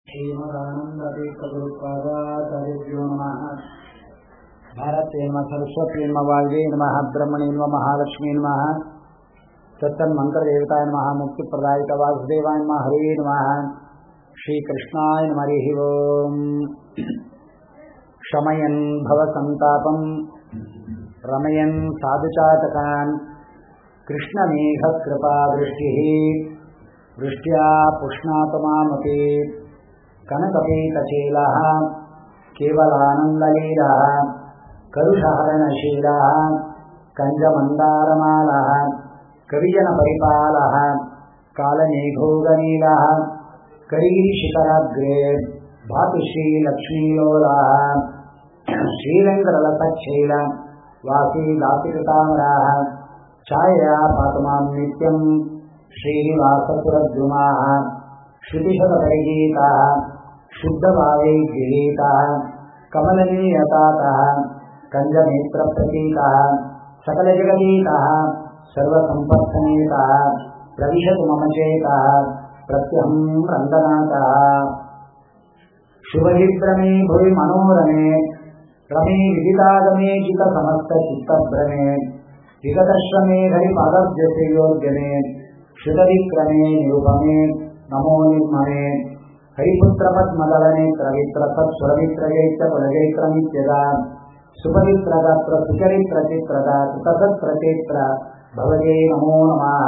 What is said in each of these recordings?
श्रीमदानन्दतीर्थगुरुपादाचार्यभ्यो नमः भारते नमः सरस्वती नमः वाल्वे नमः ब्रह्मणे नमः महालक्ष्मी नमः सत्तन्मङ्गलदेवताय नमः मुक्तिप्रदायिक वासुदेवाय नमः हरे नमः श्रीकृष्णाय नमः हरिः ओम् शमयन् भवसन्तापम् रमयन् साधुचातकान् कृष्णमेघकृपावृष्टिः वृष्ट्या पुष्णातु मामपि कनकपीतशीलः केवलानन्दलीलः करुषहरणशीलः कञ्जमन्दारमालः कविजनपरिपालः कालमेघोगनीलः करीशिखराग्रे भातु श्रीलक्ष्मीलोलः श्रीरङ्गरलसच्छील वासी दासिकृतामराः छायया पातु मां नित्यम् श्रीनिवासपुरद्रुमाः श्रुतिशतपरिगीताः शुद्धभावे गृहीताः कमलनीयतातः कञ्जनेत्रप्रतीतः सकलजगदीतः सर्वसम्पत्समेतः प्रविशतु मम चेतः प्रत्यहं रङ्गनाथः शुभविभ्रमे भुवि मनोरमे रमे विदितागमे चितसमस्तचित्तभ्रमे विगतश्रमे हरिपदव्यश्रियोर्जने श्रुतविक्रमे निरुपमे नमो निर्मणे हरिपुत्रपद्मदलने त्रवित्रसत्स्वरमित्रजैत्र कुलजैत्रमित्यदा सुपवित्रगात्र सुचरित्रचित्रदा कृतसत्प्रचेत्र भवते नमो नमः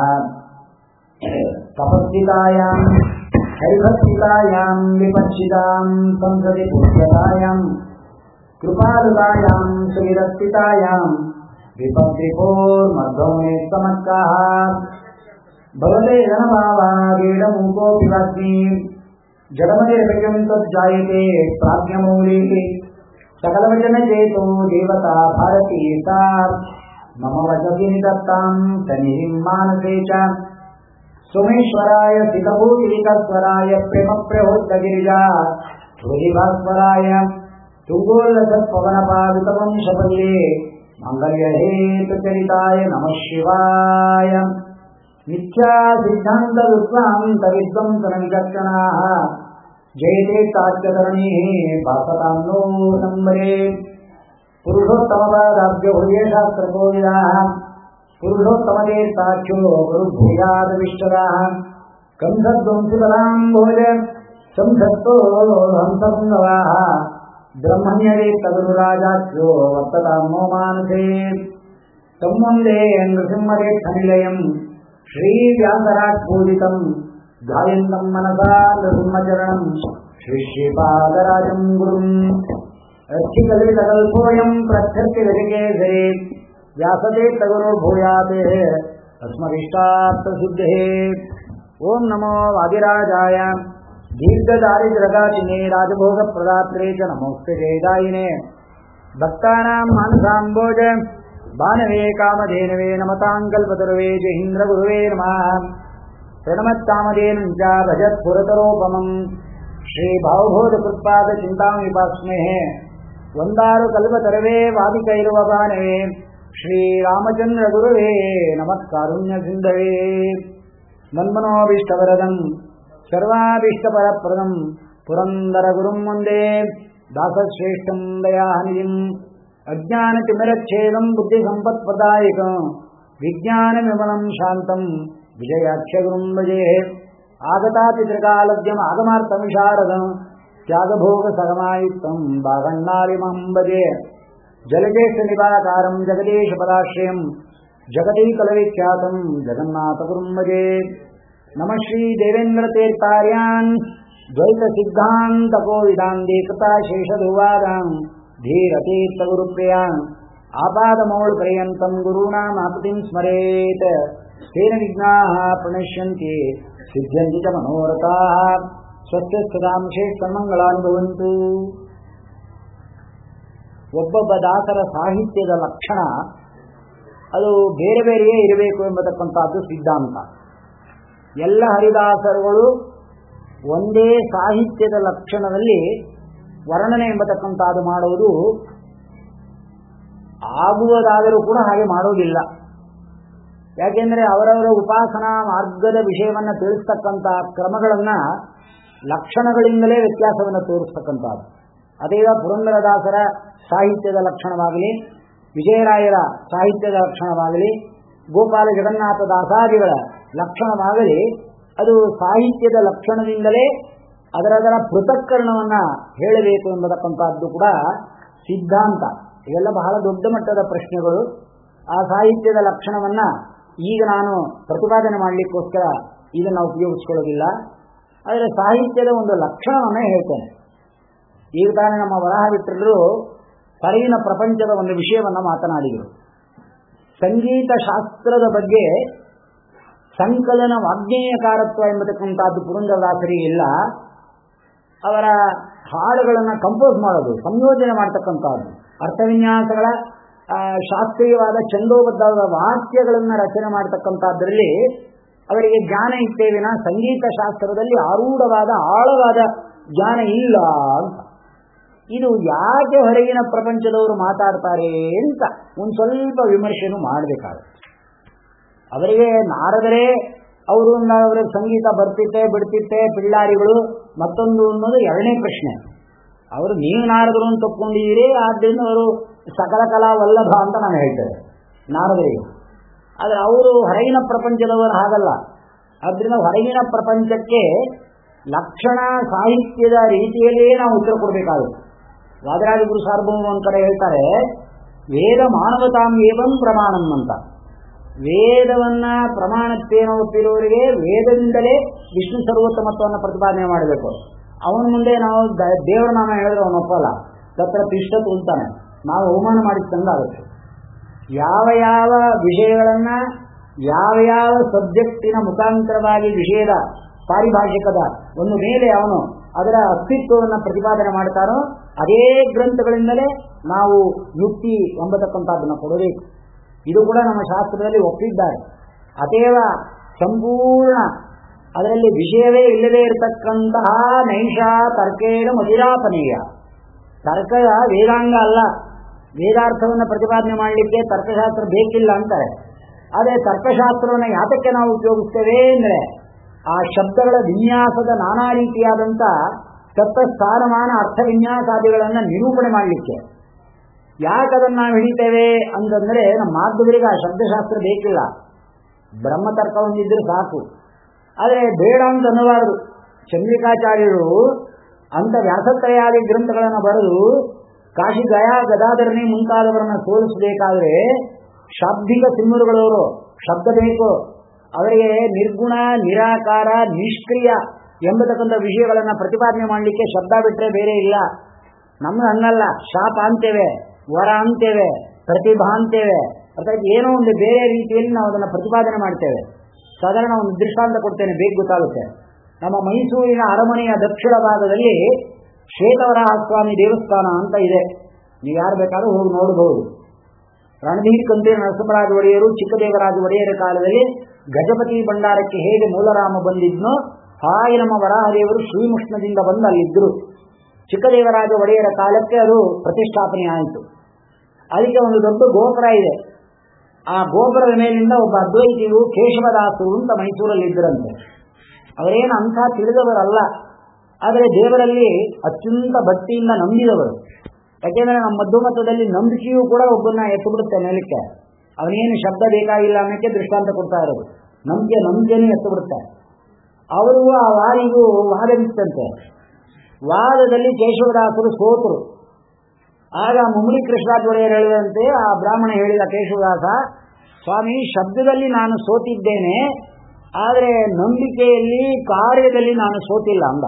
तपस्वितायाम् हरिभक्तितायाम् विपक्षिताम् संसदि पुष्यतायाम् कृपालुतायाम् सुविरस्थितायाम् विपद्रिपोर्मध्वमे समक्काः भवते जनभावागेडमुकोऽपि वास्मि जगमनिर्भयम् तज्जायते प्राज्ञमौली सकलवचनचेतो देवता भारती सा मम वचसि निदत्ताम् सनिहिम् मानसे च सोमेश्वराय सितभूतिकस्वराय प्रेमप्रहोद्दगिरिजा ध्वजिभास्वराय तुङ्गोल्लसत्पवनपावितवंशपल्ये मङ्गल्यहेतुचरिताय नमः शिवाय मिथ्या सिद्धान्तविद्वान्तविद्वंसनविचक्षणाः जयते ताच्यधरणीः भासतां नो नम्बरे पुरुषोत्तमपादाब्जभुर्यशास्त्रकोविदाः पुरुषोत्तमतीर्थाख्यो गुरुभूयादविष्टदाः कंसध्वंसितराम्भोज संसत्तो हंसपुङ्गवाः ब्रह्मण्यरे तदनुराजाख्यो वर्ततां नो मानसे तं वन्दे नृसिंहरेक्षनिलयम् श्रीव्यासराट्पूजितम् ध्यायन्तम् मनसा नृसिंहचरणम् श्रीश्रीपादराजम् गुरुम् रक्षिकलितकल्पोऽयम् प्रत्यर्थिगजकेसरे व्यासतीर्थगुरुर्भूयाते अस्मदिष्टार्थसिद्धेः ॐ नमो वादिराजाय दीर्घदारिद्रगातिने राजभोगप्रदात्रे च नमोऽस्ते जयदायिने भक्तानाम् मानसाम्बोज बाणवे कामधेनवे नमताङ्कल्पतरुवे जहीन्द्रगुरुवे नमः प्रणमत्कामधेनुम् च भजत्पुरतरोपमम् श्रीभावबोधकृत्पादचिन्ताम् विपास्मेः वन्दारु कल्पतरवे वादिकैर्वभानवे श्रीरामचन्द्रगुरुवे नमः कारुण्यसिन्धवे मन्मनोऽभीष्टवरदम् सर्वाभीष्टपरप्रदम् पुरन्दरगुरुम् वन्दे दासश्रेष्ठम् दयानिधिम् अज्ञानतिमिरच्छेदम् बुद्धिसम्पत्प्रदायकम् विज्ञानविमलम् शान्तम् विजयाख्यगुरुम् भजे आगतापितृकालद्यम् आगमार्थमिशारदम् त्यागभोगसगमायुक्तम् बागण्णारिमम् भजे जलजेष्ठनिपाकारम् जगदीशपदाश्रयम् जगदीकलविख्यातम् जगन्नाथगुरुम् भजे नमः श्रीदेवेन्द्रतीर्थार्यान् द्वैतसिद्धान्तकोविदान्देकताशेषधुवादाम् धीरतीर्थगुरुप्रियान् आपादमौळपर्यन्तम् गुरूणामापतिम् स्मरेत् तेन विघ्नाः प्रणश्यन्ति सिद्ध्यन्ति च मनोरथाः स्वस्य ಸದಾಂಶೇಷಮಂಗಳಾನ್ ಭವಂತು ಒಬ್ಬೊಬ್ಬ ದಾಸರ ಸಾಹಿತ್ಯದ ಲಕ್ಷಣ ಅದು ಬೇರೆ ಬೇರೆಯೇ ಇರಬೇಕು ಎಂಬತಕ್ಕಂಥದ್ದು ಸಿದ್ಧಾಂತ ಎಲ್ಲ ಹರಿದಾಸರುಗಳು ಒಂದೇ ಸಾಹಿತ್ಯದ ಲಕ್ಷಣದಲ್ಲಿ ವರ್ಣನೆ ಎಂಬತಕ್ಕಂಥದ್ದು ಮಾಡುವುದು ಆಗುವುದಾದರೂ ಕೂಡ ಹಾಗೆ ಮಾಡೋದಿಲ್ಲ ಯಾಕೆಂದರೆ ಅವರವರ ಉಪಾಸನಾ ಮಾರ್ಗದ ವಿಷಯವನ್ನ ತಿಳಿಸ್ತಕ್ಕಂಥ ಕ್ರಮಗಳನ್ನ ಲಕ್ಷಣಗಳಿಂದಲೇ ವ್ಯತ್ಯಾಸವನ್ನು ತೋರಿಸ್ತಕ್ಕಂಥದ್ದು ಅದೇವ ಪುರಂದರದಾಸರ ಸಾಹಿತ್ಯದ ಲಕ್ಷಣವಾಗಲಿ ವಿಜಯರಾಯರ ಸಾಹಿತ್ಯದ ಲಕ್ಷಣವಾಗಲಿ ಗೋಪಾಲ ಜಗನ್ನಾಥ ದಾಸಾದಿಗಳ ಲಕ್ಷಣವಾಗಲಿ ಅದು ಸಾಹಿತ್ಯದ ಲಕ್ಷಣದಿಂದಲೇ ಅದರದರ ಪೃಥಕ್ಕರಣವನ್ನು ಹೇಳಬೇಕು ಎಂಬತಕ್ಕಂಥದ್ದು ಕೂಡ ಸಿದ್ಧಾಂತ ಇವೆಲ್ಲ ಬಹಳ ದೊಡ್ಡ ಮಟ್ಟದ ಪ್ರಶ್ನೆಗಳು ಆ ಸಾಹಿತ್ಯದ ಲಕ್ಷಣವನ್ನ ಈಗ ನಾನು ಪ್ರತಿಪಾದನೆ ಮಾಡಲಿಕ್ಕೋಸ್ಕರ ಇದನ್ನು ಉಪಯೋಗಿಸ್ಕೊಳ್ಳೋದಿಲ್ಲ ಆದರೆ ಸಾಹಿತ್ಯದ ಒಂದು ಲಕ್ಷಣವನ್ನೇ ಹೇಳ್ತೇನೆ ಈಗ ತಾನೇ ನಮ್ಮ ವರಹ ಬಿಟ್ಟರು ಹೊರಗಿನ ಪ್ರಪಂಚದ ಒಂದು ವಿಷಯವನ್ನು ಮಾತನಾಡಿದರು ಸಂಗೀತ ಶಾಸ್ತ್ರದ ಬಗ್ಗೆ ಸಂಕಲನ ವಾಗ್ನೇಯಕಾರತ್ವ ಎಂಬತಕ್ಕಂಥದ್ದು ಪುರಂದರದಾಸರಿಗೆ ಇಲ್ಲ ಅವರ ಹಾಡುಗಳನ್ನು ಕಂಪೋಸ್ ಮಾಡೋದು ಸಂಯೋಜನೆ ಮಾಡ್ತಕ್ಕಂಥದ್ದು ಅರ್ಥವಿನ್ಯಾಸಗಳ ಶಾಸ್ತ್ರೀಯವಾದ ಚಂದೋಬದ್ಧವಾದ ವಾಕ್ಯಗಳನ್ನು ರಚನೆ ಮಾಡತಕ್ಕಂಥದ್ರಲ್ಲಿ ಅವರಿಗೆ ಜ್ಞಾನ ಇತ್ತೇವಿನ ಸಂಗೀತ ಶಾಸ್ತ್ರದಲ್ಲಿ ಆರೂಢವಾದ ಆಳವಾದ ಜ್ಞಾನ ಇಲ್ಲ ಅಂತ ಇದು ಯಾಕೆ ಹೊರಗಿನ ಪ್ರಪಂಚದವರು ಮಾತಾಡ್ತಾರೆ ಅಂತ ಒಂದು ಸ್ವಲ್ಪ ವಿಮರ್ಶೆನೂ ಮಾಡಬೇಕಾಗುತ್ತೆ ಅವರಿಗೆ ನಾರದರೇ ಅವರು ಅವರ ಸಂಗೀತ ಬರ್ತಿತ್ತೆ ಬಿಡ್ತಿತ್ತೆ ಪಿಳ್ಳಾರಿಗಳು ಮತ್ತೊಂದು ಅನ್ನೋದು ಎರಡನೇ ಪ್ರಶ್ನೆ ಅವರು ನೀವು ನಾರದರು ಅಂತ ತಪ್ಕೊಂಡಿದ್ದೀರಿ ಆದ್ದರಿಂದ ಅವರು ಸಕಲ ಕಲಾ ವಲ್ಲಭ ಅಂತ ನಾನು ಹೇಳ್ತೇವೆ ನಾರದರಿಗೆ ಆದರೆ ಅವರು ಹೊರಗಿನ ಪ್ರಪಂಚದವರು ಹಾಗಲ್ಲ ಆದ್ದರಿಂದ ಹೊರಗಿನ ಪ್ರಪಂಚಕ್ಕೆ ಲಕ್ಷಣ ಸಾಹಿತ್ಯದ ರೀತಿಯಲ್ಲಿಯೇ ನಾವು ಉತ್ತರ ಕೊಡಬೇಕಾಗುತ್ತೆ ವಾದರಾಜ ಗುರು ಸಾರ್ವಭೌಮ ಒಂದು ಕಡೆ ಹೇಳ್ತಾರೆ ವೇದ ಮಾನವತಾಂ ಏವಂ ಪ್ರಮಾಣಂ ಅಂತ ವೇದವನ್ನ ಪ್ರಮಾಣತ್ತೇನೋ ಒಪ್ಪಿರುವವರಿಗೆ ವೇದದಿಂದಲೇ ವಿಷ್ಣು ಸರ್ವೋತ್ತಮತ್ವವನ್ನು ಪ್ರತಿಪಾದನೆ ಮಾಡಬೇಕು ಅವನ ಮುಂದೆ ನಾವು ದೇವರ ನಾಮ ಹೇಳಿದ್ರೆ ಅವನು ಒಪ್ಪಲ್ಲ ತತ್ರ ಪಿಷ್ಟ ತುಲ್ತಾನೆ ನಾವು ಅವಮಾನ ಮಾಡಿದಂಗಾಗುತ್ತೆ ಯಾವ ಯಾವ ವಿಷಯಗಳನ್ನ ಯಾವ ಯಾವ ಸಬ್ಜೆಕ್ಟಿನ ಮುಖಾಂತರವಾಗಿ ವಿಷಯದ ಪಾರಿಭಾಷಿಕದ ಒಂದು ಮೇಲೆ ಅವನು ಅದರ ಅಸ್ತಿತ್ವವನ್ನು ಪ್ರತಿಪಾದನೆ ಮಾಡ್ತಾನೋ ಅದೇ ಗ್ರಂಥಗಳಿಂದಲೇ ನಾವು ಯುಕ್ತಿ ಎಂಬತಕ್ಕಂಥದ್ದನ್ನು ಕೊಡಬೇಕು ಇದು ಕೂಡ ನಮ್ಮ ಶಾಸ್ತ್ರದಲ್ಲಿ ಒಪ್ಪಿದ್ದಾರೆ ಅತೇವ ಸಂಪೂರ್ಣ ಅದರಲ್ಲಿ ವಿಷಯವೇ ಇಲ್ಲದೆ ಇರತಕ್ಕಂತಹ ನೈಷ ತರ್ಕೇಣ ಮದಿರಾಪನೀಯ ತರ್ಕ ವೇದಾಂಗ ಅಲ್ಲ ವೇದಾರ್ಥವನ್ನು ಪ್ರತಿಪಾದನೆ ಮಾಡಲಿಕ್ಕೆ ತರ್ಕಶಾಸ್ತ್ರ ಬೇಕಿಲ್ಲ ಅಂತಾರೆ ಆದರೆ ತರ್ಕಶಾಸ್ತ್ರವನ್ನು ಯಾತಕ್ಕೆ ನಾವು ಉಪಯೋಗಿಸ್ತೇವೆ ಅಂದರೆ ಆ ಶಬ್ದಗಳ ವಿನ್ಯಾಸದ ನಾನಾ ರೀತಿಯಾದಂಥ ತತ್ತ ಸ್ಥಾನಮಾನ ಅರ್ಥ ವಿನ್ಯಾಸಾದಿಗಳನ್ನು ನಿರೂಪಣೆ ಮಾಡಲಿಕ್ಕೆ ಯಾಕೆ ಅದನ್ನು ನಾವು ಹಿಡಿತೇವೆ ಅಂತಂದ್ರೆ ನಮ್ಮ ಮಾಧ್ಯಮರಿಗೆ ಆ ಶಬ್ದಶಾಸ್ತ್ರ ಬೇಕಿಲ್ಲ ಬ್ರಹ್ಮತರ್ಕ ಒಂದಿದ್ರೆ ಸಾಕು ಆದರೆ ಬೇಡ ಅಂತ ಅನ್ನಬಾರದು ಚಂದ್ರಿಕಾಚಾರ್ಯರು ಅಂತ ವ್ಯಾಸತ್ರಯಾದಿ ಗ್ರಂಥಗಳನ್ನು ಬರೆದು ಕಾಶಿ ಗಯಾ ಗದಾಧರಣಿ ಮುಂತಾದವರನ್ನು ಸೋಲಿಸಬೇಕಾದ್ರೆ ಶಾಬ್ದಿಕ ಸಿಂಹರುಗಳವರು ಶಬ್ದ ಬೇಕು ಅವರಿಗೆ ನಿರ್ಗುಣ ನಿರಾಕಾರ ನಿಷ್ಕ್ರಿಯ ಎಂಬತಕ್ಕಂಥ ವಿಷಯಗಳನ್ನು ಪ್ರತಿಪಾದನೆ ಮಾಡಲಿಕ್ಕೆ ಶಬ್ದ ಬಿಟ್ಟರೆ ಬೇರೆ ಇಲ್ಲ ನಮ್ದು ಹಂಗಲ್ಲ ಶಾಪ ಅಂತೇವೆ ವರ ಅಂತೇವೆ ಪ್ರತಿಭಾ ಅಂತೇವೆ ಅರ್ಥಾತ್ ಏನೋ ಒಂದು ಬೇರೆ ರೀತಿಯಲ್ಲಿ ನಾವು ಅದನ್ನು ಪ್ರತಿಪಾದನೆ ಮಾಡ್ತೇವೆ ಸಾಧಾರಣ ಒಂದು ದೃಷ್ಟಾಂತ ಕೊಡ್ತೇನೆ ಬೇಗ ಗೊತ್ತಾಗುತ್ತೆ ನಮ್ಮ ಮೈಸೂರಿನ ಅರಮನೆಯ ದಕ್ಷಿಣ ಭಾಗದಲ್ಲಿ ಶ್ವೇತವರಾಹ ಸ್ವಾಮಿ ದೇವಸ್ಥಾನ ಅಂತ ಇದೆ ನೀವು ಯಾರು ಬೇಕಾದ್ರೂ ಹೋಗಿ ನೋಡಬಹುದು ರಣಧೀರ್ ಕಂದೀರ್ ನರಸಿಂಹರಾಜ ಒಡೆಯರು ಚಿಕ್ಕದೇವರಾಜ ಒಡೆಯರ ಕಾಲದಲ್ಲಿ ಗಜಪತಿ ಭಂಡಾರಕ್ಕೆ ಹೇಗೆ ಮೂಲರಾಮ ಬಂದಿದ್ನೋ ಹಾಗೆ ನಮ್ಮ ವರಾಹದೇವರು ಶ್ರೀಮುಷ್ಣದಿಂದ ಬಂದು ಅಲ್ಲಿದ್ದರು ಚಿಕ್ಕದೇವರಾಜ ಒಡೆಯರ ಕಾಲಕ್ಕೆ ಅದು ಪ್ರತಿಷ್ಠಾಪನೆ ಆಯಿತು ಅದಕ್ಕೆ ಒಂದು ದೊಡ್ಡ ಗೋಪುರ ಇದೆ ಆ ಗೋಪುರದ ಮೇಲಿಂದ ಒಬ್ಬ ಅದ್ವೈತಿಗಳು ಕೇಶವದಾಸರು ಅಂತ ಮೈಸೂರಲ್ಲಿ ಇದ್ದರಂತೆ ಅವರೇನು ಅಂಥ ತಿಳಿದವರಲ್ಲ ಆದರೆ ದೇವರಲ್ಲಿ ಅತ್ಯಂತ ಭಕ್ತಿಯಿಂದ ನಂಬಿದವರು ಯಾಕೆಂದ್ರೆ ನಮ್ಮ ಮಧ್ಯಮತದಲ್ಲಿ ನಂಬಿಕೆಯೂ ಕೂಡ ಒಬ್ಬನ್ನ ಎತ್ತು ಬಿಡುತ್ತೆ ಮೇಲಕ್ಕೆ ಅವನೇನು ಶಬ್ದ ಬೇಕಾಗಿಲ್ಲ ಅನ್ನೋಕ್ಕೆ ದೃಷ್ಟಾಂತ ಕೊಡ್ತಾ ಇರೋದು ನಂಬಿಕೆ ನಂಬಿಕೆನೇ ಎತ್ತು ಬಿಡುತ್ತೆ ಅವರು ಆ ವಾರಿಗೂ ವಾದ ಬಿತ್ತಂತೆ ವಾದದಲ್ಲಿ ಕೇಶವದಾಸರು ಸೋತರು ಆಗ ಮುಮ್ಮಡಿ ಕೃಷ್ಣರಾಜ ಒಡೆಯರ್ ಹೇಳಿದಂತೆ ಆ ಬ್ರಾಹ್ಮಣ ಹೇಳಿದ ಕೇಶವದಾಸ ಸ್ವಾಮಿ ಶಬ್ದದಲ್ಲಿ ನಾನು ಸೋತಿದ್ದೇನೆ ಆದರೆ ನಂಬಿಕೆಯಲ್ಲಿ ಕಾರ್ಯದಲ್ಲಿ ನಾನು ಸೋತಿಲ್ಲ ಅಂದ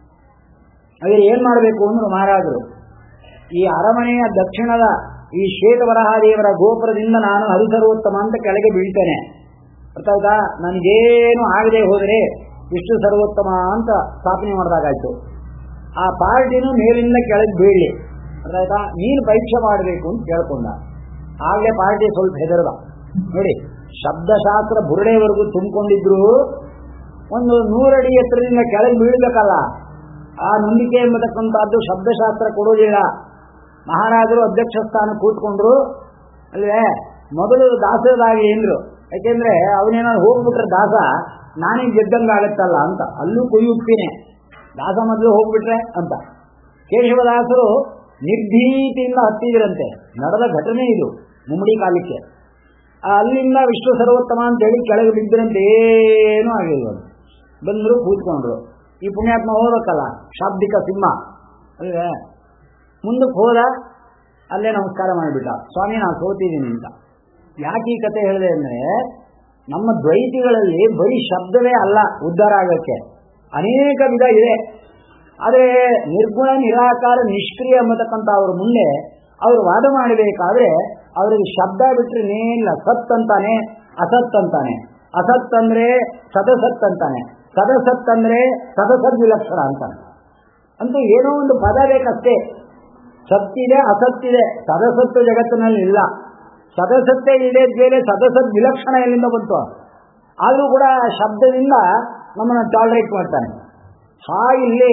ಅದೇ ಏನ್ ಮಾಡಬೇಕು ಅಂದ್ರು ಮಹಾರಾಜರು ಈ ಅರಮನೆಯ ದಕ್ಷಿಣದ ಈ ಶ್ವೇತವರಹಾದೇವರ ಗೋಪುರದಿಂದ ನಾನು ಹರಿಸರ್ವೋತ್ತಮ ಅಂತ ಕೆಳಗೆ ಬೀಳ್ತೇನೆ ಅರ್ಥಾಯ್ತಾ ನನಗೇನು ಆಗದೆ ಹೋದರೆ ವಿಷ್ಣು ಸರ್ವೋತ್ತಮ ಅಂತ ಸ್ಥಾಪನೆ ಮಾಡಿದಾಗಾಯ್ತು ಆ ಪಾರ್ಟಿನೂ ಮೇಲಿಂದ ಕೆಳಗೆ ಬೀಳಲಿ ಅರ್ಥಾಯ್ತಾ ನೀನು ಪರೀಕ್ಷೆ ಮಾಡಬೇಕು ಅಂತ ಕೇಳ್ಕೊಂಡ ಆಗಲೇ ಪಾರ್ಟಿ ಸ್ವಲ್ಪ ಹೆದರ್ದ ನೋಡಿ ಶಬ್ದಶಾಸ್ತ್ರ ಬುರುಡೆವರೆಗೂ ತುಂಬಿಕೊಂಡಿದ್ರು ಒಂದು ನೂರಡಿ ಎತ್ತರದಿಂದ ಕೆಳಗೆ ಬೀಳ್ಬೇಕಲ್ಲ ಆ ನಂಬಿಕೆ ಎಂಬತಕ್ಕಂಥದ್ದು ಶಬ್ದಶಾಸ್ತ್ರ ಕೊಡೋದಿಲ್ಲ ಮಹಾರಾಜರು ಅಧ್ಯಕ್ಷ ಸ್ಥಾನ ಕೂತ್ಕೊಂಡ್ರು ಅಲ್ವೇ ಮೊದಲು ದಾಸದಾಗಿ ಏನ್ರು ಯಾಕೆಂದ್ರೆ ಅವನೇನಾದ್ರು ಹೋಗ್ಬಿಟ್ರೆ ದಾಸ ನಾನೇ ಗೆದ್ದಂಗ ಆಗತ್ತಲ್ಲ ಅಂತ ಅಲ್ಲೂ ಕೊಯ್ಯುಕ್ತಿನೇ ದಾಸ ಮೊದಲು ಹೋಗ್ಬಿಟ್ರೆ ಅಂತ ಕೇಶವದಾಸರು ನಿರ್ಭೀತಿಯಿಂದ ಹತ್ತಿದ್ರಂತೆ ನಡೆದ ಘಟನೆ ಇದು ಮುಮ್ಮಡಿ ಕಾಲಕ್ಕೆ ಆ ಅಲ್ಲಿಂದ ವಿಶ್ವ ಸರ್ವೋತ್ತಮ ಅಂತ ಹೇಳಿ ಕೆಳಗೆ ಬಿದ್ದರಂತೆ ಏನೂ ಆಗಿಲ್ಲ ಅದು. ಬಂದರು ಕೂತ್ಕೊಂಡ್ರು ಈ ಪುಣ್ಯಾತ್ಮ ಹೋಗ್ಬೇಕಲ್ಲ ಶಾಬ್ದಿಕ ಸಿಂಹ ಅಲ್ವೇ ಮುಂದಕ್ಕೆ ಹೋದ ಅಲ್ಲೇ ನಮಸ್ಕಾರ ಮಾಡಿಬಿಟ್ಟ ಸ್ವಾಮಿ ನಾನು ಸೋತಿದ್ದೀನಿ ಅಂತ ಯಾಕೆ ಈ ಕತೆ ಹೇಳಿದೆ ಅಂದರೆ ನಮ್ಮ ದ್ವೈತಿಗಳಲ್ಲಿ ಬರೀ ಶಬ್ದವೇ ಅಲ್ಲ ಉದ್ಧಾರ ಆಗೋಕ್ಕೆ ಅನೇಕ ವಿಧ ಇದೆ ಆದರೆ ನಿರ್ಗುಣ ನಿರಾಕಾರ ನಿಷ್ಕ್ರಿಯ ಎಂಬತಕ್ಕಂಥ ಅವ್ರ ಮುಂದೆ ಅವರು ವಾದ ಮಾಡಬೇಕಾದ್ರೆ ಅವರಿಗೆ ಶಬ್ದ ಬಿಟ್ಟರೆ ಏನಿಲ್ಲ ಸತ್ ಅಂತಾನೆ ಅಸತ್ ಅಂತಾನೆ ಅಸತ್ ಅಂದ್ರೆ ಸದಸತ್ ಅಂತಾನೆ ಸದಸತ್ ಅಂದ್ರೆ ಸದಸದ್ ವಿಲಕ್ಷಣ ಅಂತಾನೆ ಅಂತೂ ಏನೋ ಒಂದು ಪದ ಬೇಕಷ್ಟೇ ಸತ್ತಿದೆ ಅಸತ್ತಿದೆ ಸದಸತ್ತು ಜಗತ್ತಿನಲ್ಲಿ ಇಲ್ಲ ಸದಸತ್ತೇ ಇಲ್ಲದೆ ಬೇರೆ ಸದಸದ್ ವಿಲಕ್ಷಣ ಎಲ್ಲಿಂದ ಬಂತು ಆದರೂ ಕೂಡ ಆ ಶಬ್ದದಿಂದ ನಮ್ಮನ್ನು ಟಾಲರೇಟ್ ಮಾಡ್ತಾನೆ ಹಾಗಿಲ್ಲಿ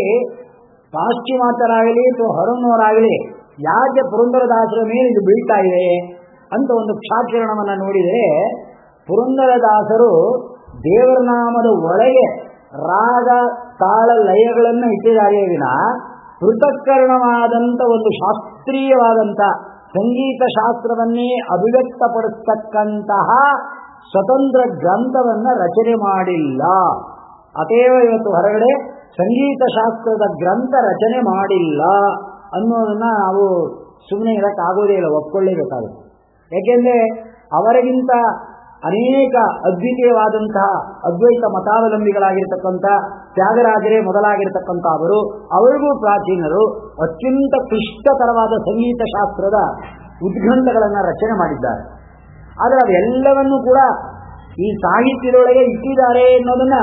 ಪಾಶ್ಚಿಮಾತ್ಯರಾಗಲಿ ಅಥವಾ ಹೊರನವರಾಗಲಿ ಯಾಕೆ ಪುರಂದರದಾಸರ ಮೇಲೆ ಇದು ಬೀಳ್ತಾ ಇದೆ ಅಂತ ಒಂದು ಕ್ಷಾಕಿರಣವನ್ನು ನೋಡಿದರೆ ಪುರಂದರದಾಸರು ದೇವರ ನಾಮದ ಒಳಗೆ ರಾಗ ತಾಳ ಲಯಗಳನ್ನು ಇಟ್ಟಿದ್ದಾರೆ ವಿನ ಪೃಥಕ್ಕರಣವಾದಂಥ ಒಂದು ಶಾಸ್ತ್ರೀಯವಾದಂಥ ಸಂಗೀತ ಶಾಸ್ತ್ರವನ್ನೇ ಅಭಿವ್ಯಕ್ತಪಡಿಸ್ತಕ್ಕಂತಹ ಸ್ವತಂತ್ರ ಗ್ರಂಥವನ್ನ ರಚನೆ ಮಾಡಿಲ್ಲ ಅತೇವ ಇವತ್ತು ಹೊರಗಡೆ ಸಂಗೀತ ಶಾಸ್ತ್ರದ ಗ್ರಂಥ ರಚನೆ ಮಾಡಿಲ್ಲ ಅನ್ನೋದನ್ನ ನಾವು ಸುಮ್ಮನೆ ಇರಕ್ಕಾಗೋದೇ ಇಲ್ಲ ಒಪ್ಕೊಳ್ಳೇಬೇಕಾಗುತ್ತೆ ಯಾಕೆಂದ್ರೆ ಅವರಿಗಿಂತ ಅನೇಕ ಅದ್ವಿತೀಯವಾದಂತಹ ಅದ್ವೈತ ಮತಾವಲಂಬಿಗಳಾಗಿರ್ತಕ್ಕಂಥ ತ್ಯಾಗರಾಜರೇ ಮೊದಲಾಗಿರ್ತಕ್ಕಂಥ ಅವರು ಅವರಿಗೂ ಪ್ರಾಚೀನರು ಅತ್ಯಂತ ಕ್ಲಿಷ್ಟತರವಾದ ಸಂಗೀತ ಶಾಸ್ತ್ರದ ಉದ್ಗ್ರಂಥಗಳನ್ನು ರಚನೆ ಮಾಡಿದ್ದಾರೆ ಆದರೆ ಅವೆಲ್ಲವನ್ನು ಕೂಡ ಈ ಸಾಹಿತ್ಯದೊಳಗೆ ಇಟ್ಟಿದ್ದಾರೆ ಅನ್ನೋದನ್ನ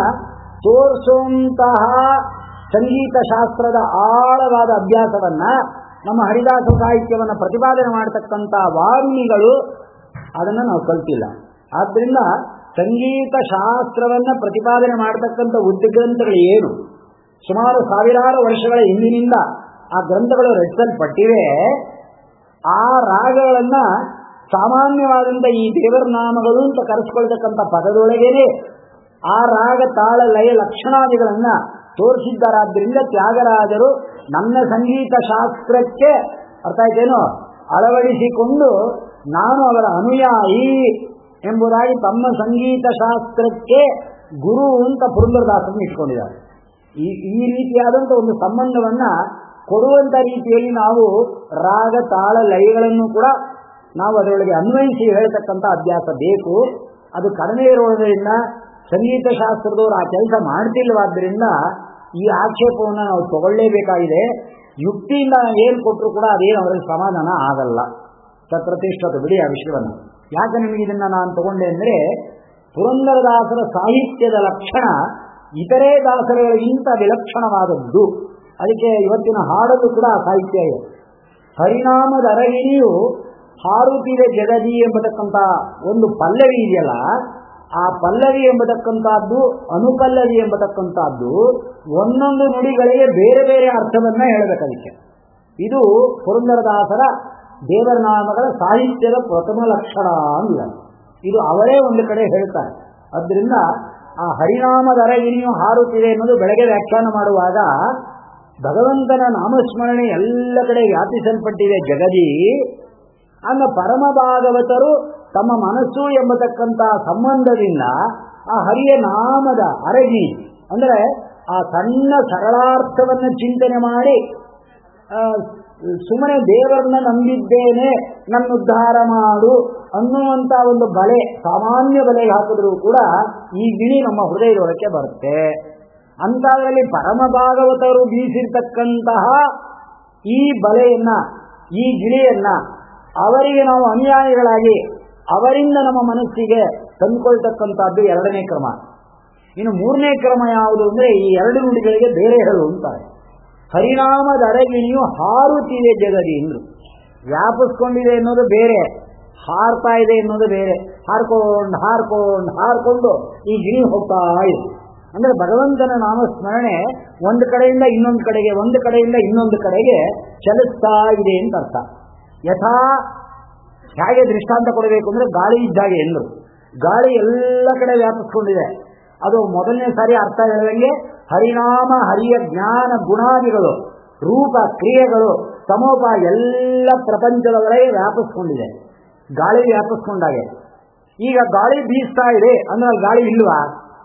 ತೋರಿಸುವಂತಹ ಸಂಗೀತ ಶಾಸ್ತ್ರದ ಆಳವಾದ ಅಭ್ಯಾಸವನ್ನ ನಮ್ಮ ಹರಿದಾಸ ಸಾಹಿತ್ಯವನ್ನು ಪ್ರತಿಪಾದನೆ ಮಾಡತಕ್ಕಂಥ ವಾರುಣಿಗಳು ಅದನ್ನು ನಾವು ಕಲ್ತಿಲ್ಲ ಆದ್ದರಿಂದ ಸಂಗೀತ ಶಾಸ್ತ್ರವನ್ನ ಪ್ರತಿಪಾದನೆ ಮಾಡತಕ್ಕಂಥ ಉದ್ಗ್ರಂಥಗಳು ಏನು ಸುಮಾರು ಸಾವಿರಾರು ವರ್ಷಗಳ ಹಿಂದಿನಿಂದ ಆ ಗ್ರಂಥಗಳು ರಚಿಸಲ್ಪಟ್ಟಿವೆ ಆ ರಾಗಗಳನ್ನ ಸಾಮಾನ್ಯವಾದಂಥ ಈ ದೇವರ ನಾಮಗಳು ಅಂತ ಕರೆಸ್ಕೊಳ್ತಕ್ಕಂಥ ಪದದೊಳಗೇನೆ ಆ ರಾಗ ತಾಳ ಲಯ ಲಕ್ಷಣಾದಿಗಳನ್ನ ತೋರಿಸಿದ್ದಾರಾದ್ರಿಂದ ತ್ಯಾಗರಾಜರು ನನ್ನ ಸಂಗೀತ ಶಾಸ್ತ್ರಕ್ಕೆ ಅರ್ಥ ಆಯ್ತೇನೋ ಅಳವಡಿಸಿಕೊಂಡು ನಾನು ಅವರ ಅನುಯಾಯಿ ಎಂಬುದಾಗಿ ತಮ್ಮ ಸಂಗೀತ ಶಾಸ್ತ್ರಕ್ಕೆ ಗುರು ಅಂತ ಪುರಂದರದಾಸರನ್ನು ಇಟ್ಕೊಂಡಿದ್ದಾರೆ ಈ ಈ ರೀತಿಯಾದಂಥ ಒಂದು ಸಂಬಂಧವನ್ನ ಕೊಡುವಂತ ರೀತಿಯಲ್ಲಿ ನಾವು ರಾಗ ತಾಳ ಲಯಗಳನ್ನು ಕೂಡ ನಾವು ಅದರೊಳಗೆ ಅನ್ವಯಿಸಿ ಹೇಳ್ತಕ್ಕಂಥ ಅಭ್ಯಾಸ ಬೇಕು ಅದು ಕಡಿಮೆ ಇರೋದ್ರಿಂದ ಸಂಗೀತ ಶಾಸ್ತ್ರದವರು ಆ ಕೆಲಸ ಮಾಡ್ತಿಲ್ವಾದ್ರಿಂದ ಈ ಆಕ್ಷೇಪವನ್ನು ನಾವು ತಗೊಳ್ಳೇಬೇಕಾಗಿದೆ ಯುಕ್ತಿಯಿಂದ ಏನು ಕೊಟ್ಟರು ಕೂಡ ಅದೇನು ಅವರಿಗೆ ಸಮಾಧಾನ ಆಗಲ್ಲ ತತ್ಪ್ರತಿಷ್ಠತೆ ಬಿಡಿ ಆ ವಿಷಯವನ್ನು ಯಾಕೆ ನಿಮಗೆ ಇದನ್ನ ನಾನು ತಗೊಂಡೆ ಅಂದರೆ ಪುರಂದರದಾಸರ ಸಾಹಿತ್ಯದ ಲಕ್ಷಣ ಇತರೆ ದಾಸರುಗಳಿಗಿಂತ ವಿಲಕ್ಷಣವಾದದ್ದು ಅದಕ್ಕೆ ಇವತ್ತಿನ ಹಾಡಲು ಕೂಡ ಆ ಸಾಹಿತ್ಯ ಇದೆ ಹರಿನಾಮದ ಅರಗಿಣಿಯು ಹಾರುತ್ತಿದೆ ಜಗದಿ ಎಂಬತಕ್ಕಂಥ ಒಂದು ಪಲ್ಲವಿ ಇದೆಯಲ್ಲ ಆ ಪಲ್ಲವಿ ಎಂಬತಕ್ಕಂಥದ್ದು ಅನುಪಲ್ಲವಿ ಎಂಬತಕ್ಕಂಥದ್ದು ಒಂದೊಂದು ನುಡಿಗಳಿಗೆ ಬೇರೆ ಬೇರೆ ಅರ್ಥವನ್ನ ಹೇಳಬೇಕು ಅದಕ್ಕೆ ಇದು ಪುರಂದರದಾಸರ ದೇವರ ನಾಮಗಳ ಸಾಹಿತ್ಯದ ಪ್ರಥಮ ಲಕ್ಷಣ ಅಂದ ಇದು ಅವರೇ ಒಂದು ಕಡೆ ಹೇಳ್ತಾರೆ ಅದರಿಂದ ಆ ಹರಿನಾಮದ ಅರಗಿಣಿಯು ಹಾರುತ್ತಿದೆ ಅನ್ನೋದು ಬೆಳಗ್ಗೆ ವ್ಯಾಖ್ಯಾನ ಮಾಡುವಾಗ ಭಗವಂತನ ನಾಮಸ್ಮರಣೆ ಎಲ್ಲ ಕಡೆ ವ್ಯಾಪಿಸಲ್ಪಟ್ಟಿದೆ ಜಗದಿ ಆಗ ಪರಮ ಭಾಗವತರು ತಮ್ಮ ಮನಸ್ಸು ಎಂಬತಕ್ಕಂಥ ಸಂಬಂಧದಿಂದ ಆ ಹರಿಯ ನಾಮದ ಅರಗಿ ಅಂದರೆ ಆ ಸಣ್ಣ ಸರಳಾರ್ಥವನ್ನು ಚಿಂತನೆ ಮಾಡಿ ಸುಮ್ಮನೆ ದೇವರನ್ನ ನಂಬಿದ್ದೇನೆ ನನ್ನ ಉದ್ಧಾರ ಮಾಡು ಅನ್ನುವಂಥ ಒಂದು ಬಲೆ ಸಾಮಾನ್ಯ ಬಲೆಗೆ ಹಾಕಿದ್ರೂ ಕೂಡ ಈ ಗಿಣಿ ನಮ್ಮ ಹೃದಯದೊಳಕ್ಕೆ ಬರುತ್ತೆ ಅಂಥದ್ರಲ್ಲಿ ಪರಮ ಭಾಗವತರು ಬೀಸಿರ್ತಕ್ಕಂತಹ ಈ ಬಲೆಯನ್ನ ಈ ಗಿಳಿಯನ್ನ ಅವರಿಗೆ ನಾವು ಅನುಯಾಯಿಗಳಾಗಿ ಅವರಿಂದ ನಮ್ಮ ಮನಸ್ಸಿಗೆ ತಂದುಕೊಳ್ತಕ್ಕಂಥದ್ದು ಎರಡನೇ ಕ್ರಮ ಇನ್ನು ಮೂರನೇ ಕ್ರಮ ಯಾವುದು ಅಂದರೆ ಈ ಎರಡು ನುಡಿಗಳಿಗೆ ಬೇರೆ ಹೇಳು ಅಂತಾರೆ ಹರಿನಾಮದ ಅರಗಿಣಿಯು ಹಾರುತ್ತಿದೆ ಜಗದಿ ಎಂದ್ರು ವ್ಯಾಪಿಸ್ಕೊಂಡಿದೆ ಅನ್ನೋದು ಬೇರೆ ಹಾರ್ತಾ ಇದೆ ಅನ್ನೋದು ಬೇರೆ ಹಾರ್ಕೊಂಡು ಹಾರ್ಕೊಂಡು ಹಾರ್ಕೊಂಡು ಈ ಗಿಣಿ ಹೋಗ್ತಾ ಇದೆ ಅಂದ್ರೆ ಭಗವಂತನ ನಾಮಸ್ಮರಣೆ ಒಂದು ಕಡೆಯಿಂದ ಇನ್ನೊಂದು ಕಡೆಗೆ ಒಂದು ಕಡೆಯಿಂದ ಇನ್ನೊಂದು ಕಡೆಗೆ ಚಲಿಸ್ತಾ ಇದೆ ಅಂತ ಅರ್ಥ ಯಥಾ ಹೇಗೆ ದೃಷ್ಟಾಂತ ಕೊಡಬೇಕು ಅಂದ್ರೆ ಗಾಳಿ ಇದ್ದಾಗೆ ಎಂದರು ಗಾಳಿ ಎಲ್ಲ ಕಡೆ ವ್ಯಾಪಿಸ್ಕೊಂಡಿದೆ ಅದು ಮೊದಲನೇ ಸಾರಿ ಅರ್ಥ ಹೇಳಿದಂಗೆ ಹರಿನಾಮ ಹರಿಯ ಜ್ಞಾನ ಗುಣಾದಿಗಳು ರೂಪ ಕ್ರಿಯೆಗಳು ಸಮೋಪ ಎಲ್ಲ ಪ್ರಪಂಚದೊಳಗೆ ವ್ಯಾಪಿಸ್ಕೊಂಡಿದೆ ಗಾಳಿ ವ್ಯಾಪಿಸ್ಕೊಂಡಾಗೆ ಈಗ ಗಾಳಿ ಬೀಸ್ತಾ ಇದೆ ಅಂದ್ರೆ ಅಲ್ಲಿ ಗಾಳಿ ಇಲ್ವಾ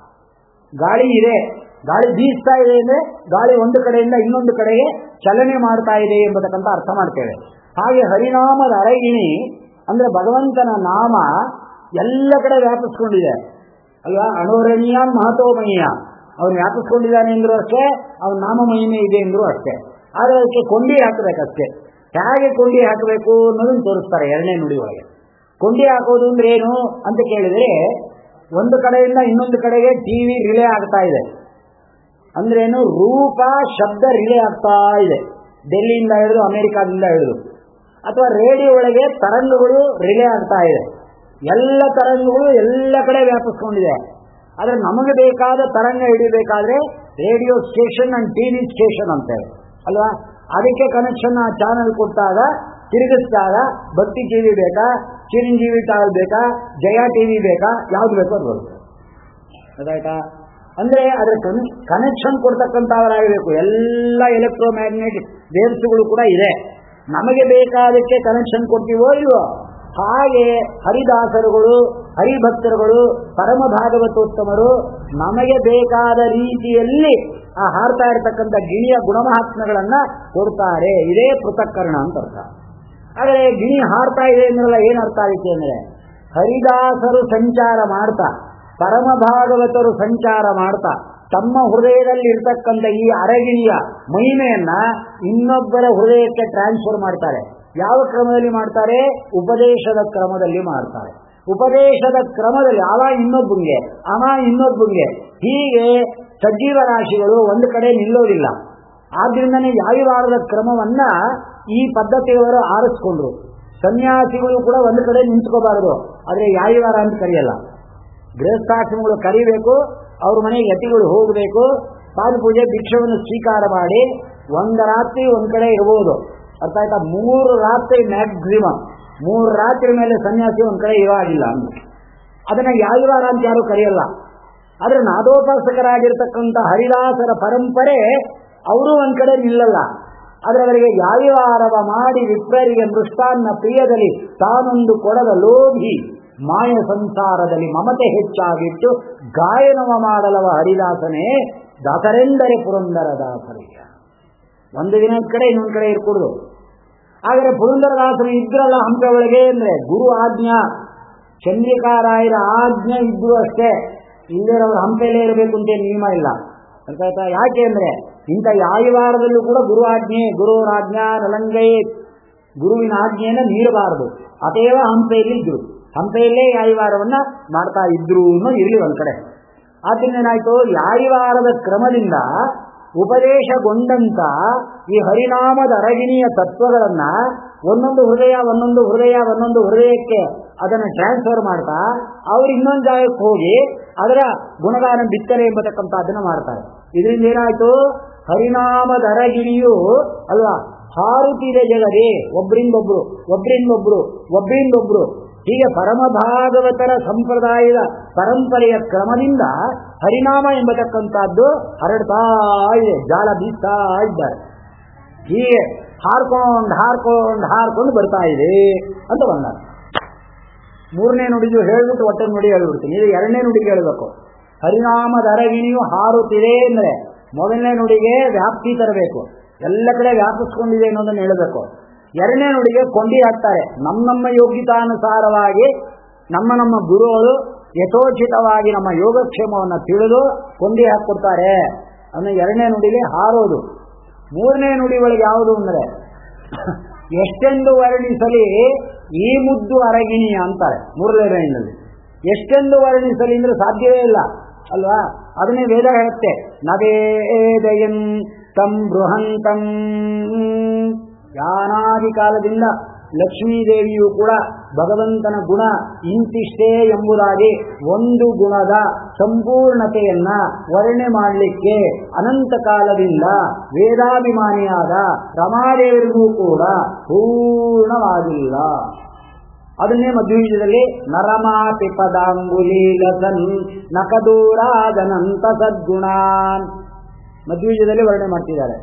ಗಾಳಿ ಇದೆ ಗಾಳಿ ಬೀಸ್ತಾ ಇದೆ ಅಂದ್ರೆ ಗಾಳಿ ಒಂದು ಕಡೆಯಿಂದ ಇನ್ನೊಂದು ಕಡೆಗೆ ಚಲನೆ ಮಾಡ್ತಾ ಇದೆ ಎಂಬತಕ್ಕಂಥ ಅರ್ಥ ಮಾಡ್ತೇವೆ ಹಾಗೆ ಹರಿನಾಮದ ಅರಗಿಣಿ ಅಂದ್ರೆ ಭಗವಂತನ ನಾಮ ಎಲ್ಲ ಕಡೆ ವ್ಯಾಪಿಸ್ಕೊಂಡಿದೆ ಅಲ್ವಾ ಅಣೋರಣೀಯ ಮಹತೋಮಯ ಅವನು ವ್ಯಾಪಿಸ್ಕೊಂಡಿದ್ದಾನೆ ಎಂದ್ರು ಅಷ್ಟೇ ಅವನ ನಾಮ ಮಹಿಮೆ ಇದೆ ಎಂದ್ರು ಅಷ್ಟೇ ಆದರೆ ಅದಕ್ಕೆ ಕೊಂಡಿ ಹಾಕಬೇಕಷ್ಟೇ ಹೇಗೆ ಕೊಂಡಿ ಹಾಕಬೇಕು ಅನ್ನೋದನ್ನು ತೋರಿಸ್ತಾರೆ ಎರಡನೇ ನುಡಿ ಒಳಗೆ ಕೊಂಡಿ ಹಾಕೋದು ಅಂದ್ರೆ ಏನು ಅಂತ ಕೇಳಿದ್ರೆ ಒಂದು ಕಡೆಯಿಂದ ಇನ್ನೊಂದು ಕಡೆಗೆ ಟಿವಿ ರಿಲೇ ಆಗ್ತಾ ಇದೆ ಅಂದ್ರೇನು ರೂಪ ಶಬ್ದ ರಿಲೇ ಆಗ್ತಾ ಇದೆ ಡೆಲ್ಲಿಯಿಂದ ಹಿಡಿದು ಅಮೆರಿಕಾದಿಂದ ಹಿಡಿದು ಅಥವಾ ರೇಡಿಯೋ ಒಳಗೆ ತರಂಗಗಳು ರಿಲೇ ಆಗ್ತಾ ಇದೆ ಎಲ್ಲ ತರಂಗಗಳು ಎಲ್ಲ ಕಡೆ ವ್ಯಾಪಿಸ್ಕೊಂಡಿದೆ ಆದರೆ ನಮಗೆ ಬೇಕಾದ ತರಂಗ ಹಿಡಿಬೇಕಾದ್ರೆ radio station and TV station ಅಂತೇವೆ ಅಲ್ವಾ ಅದಕ್ಕೆ ಕನೆಕ್ಷನ್ ಆ ಚಾನಲ್ ಕೊಟ್ಟಾಗ ತಿರುಗಿಸಿದಾಗ ಭಕ್ತಿ ಟಿವಿ ಬೇಕಾ ಚಿರಂಜೀವಿ ಚಾನಲ್ ಬೇಕಾ ಜಯ ಟಿವಿ ಬೇಕಾ ಯಾವ್ದು ಬೇಕೋ ಅದು ಬರುತ್ತೆ ಅದಾಯ್ತಾ ಅಂದ್ರೆ ಅದರ ಕನೆಕ್ಷನ್ ಕೊಡ್ತಕ್ಕಂಥವರಾಗಬೇಕು ಎಲ್ಲ ಎಲೆಕ್ಟ್ರೋಮ್ಯಾಗ್ನೆಟಿಕ್ ವೇವ್ಸ್ಗಳು ಕೂಡ ಇದೆ ನಮಗೆ ಬೇಕಾದಕ್ಕೆ ಕನೆಕ್ಷನ್ ಕೊಡ್ತೀವೋ ಇಲ್ವೋ ಹಾಗೆ ಹರಿದಾಸರುಗಳು ಹರಿಭಕ್ತರುಗಳು ಪರಮ ಭಾಗವತೋತ್ತಮರು ನಮಗೆ ಬೇಕಾದ ರೀತಿಯಲ್ಲಿ ಆ ಹಾಡ್ತಾ ಇರತಕ್ಕಂಥ ಗಿಣಿಯ ಗುಣಮಹಾತ್ಮಗಳನ್ನ ಕೊಡ್ತಾರೆ ಇದೇ ಪೃಥಕ್ಕರಣ ಅಂತ ಅರ್ಥ ಆದರೆ ಗಿಣಿ ಹಾಡ್ತಾ ಇದೆ ಅಂದ್ರಲ್ಲ ಏನ್ ಅರ್ಥ ಆಗುತ್ತೆ ಅಂದ್ರೆ ಹರಿದಾಸರು ಸಂಚಾರ ಮಾಡ್ತಾ ಪರಮ ಭಾಗವತರು ಸಂಚಾರ ಮಾಡ್ತಾ ತಮ್ಮ ಹೃದಯದಲ್ಲಿ ಇರ್ತಕ್ಕಂಥ ಈ ಅರಗಿಣಿಯ ಮಹಿಮೆಯನ್ನ ಇನ್ನೊಬ್ಬರ ಹೃದಯಕ್ಕೆ ಟ್ರಾನ್ಸ್ಫರ್ ಮಾಡ್ತಾರೆ ಯಾವ ಕ್ರಮದಲ್ಲಿ ಮಾಡ್ತಾರೆ ಉಪದೇಶದ ಕ್ರಮದಲ್ಲಿ ಮಾಡ್ತಾರೆ ಉಪದೇಶದ ಕ್ರಮದಲ್ಲಿ ಅವ ಇನ್ನೊಬ್ಬಂಗೆ ಅವ ಇನ್ನೊಬ್ಬಂಗೆ ಹೀಗೆ ಸಜೀವ ರಾಶಿಗಳು ಒಂದು ಕಡೆ ನಿಲ್ಲೋದಿಲ್ಲ ಆದ್ರಿಂದನೇ ಯಾವಿವಾರದ ಕ್ರಮವನ್ನ ಈ ಪದ್ಧತಿಯವರು ಆರಿಸ್ಕೊಂಡ್ರು ಸನ್ಯಾಸಿಗಳು ಕೂಡ ಒಂದು ಕಡೆ ನಿಂತ್ಕೋಬಾರದು ಆದ್ರೆ ಯಾವಿವಾರ ಅಂತ ಕರೆಯಲ್ಲ ಗೃಹಸ್ಥಾಶ್ರಮಗಳು ಕರಿಬೇಕು ಅವ್ರ ಮನೆಗೆ ಯತಿಗಳು ಹೋಗಬೇಕು ಪಾದ ಪೂಜೆ ಭಿಕ್ಷವನ್ನು ಸ್ವೀಕಾರ ಮಾಡಿ ಒಂದ ರಾತ್ರಿ ಒಂದ್ ಕಡೆ ಇರಬಹುದು ಅರ್ಥ ಆಯ್ತಾ ಮೂರು ರಾತ್ರಿ ಮ್ಯಾಕ್ಸಿಮಮ್ ಮೂರು ರಾತ್ರಿ ಮೇಲೆ ಸನ್ಯಾಸಿ ಒಂದ್ ಕಡೆ ಇರೋದಿಲ್ಲ ಅಂತ ಅದನ್ನ ಯಾವಿವಾರ ಅಂತ ಯಾರು ಕರೆಯಲ್ಲ ಆದ್ರೆ ನಾದೋಪಾಸಕರಾಗಿರ್ತಕ್ಕಂಥ ಹರಿದಾಸರ ಪರಂಪರೆ ಅವರು ಒಂದ್ ಕಡೆ ನಿಲ್ಲಲ್ಲ ಆದ್ರೆ ಅವರಿಗೆ ಯಾವಿವಾರವ ಮಾಡಿ ವಿಪ್ರರಿಗೆ ಮೃಷ್ಟಾನ್ನ ಪ್ರಿಯದಲ್ಲಿ ತಾನೊಂದು ಕೊಡದ ಲೋಭಿ ಮಾಯ ಸಂಸಾರದಲ್ಲಿ ಮಮತೆ ಹೆಚ್ಚಾಗಿಟ್ಟು ಗಾಯನವ ಮಾಡಲವ ಹರಿದಾಸನೇ ದಾಸರೆಂದರೆ ಪುರಂದರ ದಾಸರಿಗೆ ಒಂದು ದಿನ ಕಡೆ ಇನ್ನೊಂದು ಕಡೆ ಇರ್ಕೂಡುದು ಆದರೆ ಪುರಂದರದಾಸರು ಇದ್ರಲ್ಲ ಹಂಪೆ ಒಳಗೆ ಅಂದ್ರೆ ಗುರು ಆಜ್ಞಾ ಚಂದ್ರಿಕಾರಾಯರ ಆಜ್ಞೆ ಇದ್ರು ಅಷ್ಟೇ ಇಲ್ಲದವರು ಹಂಪೆಯಲ್ಲೇ ಇರಬೇಕು ಅಂತ ನಿಯಮ ಇಲ್ಲ ಅರ್ಥ ಆಯ್ತಾ ಯಾಕೆ ಅಂದ್ರೆ ಇಂಥ ಯಾಯವಾರದಲ್ಲೂ ಕೂಡ ಗುರು ಆಜ್ಞೆ ಗುರುವರಾಜ್ಞಾ ನಲಂಗೈ ಗುರುವಿನ ಆಜ್ಞೆಯನ್ನ ಮೀರಬಾರದು ಅತೇವ ಹಂಪೆಯಲ್ಲಿ ಇದ್ರು ಹಂಪೆಯಲ್ಲೇ ಯಾಯವಾರವನ್ನ ಮಾಡ್ತಾ ಇದ್ರು ಅನ್ನೋ ಇರಲಿ ಒಂದ್ ಕಡೆ ಆದ್ರಿಂದ ಏನಾಯ್ತು ಯಾಯವಾರದ ಕ್ರಮದಿಂದ ಉಪದೇಶಗೊಂಡಂತ ಈ ಹರಿನಾಮದ ಅರಗಿಣಿಯ ತತ್ವಗಳನ್ನ ಒಂದೊಂದು ಹೃದಯ ಒಂದೊಂದು ಹೃದಯ ಒಂದೊಂದು ಹೃದಯಕ್ಕೆ ಅದನ್ನು ಟ್ರಾನ್ಸ್ಫರ್ ಮಾಡ್ತಾ ಅವ್ರು ಇನ್ನೊಂದು ಜಾಗಕ್ಕೆ ಹೋಗಿ ಅದರ ಗುಣಗಾನ ಬಿತ್ತನೆ ಎಂಬತಕ್ಕಂಥ ಅದನ್ನ ಮಾಡ್ತಾರೆ ಇದರಿಂದ ಏನಾಯ್ತು ಹರಿನಾಮದ ಅರಗಿಣಿಯು ಅಲ್ವಾ ಹಾರುತ್ತಿದೆ ಜಗದೇ ಒಬ್ರಿಂದೊಬ್ರು ಒಬ್ರಿಂದೊಬ್ರು ಒಬ್ರಿಂದೊಬ್ರು ಹೀಗೆ ಪರಮ ಭಾಗವತರ ಸಂಪ್ರದಾಯದ ಪರಂಪರೆಯ ಕ್ರಮದಿಂದ ಹರಿನಾಮ ಎಂಬತಕ್ಕಂಥದ್ದು ಹರಡ್ತಾ ಇದೆ ಜಾಲ ಬೀಸ್ತಾ ಇದ್ದಾರೆ ಹೀಗೆ ಹಾರ್ಕೊಂಡು ಹಾರ್ಕೊಂಡು ಹಾರ್ಕೊಂಡು ಬರ್ತಾ ಇದೆ ಅಂತ ಬಂದ ಮೂರನೇ ನುಡಿದು ಹೇಳ್ಬಿಟ್ಟು ಒಟ್ಟೆ ನುಡಿ ಹೇಳ್ಬಿಡ್ತೀನಿ ಇದು ಎರಡನೇ ನುಡಿಗೆ ಹೇಳಬೇಕು ಹರಿನಾಮದ ಅರಗಿಣಿಯು ಹಾರುತ್ತಿದೆ ಅಂದ್ರೆ ಮೊದಲನೇ ನುಡಿಗೆ ವ್ಯಾಪ್ತಿ ತರಬೇಕು ಎಲ್ಲ ಕಡೆ ವ್ಯಾಪಿಸ್ಕೊಂಡಿದೆ ಅನ್ನೋದನ್ನು ಹೇಳಬೇಕು ಎರಡನೇ ನುಡಿಗೆ ಕೊಂಡಿ ಹಾಕ್ತಾರೆ ನಮ್ಮ ನಮ್ಮ ಯೋಗ್ಯತಾನುಸಾರವಾಗಿ ನಮ್ಮ ನಮ್ಮ ಗುರುಗಳು ಯಥೋಚಿತವಾಗಿ ನಮ್ಮ ಯೋಗಕ್ಷೇಮವನ್ನು ತಿಳಿದು ಕೊಂಡಿ ಹಾಕ್ಕೊಡ್ತಾರೆ ಅನ್ನೋ ಎರಡನೇ ನುಡಿಗೆ ಹಾರೋದು ಮೂರನೇ ನುಡಿ ಒಳಗೆ ಯಾವುದು ಅಂದ್ರೆ ಎಷ್ಟೆಂದು ವರ್ಣಿಸಲಿ ಈ ಮುದ್ದು ಅರಗಿಣಿ ಅಂತಾರೆ ಮೂರನೇ ಲೈನಲ್ಲಿ ಎಷ್ಟೆಂದು ವರ್ಣಿಸಲಿ ಅಂದ್ರೆ ಸಾಧ್ಯವೇ ಇಲ್ಲ ಅಲ್ವಾ ಅದನ್ನೇ ವೇದ ಹೇಳುತ್ತೆ ನವೇದಯನ್ ತಂ ಬೃಹಂತಂ ಯಾನಾದಿ ಕಾಲದಿಂದ ಲಕ್ಷ್ಮೀದೇವಿಯು ಕೂಡ ಭಗವಂತನ ಗುಣ ಇಂತಿಷ್ಟೇ ಎಂಬುದಾಗಿ ಒಂದು ಗುಣದ ಸಂಪೂರ್ಣತೆಯನ್ನ ವರ್ಣೆ ಮಾಡಲಿಕ್ಕೆ ಅನಂತ ಕಾಲದಿಂದ ವೇದಾಭಿಮಾನಿಯಾದ ರಮಾದೇವರಿಗೂ ಕೂಡ ಪೂರ್ಣವಾಗಿಲ್ಲ ಅದನ್ನೇ ಮಧ್ವೀಜದಲ್ಲಿ ನರಮಾಪಿ ಪದಾಂಗುಲೀಲಸನ್ ನಕದೂರಾದನಂತ ಸದ್ಗುಣಾನ್ ಮಧ್ವೀಜದಲ್ಲಿ ವರ್ಣನೆ ಮಾಡ್ತಿದ್ದಾರೆ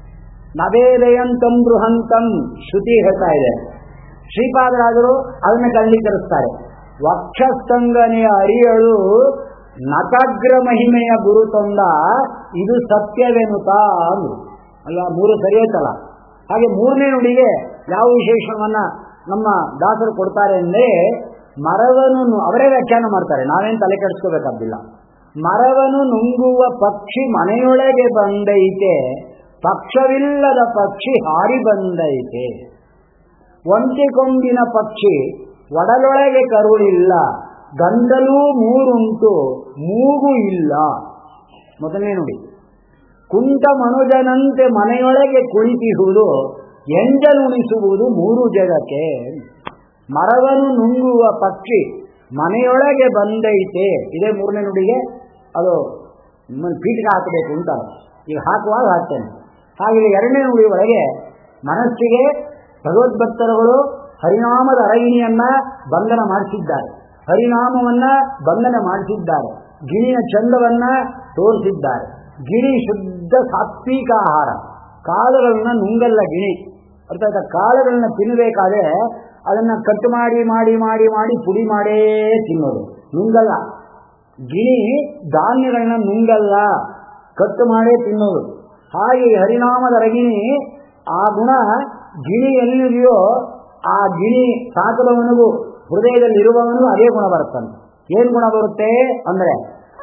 ನವೇದಯಂತಂ ಬೃಹಂತಂ ಶ್ರುತಿ ಹೇಳ್ತಾ ಇದೆ ಶ್ರೀಪಾದರಾಜರು ಅದನ್ನ ಕರ್ಣೀಕರಿಸ್ತಾರೆ ವಕ್ಷಸ್ತಂಗನೆಯ ಅರಿಯಳು ನಕಾಗ್ರ ಮಹಿಮೆಯ ಗುರು ತಂದ ಇದು ಸತ್ಯವೆನುತಾ ಅಂದ್ರು ಅಲ್ವಾ ಮೂರು ಸರಿಯತ್ತಲ್ಲ ಹಾಗೆ ಮೂರನೇ ನುಡಿಗೆ ಯಾವ ವಿಶೇಷವನ್ನ ನಮ್ಮ ದಾಸರು ಕೊಡ್ತಾರೆ ಅಂದ್ರೆ ಮರವನ್ನು ಅವರೇ ವ್ಯಾಖ್ಯಾನ ಮಾಡ್ತಾರೆ ನಾವೇನು ತಲೆ ಕೆಡಿಸ್ಕೋಬೇಕಾದಿಲ್ಲ ಮರವನ್ನು ನುಂಗುವ ಪಕ್ಷಿ ಮನೆಯೊಳಗೆ ಬಂದೈತೆ ಪಕ್ಷವಿಲ್ಲದ ಪಕ್ಷಿ ಹಾರಿ ಬಂದೈತೆ ಒಂಟಿ ಕೊಂಬಿನ ಪಕ್ಷಿ ಒಡಲೊಳಗೆ ಕರುಳಿಲ್ಲ ಗಂಡಲೂ ಮೂರುಂಟು ಮೂಗು ಇಲ್ಲ ಮೊದಲನೇ ನುಡಿ ಕುಂಟ ಮನುಜನಂತೆ ಮನೆಯೊಳಗೆ ಕುಳಿತಿಸುವುದು ಎಂಜಲುಣಿಸುವುದು ಮೂರು ಜಗಕ್ಕೆ ಮರವನ್ನು ನುಂಗುವ ಪಕ್ಷಿ ಮನೆಯೊಳಗೆ ಬಂದೈತೆ ಇದೇ ಮೂರನೇ ನುಡಿಗೆ ಅದು ನಿಮ್ಮನ್ನು ಪೀಠಿಗೆ ಹಾಕಬೇಕು ಅಂತ ಈಗ ಹಾಕುವಾಗ ಹಾಕ್ತೇನೆ ಹಾಗೆ ಎರಡನೇ ನುಡಿ ಒಳಗೆ ಮನಸ್ಸಿಗೆ ಭಗವದ್ಭಕ್ತರುಗಳು ಹರಿನಾಮದ ಅರಗಿಣಿಯನ್ನ ಬಂಧನ ಮಾಡಿಸಿದ್ದಾರೆ ಹರಿನಾಮವನ್ನ ಬಂಧನ ಮಾಡಿಸಿದ್ದಾರೆ ಗಿಣಿಯ ಚಂದವನ್ನ ತೋರಿಸಿದ್ದಾರೆ ಗಿಣಿ ಶುದ್ಧ ಸಾತ್ವಿಕ ಆಹಾರ ಕಾಳುಗಳನ್ನ ನುಂಗಲ್ಲ ಗಿಣಿ ಅರ್ಥ ಆಯ್ತಾ ಕಾಳುಗಳನ್ನ ತಿನ್ನಬೇಕಾದ್ರೆ ಅದನ್ನ ಕಟ್ ಮಾಡಿ ಮಾಡಿ ಮಾಡಿ ಮಾಡಿ ಪುಡಿ ಮಾಡೇ ತಿನ್ನೋದು ನುಂಗಲ್ಲ ಗಿಣಿ ಧಾನ್ಯಗಳನ್ನ ನುಂಗಲ್ಲ ಕಟ್ಟು ಮಾಡೇ ತಿನ್ನೋದು ಹಾಗೆ ಹರಿನಾಮದ ರಗಿಣಿ ಆ ಗುಣ ಗಿಣಿ ಎಲ್ಲಿದೆಯೋ ಆ ಗಿಣಿ ಸಾಕದವನಿಗೂ ಹೃದಯದಲ್ಲಿರುವವನಿಗೂ ಅದೇ ಗುಣ ಬರುತ್ತಂತೆ ಏನ್ ಗುಣ ಬರುತ್ತೆ ಅಂದ್ರೆ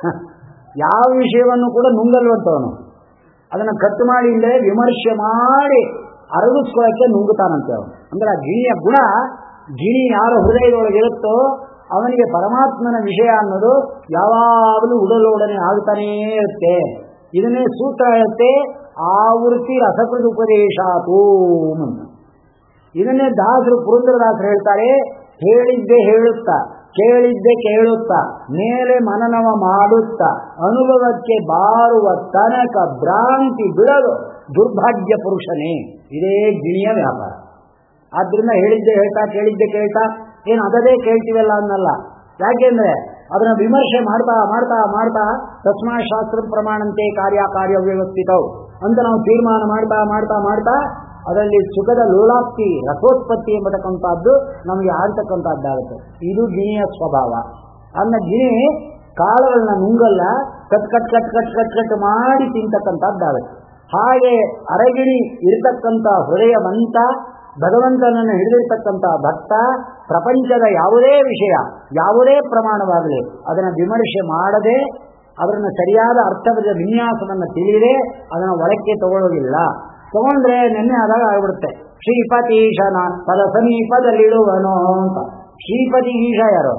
ಯಾವ ವಿಷಯವನ್ನು ಕೂಡ ನುಂಗಲ್ವಂತವನು ಅದನ್ನ ಕಟ್ಟು ಮಾಡಿ ಇಲ್ಲದೆ ವಿಮರ್ಶೆ ಮಾಡಿ ಅರಗಿಸ್ಕೊಳ್ಳಕ್ಕೆ ನುಂಗುತ್ತಾನಂತೆ ಅವನು ಅಂದ್ರೆ ಆ ಗಿಣಿಯ ಗುಣ ಗಿಣಿ ಯಾರ ಹೃದಯದೊಳಗಿರುತ್ತೋ ಅವನಿಗೆ ಪರಮಾತ್ಮನ ವಿಷಯ ಅನ್ನೋದು ಯಾವಾಗಲೂ ಉಡಲೋಡನೆ ಆಗ್ತಾನೇ ಇರುತ್ತೆ ಇದನ್ನೇ ಸೂತ್ರ ಹೇಳುತ್ತೆ ಆವೃತ್ತಿ ರಸಕೃತ ಉಪದೇಶಾತೂ ಅಂತ ಇದನ್ನೇ ದಾಸರು ಪುರಂದರದಾಸರು ಹೇಳ್ತಾರೆ ಹೇಳಿದ್ದೆ ಹೇಳುತ್ತಾ ಕೇಳಿದ್ದೆ ಕೇಳುತ್ತಾ ಮೇಲೆ ಮನನವ ಮಾಡುತ್ತಾ ಅನುಭವಕ್ಕೆ ಬಾರುವ ತನಕ ಭ್ರಾಂತಿ ಬಿಡಲು ದುರ್ಭಾಗ್ಯ ಪುರುಷನೇ ಇದೇ ಗಿಣಿಯ ವ್ಯಾಪಾರ ಆದ್ರಿಂದ ಹೇಳಿದ್ದೆ ಹೇಳ್ತಾ ಕೇಳಿದ್ದೆ ಕೇಳ್ತಾ ಏನು ಅದದೇ ಕೇಳ್ತೀವಲ್ಲ ಅನ್ನಲ್ಲ ಯಾಕೆಂದ್ರೆ ಅದನ್ನ ವಿಮರ್ಶೆ ಮಾಡ್ತಾ ಮಾಡ್ತಾ ಮಾಡ್ತಾ ತಸ್ಮಾ ಶಾಸ್ತ್ರ ಪ್ರಮಾಣಂತೆ ಕಾರ್ಯ ಕಾರ್ಯ ವ್ಯವಸ್ಥಿತವು ಅಂತ ನಾವು ತೀರ್ಮಾನ ಮಾಡ್ತಾ ಮಾಡ್ತಾ ಮಾಡ್ತಾ ಅದರಲ್ಲಿ ಸುಖದ ಲೋಲಾಪ್ತಿ ರಸೋತ್ಪತ್ತಿ ಎಂಬತಕ್ಕಂಥದ್ದು ನಮಗೆ ಆಡ್ತಕ್ಕಂಥದ್ದಾಗುತ್ತೆ ಇದು ಗಿಣಿಯ ಸ್ವಭಾವ ಅನ್ನ ಗಿಣಿ ಕಾಳುಗಳನ್ನ ನುಂಗಲ್ಲ cut cut cut cut cut cut ಮಾಡಿ ತಿಂತಕ್ಕಂಥದ್ದಾಗುತ್ತೆ ಹಾಗೆ ಅರಗಿಣಿ ಇರತಕ್ಕಂಥ ಹೃದಯವಂತ ಭಗವಂತನನ್ನು ಹಿಡಿದಿರ್ತಕ್ಕಂಥ ಭಕ್ತ ಪ್ರಪಂಚದ ಯಾವುದೇ ವಿಷಯ ಯಾವುದೇ ಪ್ರಮಾಣವಾಗಲಿ ಅದನ್ನು ವಿಮರ್ಶೆ ಮಾಡದೆ ಅದನ್ನು ಸರಿಯಾದ ಅರ್ಥದ ವಿನ್ಯಾಸವನ್ನು ತಿಳಿಯದೆ ಅದನ್ನು ಒಳಕ್ಕೆ ತಗೊಳ್ಳೋದಿಲ್ಲ ತಗೊಂಡ್ರೆ ನಿನ್ನೆ ಆದಾಗ ಆಗ್ಬಿಡುತ್ತೆ ಶ್ರೀಪತೀಶನ ಪದ ಸಮೀಪದಲ್ಲಿಡುವನು ಅಂತ ಶ್ರೀಪತಿ ಈಶ ಯಾರು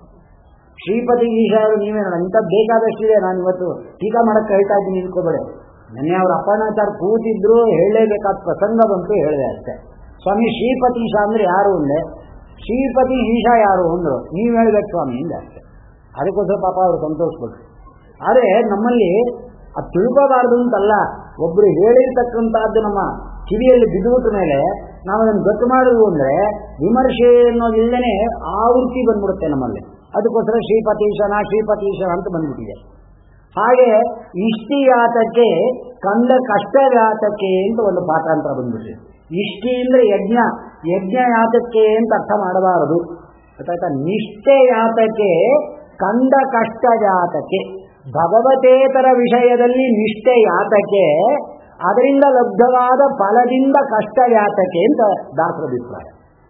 ಶ್ರೀಪತಿ ಈಶ ಯಾರು ನೀವೇ ನೋಡ ಇಂಥ ಬೇಕಾದಷ್ಟಿದೆ ನಾನು ಇವತ್ತು ಟೀಕಾ ಮಾಡಕ್ಕೆ ಹೇಳ್ತಾ ಇದ್ದೀನಿ ನಿಂತ್ಕೋಬೇಡಿ ನಿನ್ನೆ ಅವ್ರ ಅಪ್ಪನಾಚಾರ ಕೂತಿದ್ರು ಹೇಳಲೇಬೇಕಾದ ಪ್ರಸಂಗ ಬಂತು ಹೇಳಿದೆ ಅಷ್ಟೇ ಸ್ವಾಮಿ ಶ್ರೀಪತಿ ಈಶ ಅಂದ್ರೆ ಯಾರು ಅಂದೆ ಶ್ರೀಪತಿ ಈಶ ಯಾರು ಅಂದ್ರು ನೀವು ಹೇಳ್ಬೇಕು ಸ್ವಾಮಿ ಹಿಂದೆ ಅಷ್ಟೇ ಅದಕ್ಕೋಸ್ಕರ ಪಾಪ ಅವರು ಸಂತೋಷಪಟ್ರು ಆದರೆ ನಮ್ಮಲ್ಲಿ ಅದು ತಿಳ್ಕೋಬಾರ್ದು ಅಂತಲ್ಲ ಒಬ್ರು ಹೇಳಿರ್ತಕ್ಕಂಥದ್ದು ನಮ್ಮ ಕಿವಿಯಲ್ಲಿ ಬಿದ್ದುಬಿಟ್ಟ ಮೇಲೆ ನಾವು ಅದನ್ನು ಗೊತ್ತು ಮಾಡುವುದು ಅಂದ್ರೆ ವಿಮರ್ಶೆ ಅನ್ನೋದಿಲ್ಲದೆ ಆವೃತ್ತಿ ಬಂದ್ಬಿಡುತ್ತೆ ನಮ್ಮಲ್ಲಿ ಅದಕ್ಕೋಸ್ಕರ ಶ್ರೀಪತೀಶನ ಶ್ರೀಪತೀಶನ ಅಂತ ಬಂದ್ಬಿಟ್ಟಿದೆ ಹಾಗೆ ಇಷ್ಟಿ ಯಾತಕ್ಕೆ ಕಂಡ ಕಷ್ಟ ಯಾತಕ್ಕೆ ಅಂತ ಒಂದು ಪಾಠಾಂತರ ಬಂದ್ಬಿಟ್ಟಿದೆ ಇಷ್ಟಿ ಅಂದ್ರೆ ಯಜ್ಞ ಯಜ್ಞ ಯಾತಕ್ಕೆ ಅಂತ ಅರ್ಥ ಮಾಡಬಾರದು ಗೊತ್ತಾಯ್ತಾ ನಿಷ್ಠೆ ಯಾತಕ್ಕೆ ಕಂಡ ಕಷ್ಟ ಜಾತಕ್ಕೆ ಭಗವತೇತರ ವಿಷಯದಲ್ಲಿ ನಿಷ್ಠೆ ಯಾತಕ್ಕೆ ಅದರಿಂದ ಲಬ್ಧವಾದ ಫಲದಿಂದ ಕಷ್ಟ ಯಾತಕ್ಕೆ ಅಂತ ದಾಸರ ಅಭಿಪ್ರಾಯ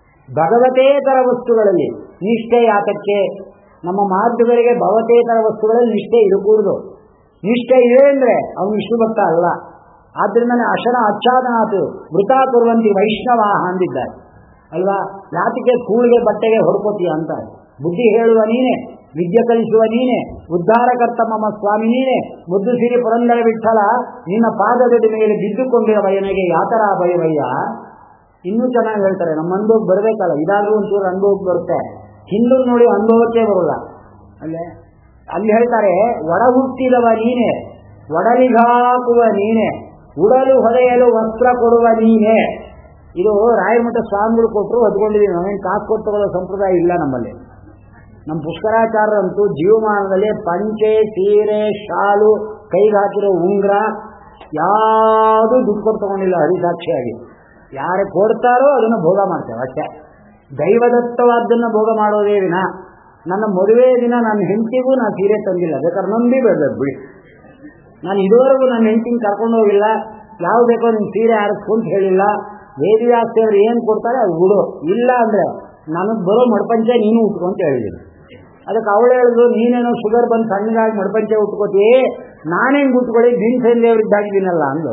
ಭಗವತೇತರ ವಸ್ತುಗಳಲ್ಲಿ ನಿಷ್ಠೆ ಯಾತಕ್ಕೆ ನಮ್ಮ ಮಾರ್ಗಗಳಿಗೆ ಭಗವತೇತರ ವಸ್ತುಗಳಲ್ಲಿ ನಿಷ್ಠೆ ಇರಕೂಡದು ನಿಷ್ಠೆ ಇದೆ ಅಂದ್ರೆ ಅವನು ವಿಷ್ಣು ಭಕ್ತ ಅಲ್ಲ ಆದ್ರಿಂದನೇ ಅಶನ ಅಚ್ಛಾದನಾಥು ಮೃತ ಕುರುವಂತಿ ವೈಷ್ಣವ ಅಂದಿದ್ದಾರೆ ಅಲ್ವಾ ಯಾತಿಗೆ ಕೂಳಿಗೆ ಬಟ್ಟೆಗೆ ಹೊಡ್ಕೋತೀಯ ಅಂತ ಬುದ್ಧಿ ಹೇಳುವ ನೀನೆ ವಿದ್ಯೆ ಕಲಿಸುವ ನೀನೆ ಉದ್ಧಾರಕರ್ತ ಮಮ್ಮ ಸ್ವಾಮಿ ನೀನೆ ಮುದ್ದು ಸಿರಿ ಪುರಂದರ ವಿಠಲ ನಿನ್ನ ಪಾದದ ಮೇಲೆ ಬಿದ್ದುಕೊಂಡಿರುವ ನನಗೆ ಯಾತರ ಭಯವಯ್ಯ ಇನ್ನೂ ಚೆನ್ನಾಗಿ ಹೇಳ್ತಾರೆ ನಮ್ಮ ಅನುಭವಕ್ಕೆ ಬರಬೇಕಲ್ಲ ಇದಾದ್ರೂ ಒಂಚೂರು ಅನುಭವಕ್ಕೆ ಬರುತ್ತೆ ಹಿಂದೂ ನೋಡಿ ಅನುಭವಕ್ಕೆ ಬರಲ್ಲ ಅಲ್ಲೇ ಅಲ್ಲಿ ಹೇಳ್ತಾರೆ ಒಡ ಹುಟ್ಟಿದವ ನೀನೆ ಒಡಲಿಗಾಕುವ ನೀನೆ ಉಡಲು ಹೊಡೆಯಲು ವಸ್ತ್ರ ಕೊಡುವ ನೀನೆ ಇದು ರಾಯಮಠ ಸ್ವಾಮಿಗಳು ಕೊಟ್ಟರು ಹೊತ್ಕೊಂಡಿದ್ದೀವಿ ನಾವೇನು ಕಾಸು ಕೊಟ್ಟು ತಗೊಳ್ಳೋ ಸಂಪ್ರದಾಯ ಇಲ್ಲ ನಮ್ಮಲ್ಲಿ ನಮ್ಮ ಪುಷ್ಕರಾಚಾರ್ಯರಂತೂ ಜೀವಮಾನದಲ್ಲಿ ಪಂಚೆ ಸೀರೆ ಶಾಲು ಕೈಗೆ ಹಾಕಿರೋ ಉಂಗ್ರ ಯಾವುದು ದುಡ್ಡು ಕೊಟ್ಟು ತಗೊಂಡಿಲ್ಲ ಹರಿಸಾಕ್ಷಿಯಾಗಿ ಯಾರು ಕೊಡ್ತಾರೋ ಅದನ್ನು ಭೋಗ ಮಾಡ್ತೇವೆ ಅಷ್ಟೇ ದೈವದತ್ತವಾದ್ದನ್ನು ಭೋಗ ಮಾಡೋದೇ ವಿನ ನನ್ನ ಮದುವೆ ದಿನ ನನ್ನ ಹೆಂಡತಿಗೂ ನಾನು ಸೀರೆ ತಂದಿಲ್ಲ ಬೇಕಾದ್ರೆ ನಂಬಿ ಬೆಳೆದದ್ದು ಬಿಡಿ ನಾನು ಇದುವರೆಗೂ ನನ್ನ ಹೆಂಡತಿನ ಕರ್ಕೊಂಡು ಹೋಗಿಲ್ಲ ಯಾವ ಬೇಕೋ ನಿನ್ ಸೀರೆ ಆರಿಸ್ಕೊಂತ ಹೇಳಿಲ್ಲ ವೇದಿವ್ಯಾಸ್ತಿ ಅವ್ರು ಏನು ಕೊಡ್ತಾರೆ ಅದು ಬಿಡು ಇಲ್ಲ ಅಂದ್ರೆ ನನಗೆ ಬರೋ ಮಡ್ಪಂಚೆ ನೀನು ಉಟ್ಕೊಂತ ಹೇಳಿದ್ದೀನಿ ಅದಕ್ಕೆ ಅವಳು ಹೇಳಿದ್ರು ನೀನೇನೋ ಶುಗರ್ ಬಂದು ಸಣ್ಣಗಾಗಿ ಮಡ್ಪಂಚೆ ಉಟ್ಕೋತಿ ನಾನೇನು ಉಟ್ಕೊಳ್ಳಿ ದಿನ ಸೇರಿದ್ದಾಗಿದ್ದೀನಲ್ಲ ಅಂದು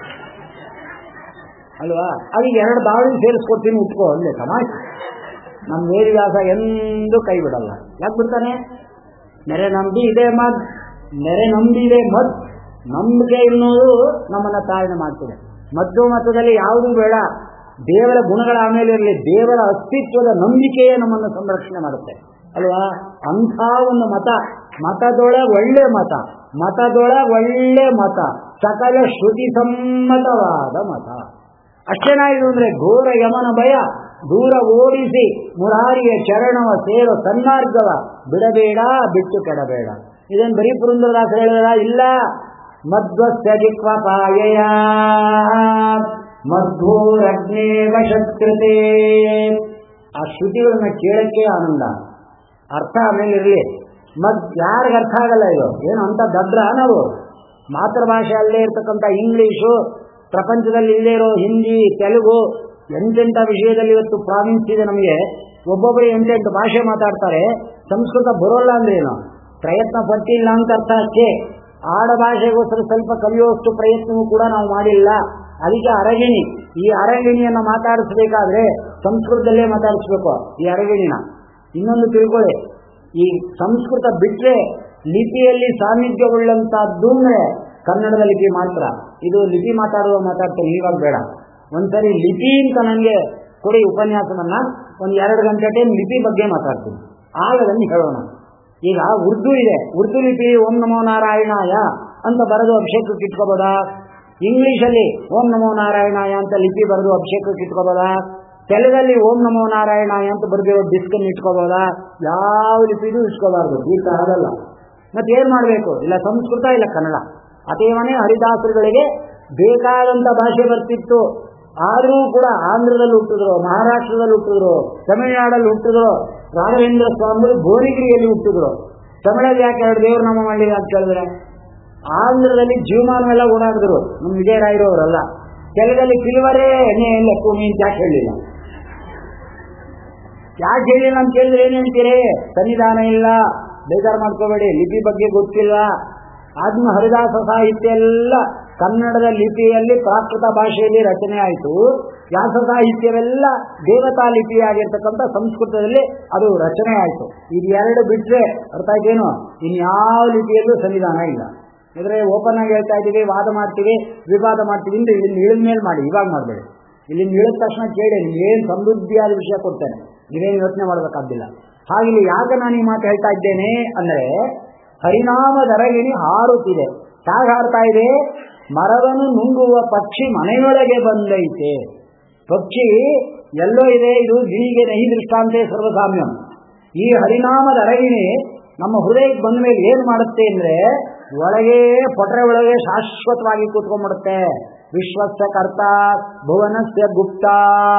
ಅಲ್ವಾ ಅದಕ್ಕೆ ಎರಡು ಬಾವಿ ಸೇರಿಸ್ಕೊಡ್ತೀನಿ ಉಟ್ಕೋ ಅಂದೆ ತಮಾಷೆ ನಮ್ಮ ವೇದಿವ್ಯಾಸ ಎಂದೂ ಕೈ ಬಿಡಲ್ಲ ಯಾಕೆ ಬಿಡ್ತಾನೆ ನೆರೆ ನಂಬಿ ಇದೆ ಮದ್ ನೆರೆ ನಂಬಿ ಇದೆ ಮದ್ ನಂಬಿಕೆ ಎನ್ನುವುದು ನಮ್ಮನ್ನ ತಾಳ್ಮೆ ಮಾಡ್ತದೆ ಮದ್ದು ಮತದಲ್ಲಿ ಯಾವುದೂ ಬೇಡ ದೇವರ ಗುಣಗಳ ಆಮೇಲೆ ಇರಲಿ ದೇವರ ಅಸ್ತಿತ್ವದ ನಂಬಿಕೆಯೇ ನಮ್ಮನ್ನು ಸಂರಕ್ಷಣೆ ಮಾಡುತ್ತೆ ಅಲ್ವಾ ಅಂಥ ಒಂದು ಮತ ಮತದೊಳ ಒಳ್ಳೆ ಮತ ಮತದೊಳ ಒಳ್ಳೆ ಮತ ಸಕಲ ಶ್ರುತಿ ಸಮ್ಮತವಾದ ಮತ ಅಷ್ಟೇನಾಯಿತು ಅಂದ್ರೆ ಘೋರ ಯಮನ ಭಯ ದೂರ ಓಡಿಸಿ ಮುರಾರಿಯ ಚರಣವ ಸೇರೋ ಸನ್ಮಾರ್ಗವ ಬಿಡಬೇಡ ಬಿಟ್ಟು ಕೆಡಬೇಡ ಇದೇನು ಬರೀ ಪುರಂದರದಾಸ ಹೇಳಿದ ಇಲ್ಲ ಮಧ್ವಸ್ಯಜಿಕ್ವ ಪಾಯಯ ಮಧ್ವೋರಗ್ನೇವ ಶತ್ರುತೆ ಆ ಶ್ರುತಿಗಳನ್ನ ಕೇಳಕ್ಕೆ ಆನಂದ ಅರ್ಥ ಆಮೇಲೆ ಇರಲಿ ಮದ್ ಯಾರಿಗೆ ಅರ್ಥ ಆಗಲ್ಲ ಇದು ಏನು ಅಂತ ದಡ್ರ ನಾವು ಮಾತೃಭಾಷೆ ಅಲ್ಲೇ ಇರ್ತಕ್ಕಂಥ ಇಂಗ್ಲಿಷು ಪ್ರಪಂಚದಲ್ಲಿ ಇಲ್ಲೇ ಇರೋ ಹಿಂದಿ ತೆಲುಗು ಎಂತೆಂಥ ವಿಷಯದಲ್ಲಿ ಇವತ್ತು ಪ್ರಾವಿನ್ಸ್ ಇದೆ ನಮಗೆ ಒಬ್ಬೊಬ್ಬರು ಎಂತೆಂಟು ಭಾಷೆ ಮಾತಾಡ್ತಾರೆ ಸಂಸ್ಕೃತ ಬರೋಲ್ಲ ಅಂದ್ರೆ ಏನು ಪ್ರಯತ್ನ ಪಟ್ಟಿಲ್ಲ ಅಂತ ಅರ್ಥ ಅಷ್ಟೇ ಆಡ ಭಾಷೆಗೋಸ್ಕರ ಸ್ವಲ್ಪ ಕಲಿಯುವಷ್ಟು ಪ್ರಯತ್ನವೂ ಕೂಡ ನಾವು ಮಾಡಿಲ್ಲ ಅದಕ್ಕೆ ಅರಗಿಣಿ ಈ ಅರಗಿಣಿಯನ್ನು ಮಾತಾಡಿಸ್ಬೇಕಾದ್ರೆ ಸಂಸ್ಕೃತದಲ್ಲೇ ಮಾತಾಡಿಸ್ಬೇಕು ಈ ಅರಗಿಣಿನ ಇನ್ನೊಂದು ತಿಳ್ಕೊಳ್ಳಿ ಈ ಸಂಸ್ಕೃತ ಬಿಟ್ರೆ ಲಿಪಿಯಲ್ಲಿ ಸಾನ್ನಿಧ್ಯವುಳ್ಳಂತಹದ್ದು ಅಂದ್ರೆ ಕನ್ನಡದ ಲಿಪಿ ಮಾತ್ರ ಇದು ಲಿಪಿ ಮಾತಾಡುವ ಮಾತಾಡ್ತೇನೆ ಇವಾಗ ಬೇಡ ಒಂದ್ಸರಿ ಲಿಪಿ ಅಂತ ನನಗೆ ಕೊಡಿ ಉಪನ್ಯಾಸವನ್ನ ಒಂದು ಎರಡು ಗಂಟೆ ಟೈಮ್ ಲಿಪಿ ಬಗ್ಗೆ ಮಾತಾಡ್ತೀನಿ ಆಗ ಅದನ್ನು ಹೇಳೋಣ ಈಗ ಉರ್ದು ಇದೆ ಉರ್ದು ಲಿಪಿ ಓಂ ನಮೋ ನಾರಾಯಣಾಯ ಅಂತ ಬರೆದು ಅಭಿಷೇಕಕ್ಕೆ ಇಟ್ಕೋಬೋದಾ ಇಂಗ್ಲಿಷಲ್ಲಿ ಓಂ ನಮೋ ನಾರಾಯಣಾಯ ಅಂತ ಲಿಪಿ ಬರೆದು ಅಭಿಷೇಕಕ್ಕೆ ಇಟ್ಕೋಬೋದಾ ತೆಲುಗಲ್ಲಿ ಓಂ ನಮೋ ನಾರಾಯಣಾಯ ಅಂತ ಬರೆದಿರೋ ಡಿಸ್ಕನ್ನು ಇಟ್ಕೋಬೋದಾ ಯಾವ ಲಿಪಿದು ಇಟ್ಕೋಬಾರ್ದು ಈ ತರಹದಲ್ಲ ಮತ್ತೆ ಏನ್ ಮಾಡಬೇಕು ಇಲ್ಲ ಸಂಸ್ಕೃತ ಇಲ್ಲ ಕನ್ನಡ ಅತೇವನೇ ಹರಿದಾಸರುಗಳಿಗೆ ಬೇಕಾದಂತ ಭಾಷೆ ಬರ್ತಿತ್ತು ಆದರೂ ಕೂಡ ಆಂಧ್ರದಲ್ಲಿ ಹುಟ್ಟಿದ್ರು ಮಹಾರಾಷ್ಟ್ರದಲ್ಲಿ ಹುಟ್ಟಿದ್ರು ತಮಿಳುನಾಡಲ್ಲಿ ಹುಟ್ಟಿದ್ರು ರಾಘವೇಂದ್ರ ಸ್ವಾಮಿಗಳು ಬೋರಿಗಿರಿಯಲ್ಲಿ ಹುಟ್ಟಿದ್ರು ತಮಿಳಲ್ಲಿ ಯಾಕೆ ಎರಡು ದೇವ್ರ ನಾಮ ಮಾಡಲಿಲ್ಲ ಅಂತ ಕೇಳಿದ್ರೆ ಆಂಧ್ರದಲ್ಲಿ ಜೀವಮಾನವೆಲ್ಲ ಓಡಾಡಿದ್ರು ನಮ್ಮ ವಿಜಯರಾಯರವರಲ್ಲ ತೆಲುಗಲ್ಲಿ ಕಿಲ್ವರೇ ಎಣ್ಣೆ ಎಲ್ಲ ಕೂಮಿ ಅಂತ ಯಾಕೆ ಹೇಳಲಿಲ್ಲ ಯಾಕೆ ಹೇಳಿಲ್ಲ ಅಂತ ಕೇಳಿದ್ರೆ ಏನ್ ಹೇಳ್ತೀರಿ ಸನ್ನಿಧಾನ ಇಲ್ಲ ಬೇಜಾರು ಮಾಡ್ಕೋಬೇಡಿ ಲಿಪಿ ಬಗ್ಗೆ ಗೊತ್ತಿಲ್ಲ ಆದ್ಮ ಹರಿದಾಸ ಸಾಹಿತ್ಯ ಎಲ್ಲ ಕನ್ನಡದ ಲಿಪಿಯಲ್ಲಿ ಪ್ರಾಕೃತ ಭಾಷೆಯಲ್ಲಿ ರಚನೆ ಆಯಿತು ವ್ಯಾಸ ಸಾಹಿತ್ಯವೆಲ್ಲ ದೇವತಾ ಲಿಪಿಯಾಗಿರ್ತಕ್ಕಂಥ ಸಂಸ್ಕೃತದಲ್ಲಿ ಅದು ರಚನೆ ಆಯಿತು ಇದು ಎರಡು ಬಿಟ್ರೆ ಅರ್ಥ ಆಯ್ತೇನು ಇನ್ಯಾವ ಲಿಪಿಯಲ್ಲೂ ಸನ್ನಿಧಾನ ಇಲ್ಲ ಇದ್ರೆ ಓಪನ್ ಆಗಿ ಹೇಳ್ತಾ ಇದ್ದೀವಿ ವಾದ ಮಾಡ್ತೀವಿ ವಿವಾದ ಮಾಡ್ತೀವಿ ಅಂದ್ರೆ ಇಲ್ಲಿ ಇಳಿದ ಮೇಲೆ ಮಾಡಿ ಇವಾಗ ಮಾಡಬೇಡಿ ಇಲ್ಲಿ ಇಳಿದ ತಕ್ಷಣ ಕೇಳಿ ನಿಮ್ಗೆ ಏನು ಸಮೃದ್ಧಿಯಾದ ವಿಷಯ ಕೊಡ್ತೇನೆ ನೀವೇನು ಯೋಚನೆ ಮಾಡಬೇಕಾದ್ದಿಲ್ಲ ಹಾಗೆ ಯಾಕೆ ನಾನು ಈ ಮಾತು ಹೇಳ್ತಾ ಇದ್ದೇನೆ ಅಂದ್ರೆ ಹರಿನಾಮದರಗಿಣಿ ಹಾರುತ್ತಿದೆ ಹೇಗೆ ಹಾರ್ತಾ ಇದೆ ಮರವನ್ನು ನುಂಗುವ ಪಕ್ಷಿ ಮನೆಯೊಳಗೆ ಬಂದೈತೆ ಪಕ್ಷಿ ಎಲ್ಲೋ ಇದೆ ಇದು ಗಿಣಿಗೆ ನಹಿ ದೃಷ್ಟಾಂತೆ ಸರ್ವಸಾಮ್ಯಂ ಈ ಹರಿನಾಮದ ಅರಗಿಣಿ ನಮ್ಮ ಹೃದಯಕ್ಕೆ ಬಂದ ಮೇಲೆ ಏನ್ ಮಾಡುತ್ತೆ ಅಂದ್ರೆ ಒಳಗೆ ಪೊಟರೆ ಒಳಗೆ ಶಾಶ್ವತವಾಗಿ ಕೂತ್ಕೊಂಡ್ಬಿಡುತ್ತೆ ವಿಶ್ವಸ್ಯ ಕರ್ತ ಭುವನಸ್ಯ ಗುಪ್ತ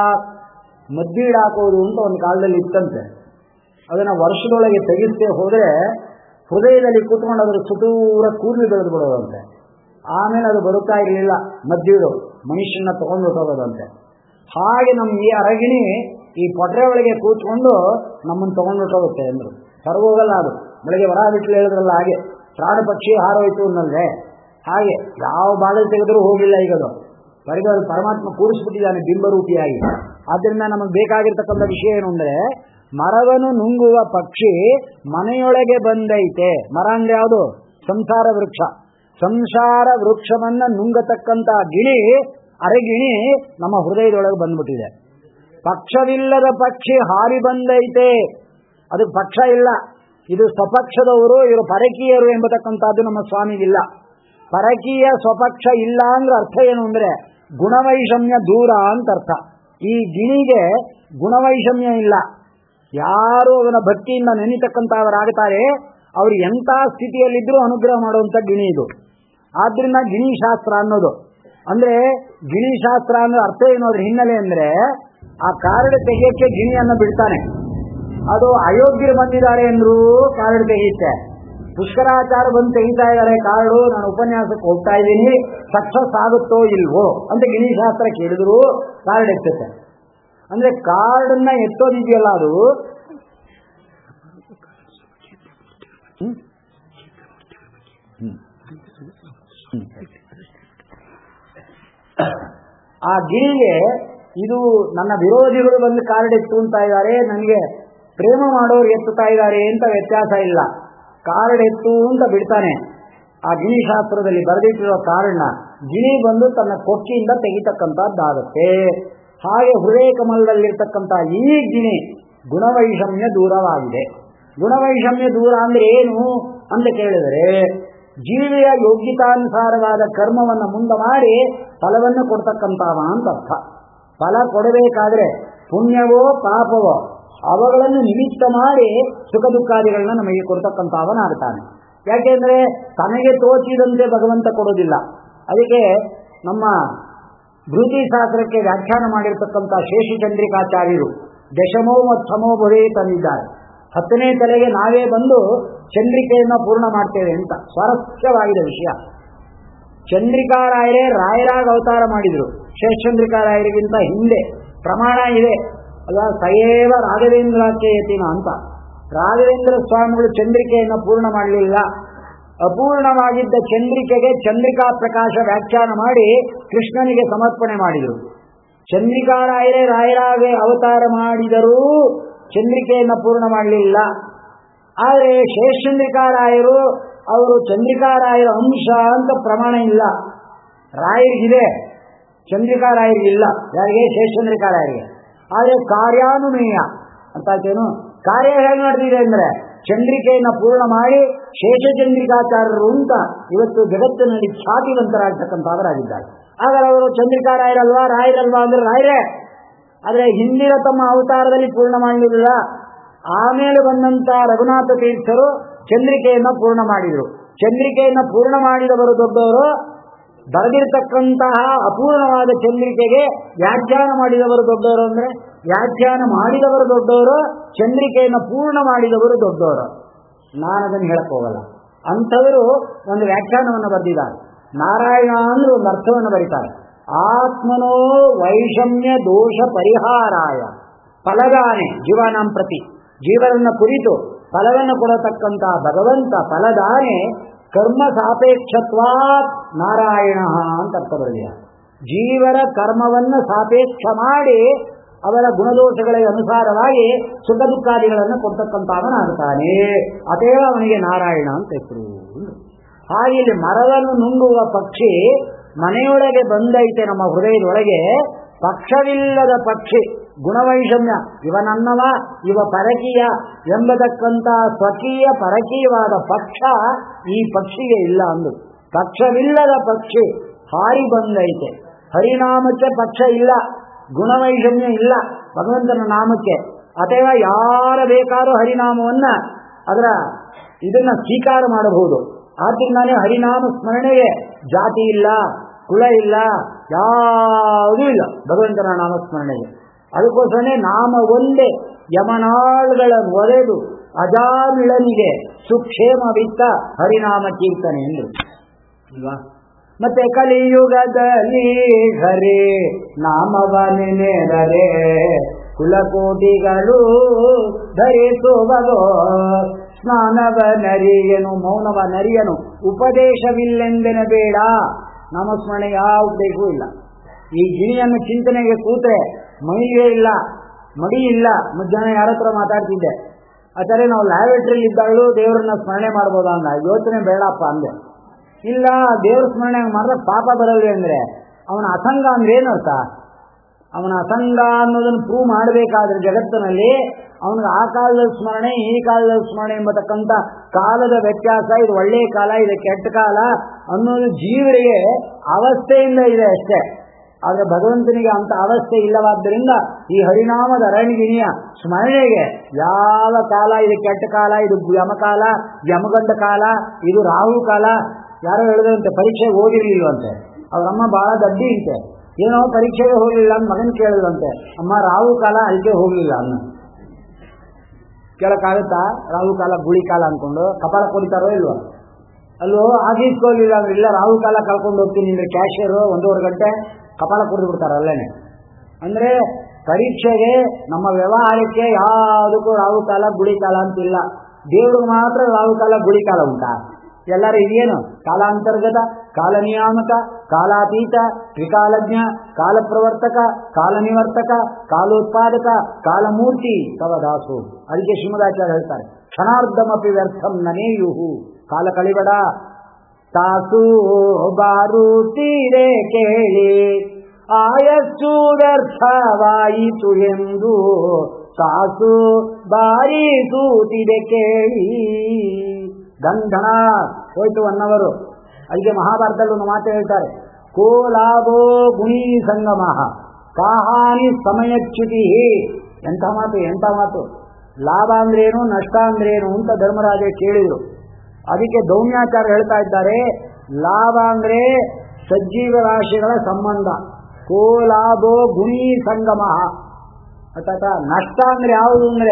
ಮದ್ದಿಡಾಕೋದು ಅಂತ ಒಂದು ಕಾಲದಲ್ಲಿ ಇತ್ತಂತೆ ಅದನ್ನ ವರ್ಷದೊಳಗೆ ತೆಗಿಸ್ತೇ ಹೋದ್ರೆ ಹೃದಯದಲ್ಲಿ ಕೂತ್ಕೊಂಡು ಅದ್ರ ಸುತೂರ ಕೂದಲು ಬೆಳೆದು ಬಿಡೋದಂತೆ ಆಮೇಲೆ ಅದು ಬರುತ್ತಾ ಇರಲಿಲ್ಲ ಮದ್ದಿಡು ಮನುಷ್ಯನ ತಗೊಂಡು ಹೋಗೋದಂತೆ ಹಾಗೆ ನಮ್ಮ ಈ ಅರಗಿಣಿ ಈ ಪೊಟ್ರೆ ಒಳಗೆ ಕೂತ್ಕೊಂಡು ನಮ್ಮನ್ನು ತಗೊಂಡು ಹೋಗುತ್ತೆ ಅಂದ್ರು ಹೊರಗೋಗಲ್ಲ ಅದು ಬೆಳಗ್ಗೆ ಹೊರ ಬಿಟ್ಟು ಹೇಳಿದ್ರಲ್ಲ ಹಾಗೆ ಪ್ರಾಣ ಪಕ್ಷಿ ಹಾರೋಯ್ತು ಅನ್ನಲ್ವೇ ಹಾಗೆ ಯಾವ ಬಾಗಿಲು ತೆಗೆದರೂ ಹೋಗಿಲ್ಲ ಈಗ ಅದು ಹೊರಗೆ ಅದು ಪರಮಾತ್ಮ ಕೂರಿಸ್ಬಿಟ್ಟಿದ್ದಾನೆ ಬಿಂಬರೂಪಿಯಾಗಿ ಆದ್ದರಿಂದ ನಮಗೆ ಬೇಕಾಗಿರ್ತಕ್ಕಂಥ ವಿಷಯ ಏನು ಅಂದ್ರೆ ಮರವನ್ನು ನುಂಗುವ ಪಕ್ಷಿ ಮನೆಯೊಳಗೆ ಬಂದೈತೆ ಮರ ಅಂದ್ರೆ ಯಾವುದು ಸಂಸಾರ ವೃಕ್ಷ ಸಂಸಾರ ವೃಕ್ಷವನ್ನ ನುಂಗತಕ್ಕಂತ ಗಿಣಿ ಅರೆಗಿಣಿ ನಮ್ಮ ಹೃದಯದೊಳಗೆ ಬಂದ್ಬಿಟ್ಟಿದೆ ಪಕ್ಷವಿಲ್ಲದ ಪಕ್ಷಿ ಹಾರಿ ಬಂದೈತೆ ಅದು ಪಕ್ಷ ಇಲ್ಲ ಇದು ಸ್ವಪಕ್ಷದವರು ಇವರು ಪರಕೀಯರು ಎಂಬತಕ್ಕಂಥದ್ದು ನಮ್ಮ ಸ್ವಾಮಿಗಿಲ್ಲ ಪರಕೀಯ ಸ್ವಪಕ್ಷ ಇಲ್ಲ ಅಂದ್ರೆ ಅರ್ಥ ಏನು ಅಂದ್ರೆ ಗುಣವೈಷಮ್ಯ ದೂರ ಅಂತ ಅರ್ಥ ಈ ಗಿಣಿಗೆ ಗುಣವೈಷಮ್ಯ ಇಲ್ಲ ಯಾರು ಅವನ ಭಕ್ತಿಯಿಂದ ನೆನೆತಕ್ಕಂಥವರಾಗುತ್ತಾರೆ ಅವರು ಎಂಥ ಸ್ಥಿತಿಯಲ್ಲಿದ್ದರೂ ಅನುಗ್ರಹ ಮಾಡುವಂಥ ಗಿಣಿ ಇದು ಆದ್ರಿಂದ ಗಿಣಿಶಾಸ್ತ್ರ ಅನ್ನೋದು ಅಂದ್ರೆ ಗಿಣಿಶಾಸ್ತ್ರ ಅನ್ನೋ ಅರ್ಥ ಏನು ಅದ್ರ ಹಿನ್ನೆಲೆ ಅಂದ್ರೆ ಆ ಕಾರ್ಡ್ ತೆಗೆಯಕ್ಕೆ ಗಿಣಿಯನ್ನ ಬಿಡ್ತಾನೆ ಅದು ಅಯೋಗ್ಯರು ಬಂದಿದ್ದಾರೆ ಅಂದ್ರೂ ಕಾರ್ಡ್ ತೆಗೆಯುತ್ತೆ ಪುಷ್ಕರಾಚಾರ ಬಂದು ತೆಗಿತಾ ಇದ್ದಾರೆ ಕಾರ್ಡು ನಾನು ಉಪನ್ಯಾಸಕ್ಕೆ ಹೋಗ್ತಾ ಇದ್ದೀನಿ ಸಕ್ಸಸ್ ಆಗುತ್ತೋ ಇಲ್ವೋ ಅಂತ ಗಿಣಿಶಾಸ್ತ್ರ ಕೇಳಿದ್ರು ಕಾರ್ಡ್ ಎತ್ತುತ್ತೆ ಅಂದ್ರೆ ಕಾರ್ಡನ್ನ ಎತ್ತೋದಿದೆಯಲ್ಲ ಅದು ಹ್ಮ್? ಹ್ಮ್. ಹ್ಮ್. ಆ ಗಿರಿಗೆ ಇದು ನನ್ನ ವಿರೋಧಿಗಳು ಬಂದು ಕಾರ್ಡ್ ಎತ್ತುಂತಾ ಇದ್ದಾರೆ ನನಗೆ ಪ್ರೇಮ ಮಾಡೋರು ಎತ್ತುತ್ತಾ ಇದ್ದಾರೆ ಅಂತ ವ್ಯತ್ಯಾಸ ಇಲ್ಲ ಕಾರ್ಡ್ ಎತ್ತು ಅಂತ ಬಿಡ್ತಾನೆ ಆ ಗಿಣಿ ಶಾಸ್ತ್ರದಲ್ಲಿ ಬರೆದಿಟ್ಟಿರೋ ಕಾರ್ಡ್ನ ಗಿಣಿ ಬಂದು ತನ್ನ ಕೊಕ್ಕಿಯಿಂದ ತೆಗಿತಕ್ಕಂಥದ್ದಾಗುತ್ತೆ ಹಾಗೆ ಹೃದಯ ಕಮಲದಲ್ಲಿರ್ತಕ್ಕಂಥ ಈ ಗಿಣಿ ಗುಣವೈಷಮ್ಯ ದೂರವಾಗಿದೆ ಗುಣವೈಷಮ್ಯ ದೂರ ಅಂದ್ರೆ ಏನು ಅಂತ ಕೇಳಿದರೆ ಜೀವಿಯ ಯೋಗ್ಯತಾನುಸಾರವಾದ ಕರ್ಮವನ್ನು ಮುಂದೆ ಮಾಡಿ ಫಲವನ್ನು ಕೊಡ್ತಕ್ಕಂಥವ ಅಂತ ಅರ್ಥ ಫಲ ಕೊಡಬೇಕಾದ್ರೆ ಪುಣ್ಯವೋ ಪಾಪವೋ ಅವುಗಳನ್ನು ನಿಮಿತ್ತ ಮಾಡಿ ಸುಖ ದುಃಖಾದಿಗಳನ್ನ ನಮಗೆ ಕೊಡ್ತಕ್ಕಂಥವನಾಗ್ತಾನೆ ಯಾಕೆಂದ್ರೆ ತನಗೆ ತೋಚಿದಂತೆ ಭಗವಂತ ಕೊಡೋದಿಲ್ಲ ಅದಕ್ಕೆ ನಮ್ಮ ಭೃತಿ ಶಾಸ್ತ್ರಕ್ಕೆ ವ್ಯಾಖ್ಯಾನ ಮಾಡಿರ್ತಕ್ಕಂಥ ಶೇಷಚಂದ್ರಿಕಾಚಾರ್ಯರು ದಶಮೋ ಮತ್ತಮೋ ಭವೇ ತಂದಿದ್ದಾರೆ ಹತ್ತನೇ ತಲೆಗೆ ನಾವೇ ಬಂದು ಚಂದ್ರಿಕೆಯನ್ನು ಪೂರ್ಣ ಮಾಡ್ತೇವೆ ಅಂತ ಸ್ವಾರಸ್ಯವಾಗಿದೆ ವಿಷಯ ಚಂದ್ರಿಕಾರಾಯರೇ ರಾಯರಾಗ ಅವತಾರ ಮಾಡಿದ್ರು ಶೇಷಚಂದ್ರಿಕಾರಾಯರಿಗಿಂತ ಹಿಂದೆ ಪ್ರಮಾಣ ಇದೆ ಅಲ್ಲ ಸಯೇವ ರಾಘವೇಂದ್ರಾಖ್ಯಯತಿನ ಅಂತ ರಾಘವೇಂದ್ರ ಸ್ವಾಮಿಗಳು ಚಂದ್ರಿಕೆಯನ್ನು ಪೂರ್ಣ ಮಾಡಲಿಲ್ಲ ಅಪೂರ್ಣವಾಗಿದ್ದ ಚಂದ್ರಿಕೆಗೆ ಚಂದ್ರಿಕಾ ಪ್ರಕಾಶ ವ್ಯಾಖ್ಯಾನ ಮಾಡಿ ಕೃಷ್ಣನಿಗೆ ಸಮರ್ಪಣೆ ಮಾಡಿದರು ಚಂದ್ರಿಕಾರಾಯರೇ ರಾಯರಾಗೆ ಅವತಾರ ಮಾಡಿದರೂ ಚಂದ್ರಿಕೆಯನ್ನು ಪೂರ್ಣ ಮಾಡಲಿಲ್ಲ ಆದರೆ ಶೇಷಚಂದ್ರಿಕಾರಾಯರು ಅವರು ಚಂದ್ರಿಕಾರಾಯರ ಅಂಶ ಅಂತ ಪ್ರಮಾಣ ಇಲ್ಲ ರಾಯರಿಗಿದೆ ಚಂದ್ರಿಕಾರಾಯರಿಗಿಲ್ಲ ಯಾರಿಗೆ ಶೇಷಚಂದ್ರಿಕಾರಾಯರಿಗೆ ಆದರೆ ಕಾರ್ಯಾನುಮೇಯ ಅಂತ ಏನು ಕಾರ್ಯ ಹೇಗೆ ನಡೆದಿದೆ ಅಂದ್ರೆ ಚಂದ್ರಿಕೆಯನ್ನು ಪೂರ್ಣ ಮಾಡಿ ಶೇಷಚಂದ್ರಿಕಾಚಾರ್ಯರು ಅಂತ ಇವತ್ತು ಜಗತ್ತಿನಲ್ಲಿ ಖ್ಯಾತಿವಂತರಾಗ್ತಕ್ಕಂಥವರಾಗಿದ್ದಾರೆ ಹಾಗಾದ್ರೆ ಅವರು ಚಂದ್ರಿಕಾರಾಯರಲ್ವಾ ರಾಯರಲ್ವಾ ಅಂದ್ರೆ ರಾಯರೇ ಆದರೆ ಹಿಂದಿನ ತಮ್ಮ ಅವತಾರದಲ್ಲಿ ಪೂರ್ಣ ಮಾಡಲಿಲ್ಲ ಆಮೇಲೆ ಬಂದಂತ ರಘುನಾಥ ತೀರ್ಥರು ಚಂದ್ರಿಕೆಯನ್ನು ಪೂರ್ಣ ಮಾಡಿದರು ಚಂದ್ರಿಕೆಯನ್ನು ಪೂರ್ಣ ಮಾಡಿದವರು ದೊಡ್ಡವರು ಬರೆದಿರ್ತಕ್ಕಂತಹ ಅಪೂರ್ಣವಾದ ಚಂದ್ರಿಕೆಗೆ ವ್ಯಾಖ್ಯಾನ ಮಾಡಿದವರು ದೊಡ್ಡವರು ಅಂದ್ರೆ ವ್ಯಾಖ್ಯಾನ ಮಾಡಿದವರು ದೊಡ್ಡವರು ಚಂದ್ರಿಕೆಯನ್ನು ಪೂರ್ಣ ಮಾಡಿದವರು ದೊಡ್ಡವರು ನಾನು ಅದನ್ನು ಹೇಳಕ್ ಹೋಗಲ್ಲ ಅಂಥವರು ಒಂದು ವ್ಯಾಖ್ಯಾನವನ್ನು ಬರೆದಿದ್ದಾರೆ ನಾರಾಯಣ ಅಂದ್ರೆ ಒಂದು ಅರ್ಥವನ್ನು ಬರೀತಾರೆ ಆತ್ಮನೋ ವೈಷಮ್ಯ ದೋಷ ಪರಿಹಾರಾಯ ಫಲದಾನೆ ಜೀವನಾಂ ಪ್ರತಿ ಜೀವನನ್ನ ಕುರಿತು ಫಲವನ್ನು ಕೊಡತಕ್ಕಂತಹ ಭಗವಂತ ಫಲದಾನೆ ಕರ್ಮ ಸಾಪೇಕ್ಷತ್ವಾತ್ ನಾರಾಯಣ ಅಂತ ಅರ್ಥ ಬರಲಿಲ್ಲ ಜೀವರ ಕರ್ಮವನ್ನು ಸಾಪೇಕ್ಷ ಮಾಡಿ ಅವರ ಗುಣದೋಷಗಳಿಗೆ ಅನುಸಾರವಾಗಿ ಸುಖ ದುಃಖಾದಿಗಳನ್ನು ಕೊಡ್ತಕ್ಕಂಥವನಾಗ್ತಾನೆ ಅದೇವ ಅವನಿಗೆ ನಾರಾಯಣ ಅಂತ ಹೆಸರು ಹಾಗೆ ಇಲ್ಲಿ ಮರವನ್ನು ನುಂಗುವ ಪಕ್ಷಿ ಮನೆಯೊಳಗೆ ಬಂದೈತೆ ನಮ್ಮ ಹೃದಯದೊಳಗೆ ಪಕ್ಷವಿಲ್ಲದ ಪಕ್ಷಿ ಗುಣವೈಷಮ್ಯ ಇವ ನನ್ನವ ಇವ ಪರಕೀಯ ಎಂಬತಕ್ಕಂಥ ಸ್ವಕೀಯ ಪರಕೀಯವಾದ ಪಕ್ಷ ಈ ಪಕ್ಷಿಗೆ ಇಲ್ಲ ಅಂದು ಪಕ್ಷವಿಲ್ಲದ ಪಕ್ಷಿ ಹಾರಿ ಬಂದೈತೆ ಹರಿನಾಮಕ್ಕೆ ಪಕ್ಷ ಇಲ್ಲ ಗುಣವೈಷಮ್ಯ ಇಲ್ಲ ಭಗವಂತನ ನಾಮಕ್ಕೆ ಅಥವಾ ಯಾರ ಬೇಕಾದ್ರೂ ಹರಿನಾಮವನ್ನ ಅದರ ಇದನ್ನ ಸ್ವೀಕಾರ ಮಾಡಬಹುದು ಆದ್ರಿಂದಾನೇ ಹರಿನಾಮ ಸ್ಮರಣೆಗೆ ಜಾತಿ ಇಲ್ಲ ಕುಲ ಇಲ್ಲ ಯಾವುದೂ ಇಲ್ಲ ಭಗವಂತನ ನಾಮಸ್ಮರಣೆಗೆ ಅದಕ್ಕೋಸ್ಕರನೇ ನಾಮ ಒಂದೇ ಯಮನಾಳ್ಗಳ ಒರೆದು ಅಜಾಮಿಳನಿಗೆ ಸುಕ್ಷೇಮವಿತ್ತ ಹರಿನಾಮ ಕೀರ್ತನೆ ಎಂದು ಅಲ್ವಾ ಮತ್ತೆ ಕಲಿಯುಗದಲ್ಲಿ ಹರೇ ನಾಮವನೆನೆದರೆ ಕುಲಕೋಟಿಗಳು ಧರಿಸುವದೋ ಸ್ನಾನವ ನರಿಯನು ಮೌನವ ನರಿಯನು ಉಪದೇಶವಿಲ್ಲೆಂದೆನ ಬೇಡ ನಾಮಸ್ಮರಣೆ ಯಾವ ಉಪದೇಶವೂ ಇಲ್ಲ ಈ ಗಿಣಿಯನ್ನು ಚಿಂತನೆಗೆ ಕೂತ್ರೆ ಮೈಗೆ ಇಲ್ಲ ಮಡಿ ಇಲ್ಲ ಮಧ್ಯಾಹ್ನ ಯಾರ ಹತ್ರ ಮಾತಾಡ್ತಿದ್ದೆ ಆಚಾರ್ಯ ನಾವು ಲ್ಯಾಬರೇಟರಿ ಇದ್ದಾಗಲೂ ದೇವರನ್ನ ಸ್ಮರಣೆ ಮಾಡ್ಬೋದಾ ಅಂದ ಯೋಚನೆ ಬೇಡಪ್ಪ ಅಂದೆ ಇಲ್ಲ ದೇವ್ರ ಸ್ಮರಣೆ ಮಾಡಿದ್ರೆ ಪಾಪ ಬರಲ್ವೇ ಅಂದ್ರೆ ಅವನ ಅಸಂಗ ಅಂದ್ರೆ ಏನು ಅರ್ಥ ಅವನ ಅಸಂಗ ಅನ್ನೋದನ್ನು ಪ್ರೂವ್ ಮಾಡಬೇಕಾದ್ರೆ ಜಗತ್ತಿನಲ್ಲಿ ಅವನಿಗೆ ಆ ಕಾಲದ ಸ್ಮರಣೆ ಈ ಕಾಲದ ಸ್ಮರಣೆ ಎಂಬತಕ್ಕಂಥ ಕಾಲದ ವ್ಯತ್ಯಾಸ ಇದು ಒಳ್ಳೆಯ ಕಾಲ ಇದು ಕೆಟ್ಟ ಕಾಲ ಅನ್ನೋದು ಜೀವರಿಗೆ ಅವಸ್ಥೆಯಿಂದ ಇದೆ ಅಷ್ಟೇ ಆದರೆ ಭಗವಂತನಿಗೆ ಅಂತ ಅವಸ್ಥೆ ಇಲ್ಲವಾದ್ದರಿಂದ ಈ ಹರಿನಾಮದ ಅರಣ್ಗಿನಿಯ ಸ್ಮರಣೆಗೆ ಯಾವ ಕಾಲ ಇದು ಕೆಟ್ಟ ಕಾಲ ಇದು ಯಮಕಾಲ ಯಮಗಂಡ ಕಾಲ ಇದು ರಾಹು ಕಾಲ ಯಾರೋ ಹೇಳಿದ್ರಂತೆ ಪರೀಕ್ಷೆಗೆ ಹೋಗಿರ್ಲಿಲ್ವಂತೆ ಅವ್ರಮ್ಮ ಬಹಳ ದಡ್ಡಿ ಅಂತೆ ಏನೋ ಪರೀಕ್ಷೆಗೆ ಹೋಗ್ಲಿಲ್ಲ ಅಂತ ಮಗನ್ ಕೇಳಿದಂತೆ ಅಮ್ಮ ರಾಹು ಕಾಲ ಅದಕ್ಕೆ ಹೋಗ್ಲಿಲ್ಲ ಅನ್ನ ಕೇಳಕ್ಕಾಗುತ್ತಾ ರಾಹು ಕಾಲ ಗುಳಿ ಕಾಲ ಅನ್ಕೊಂಡು ಕಪಾಲ ಕೊಡಿತಾರೋ ಇಲ್ವೋ ಅಲ್ಲೋ ಆಗಿಸ್ಕೋಲಿಲ್ಲ ಅಂದ್ರೆ ಇಲ್ಲ ರಾಹು ಕಾಲ ಕಳ್ಕೊಂಡು ಹೋಗ್ತೀನಿ ಅಂದ್ರೆ ಕ್ಯಾಶಿಯರು ಒಂದೂವರೆ ಗಂಟೆ ಕಪಾಲ ಕುಡಿದು ಬಿಡ್ತಾರೆ ಅಲ್ಲೇನೆ ಅಂದ್ರೆ ಪರೀಕ್ಷೆಗೆ ನಮ್ಮ ವ್ಯವಹಾರಕ್ಕೆ ಯಾವುದಕ್ಕೂ ರಾಹು ಕಾಲ ಗುಳಿ ಕಾಲ ಅಂತಿಲ್ಲ ದೇವ್ರಿಗೆ ಮಾತ್ರ ರಾಹು ಕಾಲ ಗುಳಿ ಕಾಲ ಉಂಟಾ ಎಲ್ಲರೂ ಇದೇನು ಕಾಲಾಂತರ್ಗತ ಕಾಲನಿಯಾಮಕ ಕಾಲಾತೀತ ತ್ರಿಕಾಲಜ್ಞ ಕಾಲಪ್ರವರ್ತಕ ಕಾಲನಿವರ್ತಕ ಕಾಲೋತ್ಪಾದಕ ಕಾಲಮೂರ್ತಿ ತವ ದಾಸು ಅದಕ್ಕೆ ಶ್ರೀಮದಾಚಾರ್ಯ ಹೇಳ್ತಾರೆ ಕ್ಷಣಾರ್ಧಮಪಿ ವ್ಯರ್ಥಂ ನನೇಯುಹು ಕಾಲ ಕಳಿಬೇಡ ತಾಸು ಬಾರುತ್ತೀರೆ ಕೇಳಿ ಆಯಸ್ಸು ವ್ಯರ್ಥವಾಯಿತು ಎಂದು ಸಾಸು ಬಾರಿ ಸೂತಿದೆ ಕೇಳಿ ಗಂಧಣ ಹೋಯ್ತು ಅನ್ನವರು ಅದಕ್ಕೆ ಮಹಾಭಾರತದಲ್ಲಿ ಒಂದು ಮಾತು ಹೇಳ್ತಾರೆ ಕೋ ಲಾಭೋ ಗುಣಿ ಸಂಗಮ ಕಾಹಾನಿ ಸಮಯಚ್ಯುತಿ ಎಂಥ ಮಾತು ಎಂಥ ಮಾತು ಲಾಭ ಅಂದ್ರೇನು ನಷ್ಟ ಅಂದ್ರೇನು ಅಂತ ಧರ್ಮರಾಜ ಕೇಳಿದ್ರು ಅದಕ್ಕೆ ದೌಮ್ಯಾಚಾರ್ಯ ಹೇಳ್ತಾ ಇದ್ದಾರೆ ಲಾಭ ಅಂದ್ರೆ ಸಜ್ಜೀವ ರಾಶಿಗಳ ಸಂಬಂಧ ಕೋ ಲಾಭೋ ಗುಣಿ ಸಂಗಮ ಅರ್ಥಾತ ನಷ್ಟ ಅಂದ್ರೆ ಯಾವುದು ಅಂದ್ರೆ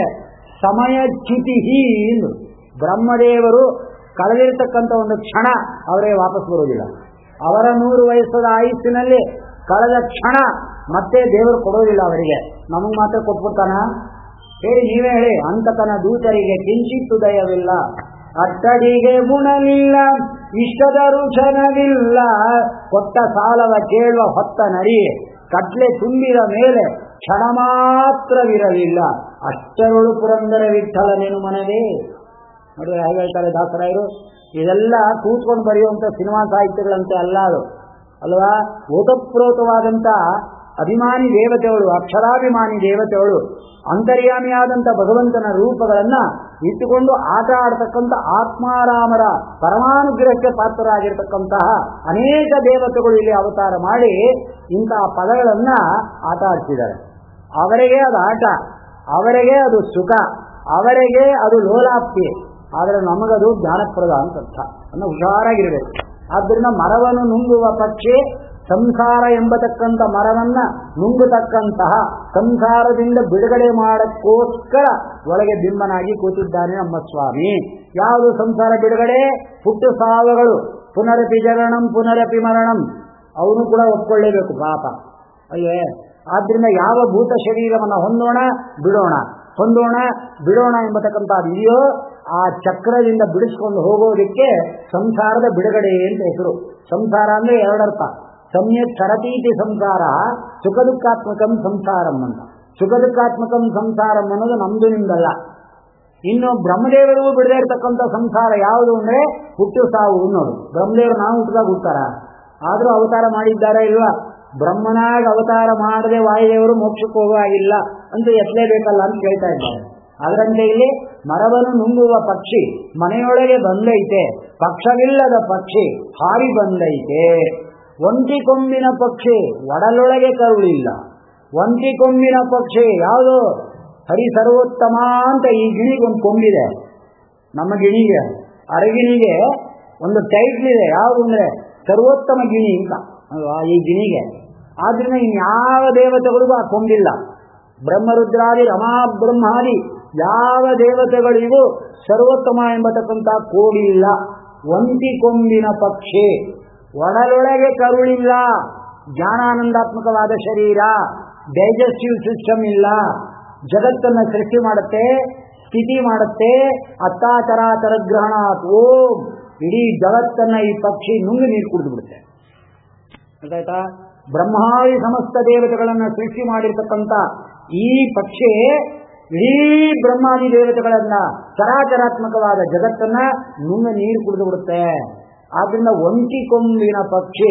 ಸಮಯಚ್ಯುತಿ ಎಂದು ಬ್ರಹ್ಮದೇವರು ಕಳೆದಿರ್ತಕ್ಕಂಥ ಒಂದು ಕ್ಷಣ ಅವರಿಗೆ ವಾಪಸ್ ಬರುವುದಿಲ್ಲ ಅವರ ನೂರು ವಯಸ್ಸದ ಆಯುಸ್ಸಿನಲ್ಲಿ ಕಳೆದ ಕ್ಷಣ ಮತ್ತೆ ದೇವರು ಕೊಡೋದಿಲ್ಲ ಅವರಿಗೆ ನಮಗೆ ಮಾತ್ರ ಕೊಟ್ಬಿಡ್ತಾನ ಹೇಳಿ ನೀವೇ ಹೇಳಿ ಅಂತತನ ದೂತರಿಗೆ ಕಿಂಚಿತ್ತು ದಯವಿಲ್ಲ ಅಟ್ಟಡಿಗೆ ಗುಣವಿಲ್ಲ ಇಷ್ಟದ ರುಚನವಿಲ್ಲ ಕೊಟ್ಟ ಸಾಲವ ಕೇಳುವ ಹೊತ್ತ ನರಿ ಕಟ್ಲೆ ತುಂಬಿದ ಮೇಲೆ ಕ್ಷಣ ಮಾತ್ರವಿರಲಿಲ್ಲ ಅಷ್ಟರೊಳು ಪುರಂದರ ವಿಠಲನೇನು ಮನವೇ ನೋಡಿದ್ರೆ ಹೇಗೆ ಹೇಳ್ತಾರೆ ದಾಸರಾಯರು ಇದೆಲ್ಲ ಕೂತ್ಕೊಂಡು ಬರೆಯುವಂತ ಸಿನಿಮಾ ಸಾಹಿತ್ಯಗಳಂತೆ ಅಲ್ಲ ಅದು ಅಲ್ವಾ ಓತಪ್ರೋತವಾದಂತ ಅಭಿಮಾನಿ ದೇವತೆಗಳು ಅಕ್ಷರಾಭಿಮಾನಿ ದೇವತೆಗಳು ಅಂತರ್ಯಾಮಿಯಾದಂಥ ಭಗವಂತನ ರೂಪಗಳನ್ನ ಇಟ್ಟುಕೊಂಡು ಆಟ ಆಡ್ತಕ್ಕಂಥ ಆತ್ಮಾರಾಮರ ಪರಮಾನುಗ್ರಹಕ್ಕೆ ಪಾತ್ರರಾಗಿರ್ತಕ್ಕಂತಹ ಅನೇಕ ದೇವತೆಗಳು ಇಲ್ಲಿ ಅವತಾರ ಮಾಡಿ ಇಂತಹ ಪದಗಳನ್ನ ಆಟ ಆಡ್ತಿದ್ದಾರೆ ಅವರಿಗೆ ಅದು ಆಟ ಅವರಿಗೆ ಅದು ಸುಖ ಅವರಿಗೆ ಅದು ಲೋಲಾಪ್ತಿ ಆದರೆ ನಮಗದು ಜ್ಞಾನಪ್ರದ ಅಂತ ಅರ್ಥ ಅನ್ನೋ ಹುಷಾರಾಗಿರಬೇಕು ಆದ್ದರಿಂದ ಮರವನ್ನು ನುಂಗುವ ಪಕ್ಷಿ ಸಂಸಾರ ಎಂಬತಕ್ಕಂಥ ಮರವನ್ನ ನುಂಗತಕ್ಕಂತಹ ಸಂಸಾರದಿಂದ ಬಿಡುಗಡೆ ಮಾಡಕ್ಕೋಸ್ಕರ ಒಳಗೆ ಬಿಂಬನಾಗಿ ಕೂತಿದ್ದಾನೆ ನಮ್ಮ ಸ್ವಾಮಿ ಯಾವುದು ಸಂಸಾರ ಬಿಡುಗಡೆ ಹುಟ್ಟು ಸಾವುಗಳು ಪುನರಪಿ ಜರಣಂ ಪುನರಪಿ ಮರಣಂ ಅವನು ಕೂಡ ಒಪ್ಕೊಳ್ಳೇಬೇಕು ಪಾಪ ಅಯ್ಯೇ ಆದ್ರಿಂದ ಯಾವ ಭೂತ ಶರೀರವನ್ನು ಹೊಂದೋಣ ಬಿಡೋಣ ಹೊಂದೋಣ ಬಿಡೋಣ ಎಂಬತಕ್ಕಂಥದ್ದು ಇದೆಯೋ ಆ ಚಕ್ರದಿಂದ ಬಿಡಿಸ್ಕೊಂಡು ಹೋಗೋದಕ್ಕೆ ಸಂಸಾರದ ಬಿಡುಗಡೆ ಅಂತ ಹೆಸರು ಸಂಸಾರ ಅಂದ್ರೆ ಎರಡರ್ಥ ಸಮ್ಯಕ್ ಸರತೀತಿ ಸಂಸಾರ ಸುಖ ದುಃಖಾತ್ಮಕಂ ಸಂಸಾರಂ ಅಂತ ಸುಖ ದುಃಖಾತ್ಮಕಂ ಸಂಸಾರಂ ಅನ್ನೋದು ನಮ್ದು ನಿಮ್ದಲ್ಲ ಇನ್ನು ಬ್ರಹ್ಮದೇವರಿಗೂ ಬಿಡದೇ ಇರತಕ್ಕಂಥ ಸಂಸಾರ ಯಾವುದು ಅಂದ್ರೆ ಹುಟ್ಟು ಸಾವು ಅನ್ನೋದು ಬ್ರಹ್ಮದೇವರು ನಾವು ಹುಟ್ಟಿದಾಗ ಹುಟ್ಟಾರ ಆದ್ರೂ ಅವತಾರ ಮಾಡಿದ್ದಾರಾ ಇಲ್ವಾ ಬ್ರಹ್ಮನಾಗ ಅವತಾರ ಮಾಡದೆ ವಾಯುದೇವರು ಮೋಕ್ಷಕ್ಕೆ ಹೋಗುವಾಗಿಲ್ಲ ಅಂತ ಎತ್ತಲೇಬೇಕಲ್ಲ ಅಂತ ಕೇಳ್ತಾ ಇದ್ದಾರೆ ಅದರಂತೆ ಇಲ್ಲಿ ಮರವನ್ನು ನುಂಗುವ ಪಕ್ಷಿ ಮನೆಯೊಳಗೆ ಬಂದೈತೆ ಪಕ್ಷವಿಲ್ಲದ ಪಕ್ಷಿ ಹಾರಿ ಬಂದೈತೆ ಒಂಟಿ ಕೊಂಬಿನ ಪಕ್ಷಿ ಒಡಲೊಳಗೆ ಕರುಳಿಲ್ಲ ಒಂಟಿ ಕೊಂಬಿನ ಪಕ್ಷಿ ಯಾವುದು ಹರಿ ಸರ್ವೋತ್ತಮ ಅಂತ ಈ ಗಿಣಿಗೊಂದು ಕೊಂಬಿದೆ ನಮ್ಮ ಗಿಣಿಗೆ ಅರಗಿಣಿಗೆ ಒಂದು ಟೈಟ್ಲ್ ಇದೆ ಯಾವುದು ಅಂದ್ರೆ ಸರ್ವೋತ್ತಮ ಗಿಣಿ ಅಂತ ಅಲ್ವಾ ಈ ಗಿಣಿಗೆ ಆದ್ರಿಂದ ಇನ್ಯಾವ ದೇವತೆಗಳಿಗೂ ಆ ಕೊಂಬಿಲ್ಲ ಬ್ರಹ್ಮರುದ್ರಾದಿ ರಮಾ ಬ್ರಹ್ಮಾದಿ ಯಾವ ದೇವತೆಗಳಿಗೂ ಸರ್ವೋತ್ತಮ ಎಂಬತಕ್ಕಂಥ ಕೋಡಿಲ್ಲ ಒಂಟಿ ಕೊಂಬಿನ ಪಕ್ಷಿ ಒಡಲೊಳಗೆ ಕರುಳಿಲ್ಲ ಜ್ಞಾನಾನಂದಾತ್ಮಕವಾದ ಶರೀರ ಡೈಜೆಸ್ಟಿವ್ ಸಿಸ್ಟಮ್ ಇಲ್ಲ ಜಗತ್ತನ್ನ ಸೃಷ್ಟಿ ಮಾಡುತ್ತೆ ಸ್ಥಿತಿ ಮಾಡುತ್ತೆ ಅತ್ತಾಚರಾಚರ ಗ್ರಹಣ ಓಂ ಇಡೀ ಜಗತ್ತನ್ನ ಈ ಪಕ್ಷಿ ನುಂಗಿ ನೀರು ಕುಡಿದು ಬಿಡುತ್ತೆ ಗೊತ್ತಾಯ್ತಾ ಬ್ರಹ್ಮಾದಿ ಸಮಸ್ತ ದೇವತೆಗಳನ್ನ ಸೃಷ್ಟಿ ಮಾಡಿರ್ತಕ್ಕಂಥ ಈ ಪಕ್ಷಿ ಇಡೀ ಬ್ರಹ್ಮಾದಿ ದೇವತೆಗಳನ್ನ ಚರಾಚರಾತ್ಮಕವಾದ ಜಗತ್ತನ್ನ ನುಂಗ ನೀರು ಕುಡಿದು ಬಿಡುತ್ತೆ ಆದ್ರಿಂದ ಒಂಟಿ ಕೊಂಬಿನ ಪಕ್ಷಿ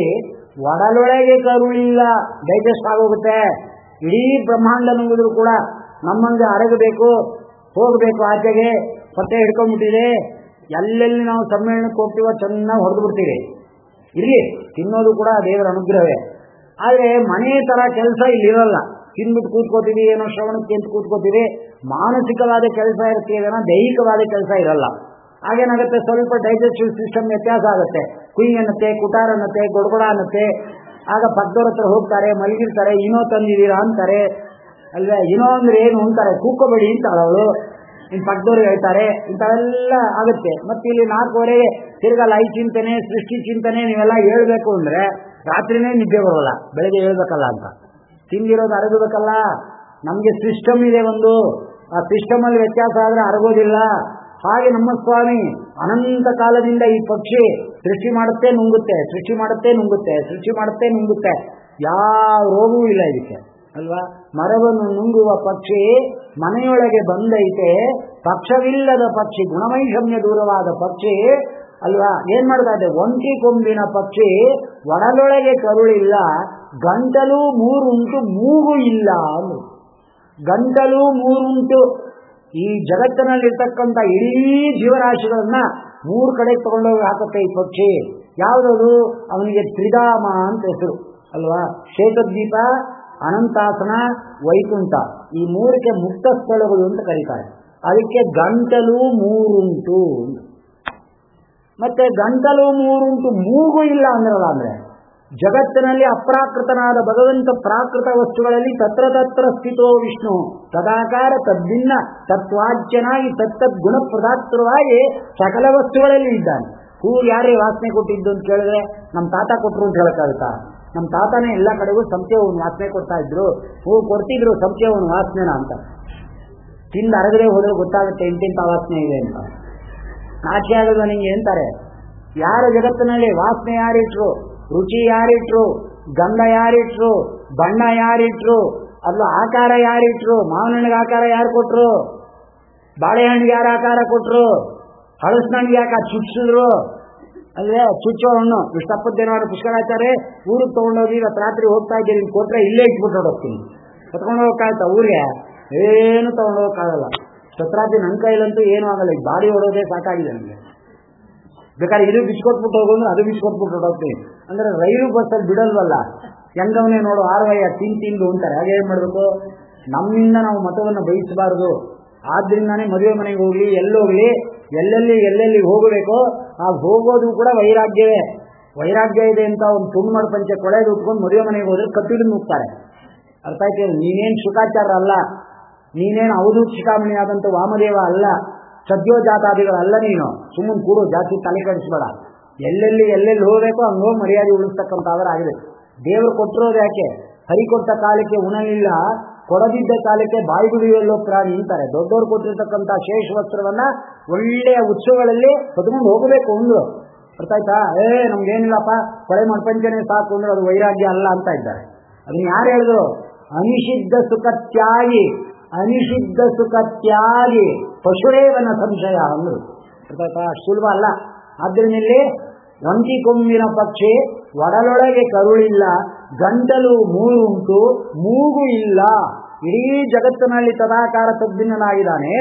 ಒಡಲೊಳಗೆ ಕರುಳಿಲ್ಲ ಡೈಜೆಸ್ಟ್ ಆಗೋಗುತ್ತೆ ಇಡೀ ಬ್ರಹ್ಮಾಂಡ ನುಂಗಿದ್ರು ಕೂಡ ನಮ್ಮಂಗೆ ಅರಗಬೇಕು ಹೋಗಬೇಕು ಆಚೆಗೆ ಹೊಟ್ಟೆ ಹಿಡ್ಕೊಂಡ್ಬಿಟ್ಟಿದೆ ಎಲ್ಲೆಲ್ಲಿ ನಾವು ಸಮ್ಮೇಳನಕ್ಕೆ ಹೋಗ್ತೀವೋ ಚೆನ್ನಾಗಿ ಹೊಡೆದು ಬಿಡ್ತೀವಿ ಇರ್ಲಿ ತಿನ್ನೋದು ಕೂಡ ದೇವರ ಅನುಗ್ರಹವೇ ಆದ್ರೆ ಮನೆ ತರ ಕೆಲಸ ಇಲ್ಲಿರಲ್ಲ ತಿನ್ಬಿಟ್ಟು ಕೂತ್ಕೋತೀವಿ ಏನೋ ಶ್ರವಣಕ್ಕೆ ಅಂತ ಕೂತ್ಕೋತೀವಿ ಮಾನಸಿಕವಾದ ಕೆಲಸ ಇರ್ತೀವಿ ಏನೋ ದೈಹಿಕವಾದ ಕೆಲಸ ಇರಲ್ಲ ಆಗೇನಾಗುತ್ತೆ ಸ್ವಲ್ಪ ಡೈಜೆಸ್ಟಿವ್ ಸಿಸ್ಟಮ್ ವ್ಯತ್ಯಾಸ ಆಗುತ್ತೆ ಕುಯ್ ಅನ್ನತ್ತೆ ಕುಟಾರ್ ಅನ್ನತ್ತೆ ಗೊಡಗೊಡ ಅನ್ನತ್ತೆ ಆಗ ಪಕ್ಕದವ್ರ ಹತ್ರ ಹೋಗ್ತಾರೆ ಮಲಗಿರ್ತಾರೆ ಏನೋ ತಂದಿದ್ದೀರಾ ಅಂತಾರೆ ಅಲ್ವೇ ಏನೋ ಅಂದ್ರೆ ಏನು ಅಂತಾರೆ ಕೂಕೋಬೇಡಿ ಅಂತಾಳೆ ಅವಳು ಇನ್ನು ಪಕ್ಕದವ್ರು ಹೇಳ್ತಾರೆ ಇಂಥವೆಲ್ಲ ಆಗುತ್ತೆ ಮತ್ತೆ ಇಲ್ಲಿ ನಾಲ್ಕುವರೆಗೆ ತಿರ್ಗಾ ಲೈ ಚಿಂತನೆ ಸೃಷ್ಟಿ ಚಿಂತನೆ ನೀವೆಲ್ಲ ಹೇಳ್ಬೇಕು ಅಂದ್ರೆ ರಾತ್ರಿನೇ ನಿದ್ದೆ ಬರೋಲ್ಲ ಬೆಳಗ್ಗೆ ಹೇಳ್ಬೇಕಲ್ಲ ಅಂತ ತಿಂದಿರೋದು ಅರಗಬೇಕಲ್ಲ ನಮಗೆ ಸಿಸ್ಟಮ್ ಇದೆ ಒಂದು ಆ ಸಿಸ್ಟಮ್ ಅಲ್ಲಿ ವ್ಯತ್ಯಾಸ ಆದ್ರೆ ಅರಗೋದಿಲ್ಲ ಹಾಗೆ ನಮ್ಮ ಸ್ವಾಮಿ ಅನಂತ ಕಾಲದಿಂದ ಈ ಪಕ್ಷಿ ಸೃಷ್ಟಿ ಮಾಡುತ್ತೆ ನುಂಗುತ್ತೆ ಸೃಷ್ಟಿ ಮಾಡುತ್ತೆ ನುಂಗುತ್ತೆ ಸೃಷ್ಟಿ ಮಾಡುತ್ತೆ ನುಂಗುತ್ತೆ ಯಾವ ರೋಗವೂ ಇಲ್ಲ ಇದಕ್ಕೆ ಅಲ್ವಾ ಮರವನ್ನು ನುಂಗುವ ಪಕ್ಷಿ ಮನೆಯೊಳಗೆ ಬಂದೈತೆ ಪಕ್ಷವಿಲ್ಲದ ಪಕ್ಷಿ ಗುಣವೈಷಮ್ಯ ದೂರವಾದ ಪಕ್ಷಿ ಅಲ್ವಾ ಏನ್ ಮಾಡ್ತಾ ಇದೆ ಒಂಟಿ ಕೊಂಬಿನ ಪಕ್ಷಿ ಒಡಲೊಳಗೆ ಕರುಳಿಲ್ಲ ಗಂಟಲು ಮೂರುಂಟು ಮೂಗು ಇಲ್ಲ ಅಂದ್ರು ಗಂಟಲು ಮೂರುಂಟು ಈ ಜಗತ್ತಿನಲ್ಲಿರ್ತಕ್ಕಂಥ ಇಡೀ ಜೀವರಾಶಿಗಳನ್ನ ಮೂರು ಕಡೆ ತಗೊಂಡೋಗಿ ಹಾಕುತ್ತೆ ಈ ಪಕ್ಷಿ ಯಾವುದದು ಅವನಿಗೆ ತ್ರಿಧಾಮ ಅಂತ ಹೆಸರು ಅಲ್ವಾ ಶೇಖದ್ವೀಪ ಅನಂತಾಸನ ವೈಕುಂಠ ಈ ಮೂರಕ್ಕೆ ಮುಕ್ತ ಸ್ಥಳಗಳು ಅಂತ ಕರೀತಾರೆ ಅದಕ್ಕೆ ಗಂಟಲು ಮೂರುಂಟು ಮತ್ತೆ ಗಂಟಲು ಮೂರುಂಟು ಮೂಗು ಇಲ್ಲ ಅಂದ್ರಲ್ಲ ಅಂದ್ರೆ ಜಗತ್ತಿನಲ್ಲಿ ಅಪ್ರಾಕೃತನಾದ ಭಗವಂತ ಪ್ರಾಕೃತ ವಸ್ತುಗಳಲ್ಲಿ ತತ್ರ ತತ್ರ ಸ್ಥಿತೋ ವಿಷ್ಣು ತದಾಕಾರ ತದ್ಭಿನ್ನ ತತ್ವಾಜ್ಯನಾಗಿ ತತ್ತದ್ ಗುಣ ಪ್ರದಾತೃವಾಗಿ ಸಕಲ ವಸ್ತುಗಳಲ್ಲಿ ಇದ್ದಾನೆ ಹೂ ಯಾರೇ ವಾಸನೆ ಕೊಟ್ಟಿದ್ದು ಅಂತ ಕೇಳಿದ್ರೆ ನಮ್ಮ ತಾತ ಕೊಟ್ಟರು ಅಂತ ಹೇಳಕ್ಕಾಗುತ್ತಾ ನಮ್ಮ ತಾತನೇ ಎಲ್ಲ ಕಡೆಗೂ ಸಂತೆ ಹೂವಿನ ವಾಸನೆ ಕೊಡ್ತಾ ಇದ್ರು ಹೂ ಕೊಡ್ತಿದ್ರು ಸಂತೆ ಹೂವಿನ ವಾಸನೆನ ಅಂತ ತಿಂದು ಅರಗಡೆ ಹೋದ್ರೆ ಗೊತ್ತಾಗುತ್ತೆ ಇಂತಿಂತ ವಾಸನೆ ಇದೆ ಅಂತ ನಾಚೆ ಆಗಲ್ವ ನಿಂಗೆ ಅಂತಾರೆ ಯಾರ ಜಗತ್ತಿನಲ್ಲಿ ವಾಸನೆ ಯಾರಿಟ್ರು ರುಚಿ ಯಾರಿಟ್ರು ಗಂಧ ಯಾರಿಟ್ರು ಬಣ್ಣ ಯಾರಿಟ್ರು ಅಲ್ಲ ಆಕಾರ ಯಾರಿಟ್ರು ಮಾವಿನ ಹಣ್ಣಿಗೆ ಆಕಾರ ಯಾರು ಕೊಟ್ರು ಬಾಳೆಹಣ್ಣಿಗೆ ಯಾರು ಆಕಾರ ಕೊಟ್ರು ಹಳಸಿನಣ್ಣಿಗೆ ಯಾಕೆ ಚುಚ್ಚಿದ್ರು ಅಲ್ಲೇ ಚುಚ್ಚೋ ಹಣ್ಣು ಇಷ್ಟಪ್ಪದ್ದೇನೋ ಪುಷ್ಕರಾಚಾರ್ಯ ಊರಿಗೆ ತಗೊಂಡೋಗಿ ಇವತ್ತು ರಾತ್ರಿ ಹೋಗ್ತಾ ಇದ್ದೀರಿ ಇಲ್ಲಿ ಕೊಟ್ರೆ ಇಲ್ಲೇ ಇಟ್ಬಿಟ್ಟು ಹೋಗ್ತೀನಿ ಕತ್ಕೊಂಡು ಹೋಗಕ್ಕಾಗತ್ತಾ ಊರಿಗೆ ಏನು ತಗೊಂಡು ಹೋಗಕ್ಕಾಗಲ್ಲ ಸತ್ರಾತ್ರಿ ನನ್ನ ಕೈಲಂತೂ ಏನೂ ಆಗಲ್ಲ ಈಗ ಬಾಡಿ ಹೊಡೋದೇ ಸಾಕಾಗಿದೆ ನನಗೆ ಬೇಕಾದ್ರೆ ಇದು ಬಿಚ್ಕೊಟ್ಬಿಟ್ಟು ಹೋಗು ಅಂದ್ರೆ ಅದು ಬಿಚ್ಕೊಟ್ಬಿಟ್ಟು ಹೋಗ್ತೀನಿ ಅಂದ್ರೆ ರೈಲು ಬಸ್ಸಲ್ಲಿ ಬಿಡಲ್ವಲ್ಲ ಹೆಂಗವನೇ ನೋಡು ಆರವಯ್ಯ ತಿನ್ ತಿಂದು ಅಂತಾರೆ ಹಾಗೆ ಏನ್ ಮಾಡ್ಬೇಕು ನಮ್ಮಿಂದ ನಾವು ಮತವನ್ನು ಬಯಸಬಾರದು ಆದ್ರಿಂದಾನೇ ಮದುವೆ ಮನೆಗೆ ಹೋಗ್ಲಿ ಎಲ್ಲೋಗ್ಲಿ ಎಲ್ಲೆಲ್ಲಿ ಎಲ್ಲೆಲ್ಲಿ ಹೋಗಬೇಕು ಆ ಹೋಗೋದು ಕೂಡ ವೈರಾಗ್ಯವೇ ವೈರಾಗ್ಯ ಇದೆ ಅಂತ ಒಂದು ತುಂಡು ಪಂಚೆ ಕೊಳೆದು ಉಟ್ಕೊಂಡು ಮದುವೆ ಮನೆಗೆ ಹೋದ್ರೆ ಕಟ್ಟಿಡು ನುಗ್ತಾರೆ ಅರ್ಥ ಆಯ್ತು ನೀನೇನ್ ಶುಕಾಚಾರ ಅಲ್ಲ ನೀನೇನು ಅವಧೂತ್ ಶಿಖಾಮಣಿ ಆದಂತ ವಾಮದೇವ ಅಲ್ಲ ಸದ್ಯೋಜಾತಾದಿಗಳಲ್ಲ ನೀನು ಸುಮ್ಮನೆ ಕೂಡು ಜಾಸ್ತಿ ತಲೆ ಕೆಡಿಸ್ಬೇಡ ಎಲ್ಲೆಲ್ಲಿ ಎಲ್ಲೆಲ್ಲಿ ಹೋಗ್ಬೇಕು ಹಂಗೆ ಹೋಗಿ ಮರ್ಯಾದೆ ಉಳಿಸ್ತಕ್ಕಂಥವರಾಗಿದೆ ದೇವರು ಕೊಟ್ಟಿರೋದು ಯಾಕೆ ಹರಿ ಕೊಟ್ಟ ಕಾಲಕ್ಕೆ ಉಣಲಿಲ್ಲ ಕೊಡದಿದ್ದ ಕಾಲಕ್ಕೆ ಬಾಯಿ ಬಿಡುವಲ್ಲೋ ಪ್ರಾಣಿ ಅಂತಾರೆ ದೊಡ್ಡವರು ಕೊಟ್ಟಿರ್ತಕ್ಕಂಥ ಶೇಷ ವಸ್ತ್ರವನ್ನ ಒಳ್ಳೆಯ ಉತ್ಸವಗಳಲ್ಲಿ ಹೊತ್ಕೊಂಡು ಹೋಗಬೇಕು ಒಂದು ಅರ್ಥ ಆಯ್ತಾ ಏ ನಮ್ಗೇನಿಲ್ಲಪ್ಪ ಕೊಳೆ ಮಾಡ್ಪಂಚನೆ ಸಾಕು ಅಂದ್ರೆ ಅದು ವೈರಾಗ್ಯ ಅಲ್ಲ ಅಂತ ಇದ್ದಾರೆ ಅದನ್ನ ಯಾರು ಹೇಳಿದ್ರು ಅನಿಷಿದ್ಧ ಸುಖ ತ್ಯಾಗಿ ಅನಿಷಿದ್ಧ ಸುಖ ತ್ಯಾಗಿ ಪಶುರೇವನ ಸಂಶಯ ಅಂದ್ರು ಅರ್ಥ ಸುಲಭ ಅಲ್ಲ ಆದ್ದರಿಂದ ಇಲ್ಲಿ ಒಂಟಿ ಕೊಂಬಿನ ಪಕ್ಷಿ ಒಡಲೊಳಗೆ ಕರುಳಿಲ್ಲ ಗಂಟಲು ಮೂರುಂಟು ಮೂಗು ಇಲ್ಲ ಇಡೀ ಜಗತ್ತಿನಲ್ಲಿ ತದಾಕಾರ ತದ್ಭಿನ್ನನಾಗಿದ್ದಾನೆ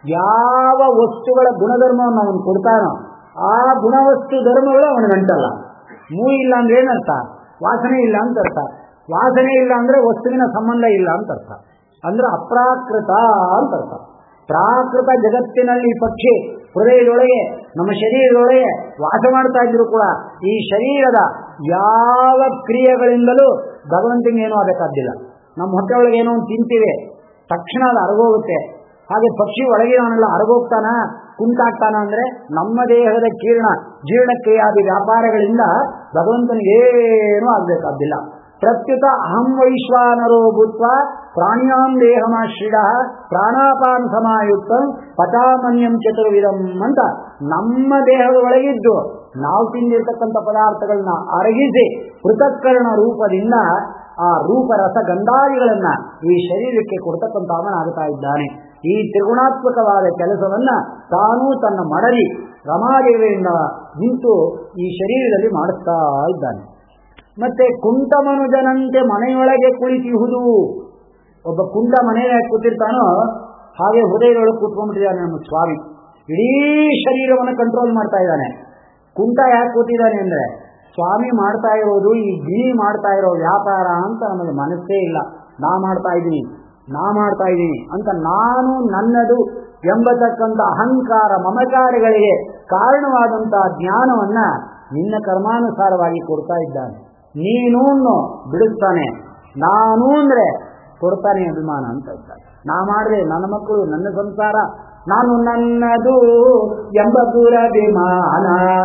ಯಾವ ವಸ್ತುಗಳ ಗುಣಧರ್ಮವನ್ನು ಅವನು ಕೊಡ್ತಾನೋ ಆ ಗುಣವಸ್ತು ಧರ್ಮಗಳು ಅವನ ಗಂಟಲ್ಲ ಮೂ ಇಲ್ಲ ಅಂದ್ರೆ ಏನರ್ಥ ವಾಸನೆ ಇಲ್ಲ ಅಂತ ಅರ್ಥ ವಾಸನೆ ಇಲ್ಲ ಅಂದ್ರೆ ವಸ್ತುವಿನ ಸಂಬಂಧ ಇಲ್ಲ ಅಂತ ಅರ್ಥ ಅಂದ್ರೆ ಅಪ್ರಾಕೃತ ಅಂತ ಅರ್ಥ ಪ್ರಾಕೃತ ಜಗತ್ತಿನಲ್ಲಿ ಪಕ್ಷಿ ಹೃದಯದೊಳಗೆ ನಮ್ಮ ಶರೀರದೊಳಗೆ ವಾಸ ಮಾಡ್ತಾ ಇದ್ರು ಕೂಡ ಈ ಶರೀರದ ಯಾವ ಕ್ರಿಯೆಗಳಿಂದಲೂ ಭಗವಂತನಿಗೆ ಏನೂ ಆಗಬೇಕಾದ್ದಿಲ್ಲ ನಮ್ಮ ಹೊಟ್ಟೆ ಒಳಗೆ ಏನೋ ಒಂದು ತಿಂತೀವಿ ತಕ್ಷಣ ಅದು ಅರಗೋಗುತ್ತೆ ಹಾಗೆ ಪಕ್ಷಿ ಒಳಗೆ ಅವನೆಲ್ಲ ಅರಗೋಗ್ತಾನ ಕುಂಟಾಗ್ತಾನ ಅಂದ್ರೆ ನಮ್ಮ ದೇಹದ ಕೀರ್ಣ ಜೀರ್ಣಕ್ರಿಯಾದಿ ವ್ಯಾಪಾರಗಳಿಂದ ಭಗವಂತನಿಗೆ ಏನೂ ಆಗ್ಬೇಕಾದ್ದಿಲ್ಲ ಪ್ರತ್ಯುತ ಅಹಂ ವೈಶ್ವಾನರೋ ಭೂತ್ವ ಪ್ರಾಣ್ಯಾಂ ದೇಹಮಾಶ್ರಿಡ ಪ್ರಾಣಾಪಾನ ಸಮಾಯುಕ್ತ ಪಚಾಮನ್ಯಂ ಚತುರ್ವಿಧಂ ಅಂತ ನಮ್ಮ ದೇಹದ ಒಳಗಿದ್ದು ನಾವು ತಿಂದಿರ್ತಕ್ಕಂಥ ಪದಾರ್ಥಗಳನ್ನ ಅರಗಿಸಿ ಪೃಥಕ್ಕರಣ ರೂಪದಿಂದ ಆ ರೂಪರಸ ಗಂಧಾದಿಗಳನ್ನ ಈ ಶರೀರಕ್ಕೆ ಕೊಡ್ತಕ್ಕಂಥ ಅವನಾಗ್ತಾ ಇದ್ದಾನೆ ಈ ತ್ರಿಗುಣಾತ್ಮಕವಾದ ಕೆಲಸವನ್ನ ತಾನೂ ತನ್ನ ಮಡಲಿ ರಮಾದೇವಿಯಿಂದ ನಿಂತು ಈ ಶರೀರದಲ್ಲಿ ಮಾಡುತ್ತಾ ಇದ್ದಾನೆ ಮತ್ತೆ ಕುಂಟ ಮನುಜನಂತೆ ಮನೆಯೊಳಗೆ ಕುಳಿತಿಹುದು ಒಬ್ಬ ಕುಂಟ ಮನೆಯ ಕೂತಿರ್ತಾನೋ ಹಾಗೆ ಹೃದಯದೊಳಗೆ ಕೂತ್ಕೊಂಡ್ಬಿಟ್ಟಿದ್ದಾನೆ ನಮ್ಮ ಸ್ವಾಮಿ ಇಡೀ ಶರೀರವನ್ನು ಕಂಟ್ರೋಲ್ ಮಾಡ್ತಾ ಇದ್ದಾನೆ ಕುಂಟ ಯಾಕೆ ಕೂತಿದ್ದಾನೆ ಅಂದ್ರೆ ಸ್ವಾಮಿ ಮಾಡ್ತಾ ಇರೋದು ಈ ಗಿಣಿ ಮಾಡ್ತಾ ಇರೋ ವ್ಯಾಪಾರ ಅಂತ ನಮಗೆ ಮನಸ್ಸೇ ಇಲ್ಲ ನಾ ಮಾಡ್ತಾ ಇದ್ದೀನಿ ನಾ ಮಾಡ್ತಾ ಇದ್ದೀನಿ ಅಂತ ನಾನು ನನ್ನದು ಎಂಬತಕ್ಕಂಥ ಅಹಂಕಾರ ಮಮಕಾರಗಳಿಗೆ ಕಾರಣವಾದಂತಹ ಜ್ಞಾನವನ್ನ ನಿನ್ನ ಕರ್ಮಾನುಸಾರವಾಗಿ ಕೊಡ್ತಾ ಇದ್ದಾನೆ ನೀನು ಬಿಡುತ್ತಾನೆ ನಾನು ಅಂದ್ರೆ ಕೊಡ್ತಾನೆ ಅಭಿಮಾನ ಅಂತ ಇದ್ದಾನೆ ನಾ ಮಾಡಿದೆ ನನ್ನ ಮಕ್ಕಳು ನನ್ನ ಸಂಸಾರ ನಾನು ನನ್ನದು ಎಂಬ ದುರಭಿಮಾನ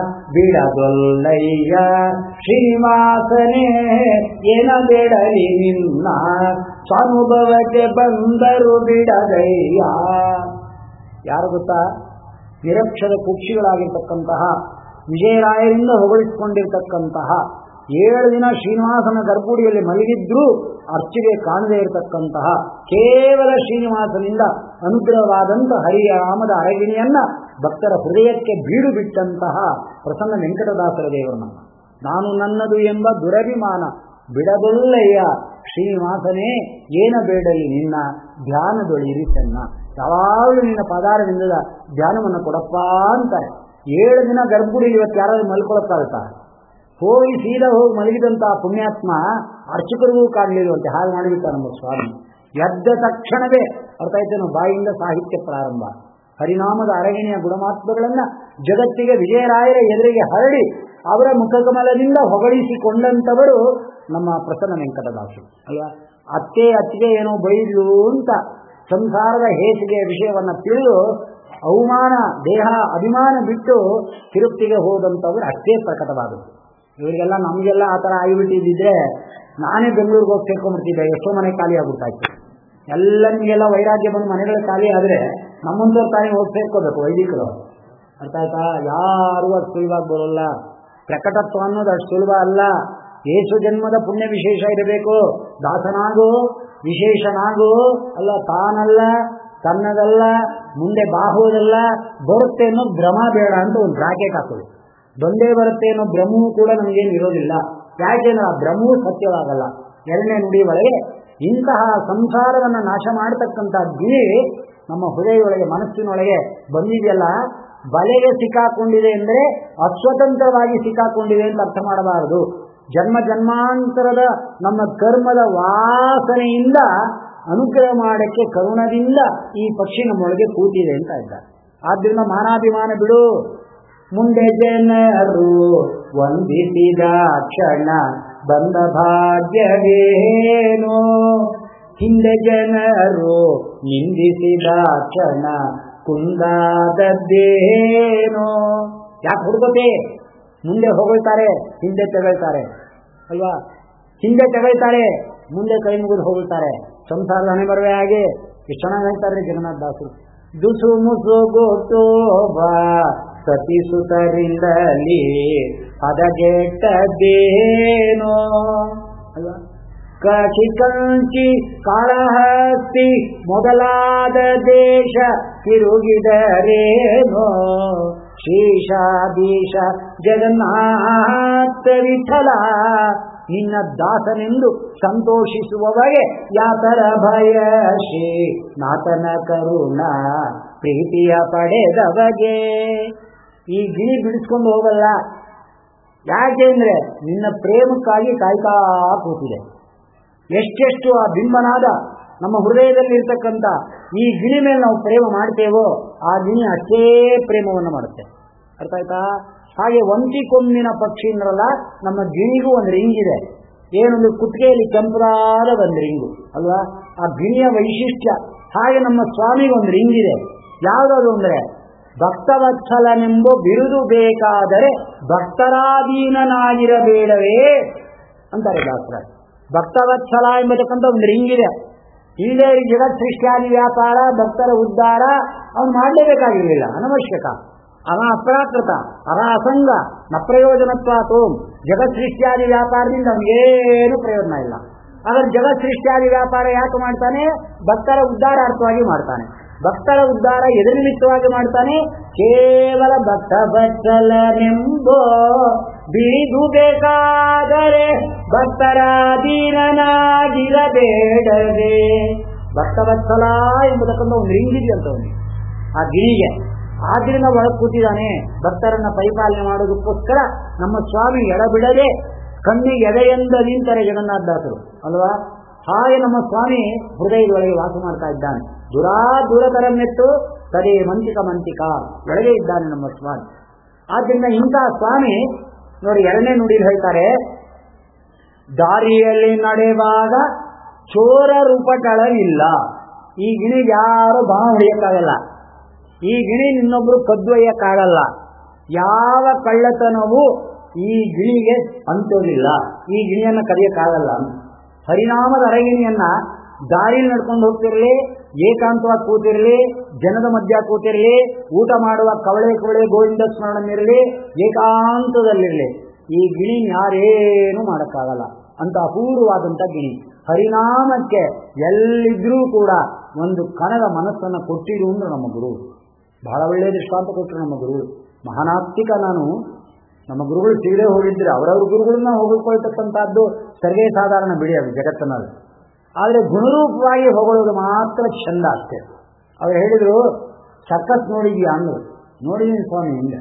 ಬಿಡದೊಲ್ಲಯ್ಯ ಶ್ರೀನಿವಾಸನೇ ಏನ ಬೇಡಲಿ ನಿನ್ನ ಸ್ವಾನುಭವಕ್ಕೆ ಬಂದರು ಬಿಡದಯ್ಯ ಯಾರು ಗೊತ್ತಾ ನಿರಕ್ಷರ ಕುಕ್ಷಿಗಳಾಗಿರ್ತಕ್ಕಂತಹ ವಿಜಯರಾಯರಿಂದ ಹೊಗಳಿಸಿಕೊಂಡಿರ್ತಕ್ಕಂತಹ ಏಳು ದಿನ ಶ್ರೀನಿವಾಸನ ಗರ್ಭುಡಿಯಲ್ಲಿ ಮಲಗಿದ್ರೂ ಅರ್ಚಿಗೆ ಕಾಣದೇ ಇರತಕ್ಕಂತಹ ಕೇವಲ ಶ್ರೀನಿವಾಸನಿಂದ ಅನುಗ್ರಹವಾದಂಥ ಹರಿಯ ರಾಮದ ಅರಗಿಣಿಯನ್ನ ಭಕ್ತರ ಹೃದಯಕ್ಕೆ ಬೀಡು ಬಿಟ್ಟಂತಹ ಪ್ರಸನ್ನ ವೆಂಕಟದಾಸರ ದೇವರನ್ನ ನಾನು ನನ್ನದು ಎಂಬ ದುರಭಿಮಾನ ಬಿಡಬಲ್ಲಯ್ಯ ಶ್ರೀನಿವಾಸನೇ ಏನ ಬೇಡಲಿ ನಿನ್ನ ಧ್ಯಾನದೊಳಿರಿಸನ್ನ ಯಾವಾಗಲೂ ನಿನ್ನ ಪದಾರದಿಂದ ಧ್ಯಾನವನ್ನು ಕೊಡಪ್ಪ ಅಂತಾರೆ ಏಳು ದಿನ ಗರ್ಭಗುಡಿ ಇವತ್ತು ಯಾರಾದ್ರೂ ಮಲ್ಕೊಳಕ್ಕಾಗುತ್ತಾ ಹೋಗಿ ಸೀದಾ ಹೋಗಿ ಮಲಗಿದಂತಹ ಪುಣ್ಯಾತ್ಮ ಅರ್ಚಕರಿಗೂ ಕಾಣಲಿರುವಂತೆ ಹಾಗೆ ಮಾಡಿಬಿಟ್ಟ ನಮ್ಮ ಸ್ವಾಮಿ ಎದ್ದ ತಕ್ಷಣವೇ ಅರ್ಥ ಆಯ್ತೇನೋ ಬಾಯಿಂದ ಸಾಹಿತ್ಯ ಪ್ರಾರಂಭ ಹರಿನಾಮದ ಅರಗಿಣಿಯ ಗುಣಮಾತ್ಮಗಳನ್ನ ಜಗತ್ತಿಗೆ ವಿಜಯರಾಯರ ಎದುರಿಗೆ ಹರಡಿ ಅವರ ಮುಖಕಮಲದಿಂದ ಹೊಗಳಿಸಿಕೊಂಡಂತವರು ನಮ್ಮ ಪ್ರಸನ್ನ ವೆಂಕಟದಾಸರು ಅಲ್ವಾ ಅತ್ತೆ ಅತ್ತಿಗೆ ಏನೋ ಬೈದ್ಲು ಅಂತ ಸಂಸಾರದ ಹೇಸಿಗೆ ವಿಷಯವನ್ನ ತಿಳಿದು ಅವಮಾನ ದೇಹ ಅಭಿಮಾನ ಬಿಟ್ಟು ತಿರುಪ್ತಿಗೆ ಹೋದಂಥವ್ರು ಅಷ್ಟೇ ಪ್ರಕಟವಾದದ್ದು ಇವರಿಗೆಲ್ಲ ನಮಗೆಲ್ಲ ಆ ಥರ ಆಗಿಬಿಟ್ಟಿದ್ದಿದ್ರೆ ನಾನೇ ಬೆಂಗಳೂರಿಗೆ ಹೋಗಿ ಸೇರ್ಕೊಂಡ್ಬಿಡ್ತಿದ್ದೆ ಎಷ್ಟೋ ಮನೆ ಖಾಲಿ ಆಗ್ಬಿಡ್ತಾ ಇತ್ತು ಎಲ್ಲ ನಿಮಗೆಲ್ಲ ವೈರಾಗ್ಯ ಬಂದು ಮನೆಗಳು ಖಾಲಿ ಆದರೆ ನಮ್ಮಂತವ್ರು ತಾನೇ ಹೋಗಿ ಸೇರ್ಕೋಬೇಕು ವೈದಿಕರು ಅರ್ಥ ಆಯ್ತಾ ಯಾರು ಅದು ಸುಲಭವಾಗಿ ಬರೋಲ್ಲ ಪ್ರಕಟತ್ವ ಅನ್ನೋದು ಅಷ್ಟು ಸುಲಭ ಅಲ್ಲ ಏಸು ಜನ್ಮದ ಪುಣ್ಯ ವಿಶೇಷ ಇರಬೇಕು ದಾಸನಾಗು ವಿಶೇಷನಾಗು ಅಲ್ಲ ತಾನಲ್ಲ ತನ್ನದಲ್ಲ ಮುಂದೆ ಬಾಹುವುದಲ್ಲ ಬರುತ್ತೆ ಅನ್ನೋ ಭ್ರಮ ಬೇಡ ಅಂತ ಒಂದು ಬ್ರಾಕೆಟ್ ಹಾಕೋದು ಬಂದೇ ಬರುತ್ತೆ ಅನ್ನೋ ಭ್ರಮವೂ ಕೂಡ ನಮಗೇನು ಇರೋದಿಲ್ಲ ಯಾಕೆಂದ್ರೆ ಆ ಭ್ರಮವೂ ಸತ್ಯವಾಗಲ್ಲ ಎರಡನೇ ನುಡಿ ಒಳಗೆ ಇಂತಹ ಸಂಸಾರವನ್ನು ನಾಶ ಮಾಡತಕ್ಕಂಥ ಗಿಳಿ ನಮ್ಮ ಹೃದಯದೊಳಗೆ ಮನಸ್ಸಿನೊಳಗೆ ಬಂದಿದೆಯಲ್ಲ ಬಲೆಗೆ ಸಿಕ್ಕಾಕೊಂಡಿದೆ ಅಂದರೆ ಅಸ್ವತಂತ್ರವಾಗಿ ಸಿಕ್ಕಾಕೊಂಡಿದೆ ಅಂತ ಅರ್ಥ ಮಾಡಬಾರದು ಜನ್ಮ ಜನ್ಮಾಂತರದ ನಮ್ಮ ಕರ್ಮದ ವಾಸನೆಯಿಂದ ಅನುಗ್ರಹ ಮಾಡಕ್ಕೆ ಕರುಣದಿಂದ ಈ ಪಕ್ಷಿ ನಮ್ಮೊಳಗೆ ಕೂತಿದೆ ಅಂತ ಇದ್ದಾರೆ ಆದ್ರಿಂದ ಮಾನಾಭಿಮಾನ ಬಿಡು ಮುಂದೆ ಜನರು ವಂದಿಸಿದ ಕ್ಷಣ ಬಂದ ಭಾಗ್ಯವೇನೋ ಹಿಂದೆ ಜನರು ನಿಂದಿಸಿದ ಕ್ಷಣ ಕುಂದಾದದ್ದೇನೋ ಯಾಕೆ ಹುಡುಗತೆ ಮುಂದೆ ಹೊಗಳ್ತಾರೆ ಹಿಂದೆ ತೆಗಳ್ತಾರೆ ಅಲ್ವಾ ಹಿಂದೆ ತೆಗಳ್ತಾರೆ ಮುಂದೆ ಕೈ ಮುಗಿದು ಹೋಗುತ್ತಾರೆ ಸಂಸಾರದ ಹಣೆ ಬರುವೆ ಹಾಗೆ ಎಷ್ಟು ಚೆನ್ನಾಗಿ ಹೇಳ್ತಾರೆ ಜಗನ್ನಾಥ ದಾಸರು ದುಸು ಮುಸು ಗೋಟೋಬ ಸತಿಸುತರಿಂದಲಿ ಹದಗೆಟ್ಟದ್ದೇನೋ ಅಲ್ವಾ ಕಾಶಿ ಕಂಚಿ ಕಾಳಹಸ್ತಿ ಮೊದಲಾದ ದೇಶ ತಿರುಗಿದರೇನೋ ಶ್ರೀಶಾದೀಶ ಜಗನ್ನಾಥ ವಿಠಲ ನಿನ್ನ ದಾಸನೆಂದು ಸಂತೋಷಿಸುವವಗೆ ಯಾತರ ಭಯ ಶ್ರೀ ನಾತನ ಕರುಣ ಪ್ರೀತಿಯ ಪಡೆದವಗೆ ಈ ಗಿಳಿ ಬಿಡಿಸ್ಕೊಂಡು ಹೋಗಲ್ಲ ಯಾಕೆಂದ್ರೆ ನಿನ್ನ ಪ್ರೇಮಕ್ಕಾಗಿ ಕಾಯ್ತಾ ಕೂತಿದೆ ಎಷ್ಟೆಷ್ಟು ಆ ಬಿಂಬನಾದ ನಮ್ಮ ಹೃದಯದಲ್ಲಿ ಇರ್ತಕ್ಕಂಥ ಈ ಗಿಣಿ ಮೇಲೆ ನಾವು ಪ್ರೇಮ ಮಾಡ್ತೇವೋ ಆ ಗಿಣಿ ಅಷ್ಟೇ ಪ್ರೇಮವನ್ನು ಮಾಡುತ್ತೆ ಅರ್ಥ ಆಯ್ತಾ ಹಾಗೆ ಒಂಟಿ ಕೊಂಬಿನ ಪಕ್ಷಿ ಅಂದ್ರಲ್ಲ ನಮ್ಮ ಗಿಣಿಗೂ ಒಂದು ರಿಂಗ್ ಇದೆ ಏನೊಂದು ಕುತ್ತಿಗೆಯಲ್ಲಿ ಕೆಂಪುದಾದ ಒಂದು ರಿಂಗು ಅಲ್ವಾ ಆ ಗಿಣಿಯ ವೈಶಿಷ್ಟ್ಯ ಹಾಗೆ ನಮ್ಮ ಸ್ವಾಮಿಗೆ ಒಂದು ರಿಂಗ್ ಇದೆ ಯಾವುದಾದ್ರು ಅಂದ್ರೆ ಭಕ್ತವತ್ಸಲನೆಂಬ ಬಿರುದು ಬೇಕಾದರೆ ಭಕ್ತರಾಧೀನನಾಗಿರಬೇಡವೇ ಅಂತಾರೆ ದಾಸರ ಭಕ್ತವತ್ಸಲ ಎಂಬತಕ್ಕಂಥ ಒಂದು ರಿಂಗ್ ಇದೆ ಇಲ್ಲೇ ಜಗತ್ ಸೃಷ್ಟಿಯಾದಿ ವ್ಯಾಪಾರ ಭಕ್ತರ ಉದ್ಧಾರ ಅವನು ಮಾಡಲೇಬೇಕಾಗಿರಲಿಲ್ಲ ಅನವಶ್ಯಕ ಅವ ಅಪ್ರಾಕೃತ ಅವ ಅಸಂಗ ನ ಪ್ರಯೋಜನತ್ವಾತು ಜಗತ್ ಸೃಷ್ಟಿಯಾದಿ ವ್ಯಾಪಾರದಿಂದ ಅವನಿಗೇನು ಪ್ರಯೋಜನ ಇಲ್ಲ ಆದರೆ ಜಗತ್ ಸೃಷ್ಟಿಯಾದಿ ವ್ಯಾಪಾರ ಯಾಕೆ ಮಾಡ್ತಾನೆ ಭಕ್ತರ ಉದ್ಧಾರಾರ್ಥವಾಗಿ ಮಾಡ್ತಾನೆ ಭಕ್ತರ ಉದ್ಧಾರ ಎದುರು ನಿಮಿತ್ತವಾಗಿ ಮಾಡ್ತಾನೆ ಕೇವಲ ಭಕ್ತ ಬಚ್ಚಲನೆಂಬೋ ಬಿಡಿದು ಬೇಕಾದರೆ ಭಕ್ತರ ದೀನನಾಗಿರಬೇಡದೆ ಭಕ್ತವತ್ಸಲ ಎಂಬುದಕ್ಕೊಂದು ಒಂದು ರಿಂಗಿದೆಯಂತ ಅವನಿಗೆ ಆ ಗಿರಿಗೆ ಆದ್ರಿಂದ ಒಳಗೆ ಕೂತಿದ್ದಾನೆ ಭಕ್ತರನ್ನ ಪರಿಪಾಲನೆ ಮಾಡೋದಕ್ಕೋಸ್ಕರ ನಮ್ಮ ಸ್ವಾಮಿ ಎಡಬಿಡದೆ ಕಣ್ಣಿಗೆ ಎದೆಯಿಂದ ನಿಂತಾರೆ ಜಗನ್ನಾಥದಾಸರು ಅಲ್ವಾ ಹಾಗೆ ನಮ್ಮ ಸ್ವಾಮಿ ಹೃದಯದೊಳಗೆ ವಾಸ ಮಾಡ್ತಾ ಇದ್ದಾನೆ ದುರಾ ದೂರತರನ್ನೆತ್ತು ತದೇ ಮಂತಿಕ ಮಂತಿಕ ಒಳಗೆ ಇದ್ದಾನೆ ನಮ್ಮ ಸ್ವಾಮಿ ಆದ್ರಿಂದ ಇಂತಹ ಸ್ವಾಮಿ ನೋಡಿ ಎರಡನೇ ನುಡಿಲಿ ಹೇಳ್ತಾರೆ ದಾರಿಯಲ್ಲಿ ನಡೆಯುವಾಗ ಚೋರ ರೂಪಗಳವಿಲ್ಲ ಈ ಗಿಣಿಗೆ ಯಾರು ಬಾಣ ಹೊಡೆಯಕ್ಕಾಗಲ್ಲ ಈ ಗಿಣಿ ಇನ್ನೊಬ್ರು ಕದ್ದೊಯ್ಯಕ್ಕಾಗಲ್ಲ ಯಾವ ಕಳ್ಳತನವೂ ಈ ಗಿಣಿಗೆ ಅಂತೋದಿಲ್ಲ ಈ ಗಿಣಿಯನ್ನ ಕದಿಯಕ್ಕಾಗಲ್ಲ ಹರಿನಾಮದ ಅರಗಿಣಿಯನ್ನ ದಾರಿಯಲ್ಲಿ ನಡ್ಕೊಂಡು ಹೋಗ್ತಿರ್ಲಿ ಏಕಾಂತವಾಗಿ ಕೂತಿರ್ಲಿ ಜನದ ಮಧ್ಯ ಕೂತಿರ್ಲಿ ಊಟ ಮಾಡುವ ಕವಳೆ ಕವಳೆ ಗೋವಿಂದ ಸ್ಮರಣನಿರಲಿ ಏಕಾಂತದಲ್ಲಿರಲಿ ಈ ಗಿಣಿ ಯಾರೇನು ಮಾಡಕ್ಕಾಗಲ್ಲ ಅಂತ ಅಪೂರ್ವವಾದಂತ ಗಿಣಿ ಹರಿನಾಮಕ್ಕೆ ಎಲ್ಲಿದ್ರೂ ಕೂಡ ಒಂದು ಕಣದ ಮನಸ್ಸನ್ನು ಕೊಟ್ಟಿರು ಅಂದ್ರೆ ನಮ್ಮ ಗುರು ಬಹಳ ಒಳ್ಳೆಯ ದೃಷ್ಟಾಂತ ಕೊಟ್ಟರು ನಮ್ಮ ಗುರು ಮಹಾನಾಸ್ತಿಕ ನಾನು ನಮ್ಮ ಗುರುಗಳು ಸೀರೆ ಹೋಗಿದ್ರೆ ಅವರವ್ರ ಗುರುಗಳನ್ನ ಹೋಗಿಕೊಳ್ತಕ್ಕಂಥದ್ದು ಸರ್ವೇ ಸಾಧಾರಣ ಬಿಡಿ ಅದು ಜಗತ್ತಿನಲ್ಲಿ ಆದರೆ ಗುಣರೂಪವಾಗಿ ಹೊಗಳೋದು ಮಾತ್ರ ಚಂದ ಅಷ್ಟೇ ಅವ್ರು ಹೇಳಿದ್ರು ಸರ್ಕಸ್ ನೋಡಿದ್ಯಾ ಅಂದ್ರು ನೋಡಿದೀನಿ ಸ್ವಾಮಿ ಹಿಂದೆ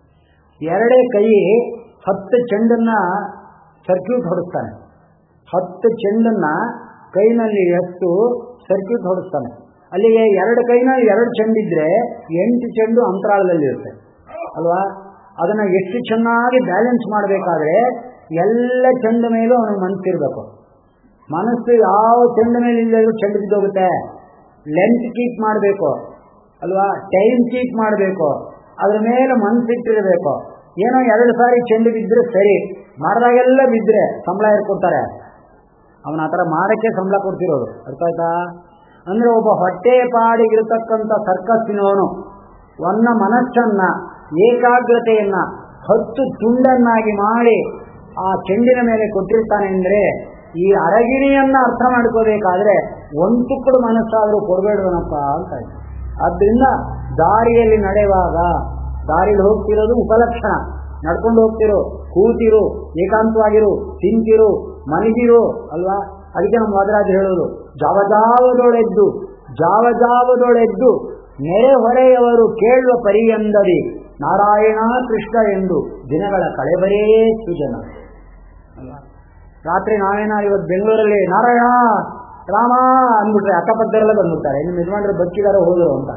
ಎರಡೇ ಕೈ ಹತ್ತು ಚೆಂಡನ್ನ ಸರ್ಕ್ಯೂಟ್ ಹೊಡಿಸ್ತಾನೆ ಹತ್ತು ಚೆಂಡನ್ನ ಕೈನಲ್ಲಿ ಎತ್ತು ಸರ್ಕ್ಯೂಟ್ ಹೊಡಿಸ್ತಾನೆ ಅಲ್ಲಿಗೆ ಎರಡು ಕೈನಲ್ಲಿ ಎರಡು ಚೆಂಡಿದ್ರೆ ಎಂಟು ಚೆಂಡು ಅಂತರಾಳದಲ್ಲಿ ಇರುತ್ತೆ ಅಲ್ವಾ ಅದನ್ನ ಎಷ್ಟು ಚೆನ್ನಾಗಿ ಬ್ಯಾಲೆನ್ಸ್ ಮಾಡಬೇಕಾದ್ರೆ ಎಲ್ಲ ಚೆಂಡು ಮೇಲೂ ಅವನಿಗೆ ಮನಸ್ಸಿರ್ಬೇಕು ಮನಸ್ಸು ಯಾವ ಚೆಂಡು ಮೇಲೆ ಇಲ್ಲರೂ ಚೆಂಡು ಬಿದ್ದೋಗುತ್ತೆ ಲೆಂತ್ ಕೀಪ್ ಮಾಡಬೇಕು ಅಲ್ವಾ ಟೈಮ್ ಕೀಪ್ ಮಾಡಬೇಕು ಅದ್ರ ಮೇಲೆ ಮನಸ್ಸಿಟ್ಟಿರಬೇಕು ಏನೋ ಎರಡು ಸಾರಿ ಚೆಂಡು ಬಿದ್ದರೆ ಸರಿ ಮಾಡಿದಾಗೆಲ್ಲ ಬಿದ್ದರೆ ಸಂಬಳ ಕೊಡ್ತಾರೆ ಅವನ ಆ ಥರ ಮಾಡಕ್ಕೆ ಸಂಬಳ ಕೊಡ್ತಿರೋದು ಅರ್ಥ ಆಯ್ತಾ ಅಂದ್ರೆ ಒಬ್ಬ ಹೊಟ್ಟೆ ಪಾಡಿಗಿರತಕ್ಕಂಥ ಸರ್ಕಸ್ಸಿನವನು ಒನ್ನ ಮನಸ್ಸನ್ನ ಏಕಾಗ್ರತೆಯನ್ನ ಹತ್ತು ತುಂಡನ್ನಾಗಿ ಮಾಡಿ ಆ ಚೆಂಡಿನ ಮೇಲೆ ಕೊಟ್ಟಿರ್ತಾನೆ ಅಂದ್ರೆ ಈ ಅರಗಿಣಿಯನ್ನ ಅರ್ಥ ಮಾಡ್ಕೋಬೇಕಾದ್ರೆ ಒಂದು ತುಕ್ಕಡು ಮನಸ್ಸಾದ್ರೂ ಕೊಡಬೇಡವನಪ್ಪ ಅಂತ ಇದೆ ಆದ್ರಿಂದ ದಾರಿಯಲ್ಲಿ ನಡೆಯುವಾಗ ದಾರಿಯಲ್ಲಿ ಹೋಗ್ತಿರೋದು ಉಪಲಕ್ಷಣ ನಡ್ಕೊಂಡು ಹೋಗ್ತಿರೋ ಕೂತಿರು ಏಕಾಂತವಾಗಿರು ತಿಂತಿರು ಮಲಗಿರು ಅಲ್ವಾ ಅದಕ್ಕೆ ನಮ್ಮ ವಾದರಾಜ್ ಹೇಳೋದು ಜಾವ ಜಾವದೊಳೆದ್ದು ಜಾವ ಜಾವದೊಳೆದ್ದು ನೆರೆ ಹೊರೆಯವರು ಕೇಳುವ ಪರಿಯಂದರಿ ನಾರಾಯಣ ಕೃಷ್ಣ ಎಂದು ದಿನಗಳ ಕಳೆಬರೇ ಸುಜನ ಅಲ್ವಾ ರಾತ್ರಿ ನಾವೇನಾರು ಇವತ್ತು ಬೆಂಗಳೂರಲ್ಲಿ ನಾರಾಯಣ ರಾಮ ಅಂದ್ಬಿಟ್ರೆ ಅಕ್ಕಪಕ್ಕದರೆಲ್ಲ ಬಂದ್ಬಿಡ್ತಾರೆ ನಿಮ್ಮ ಯಜಮಾನ್ರು ಬಚ್ಚಿದಾರ ಹೋದ್ರು ಅಂತ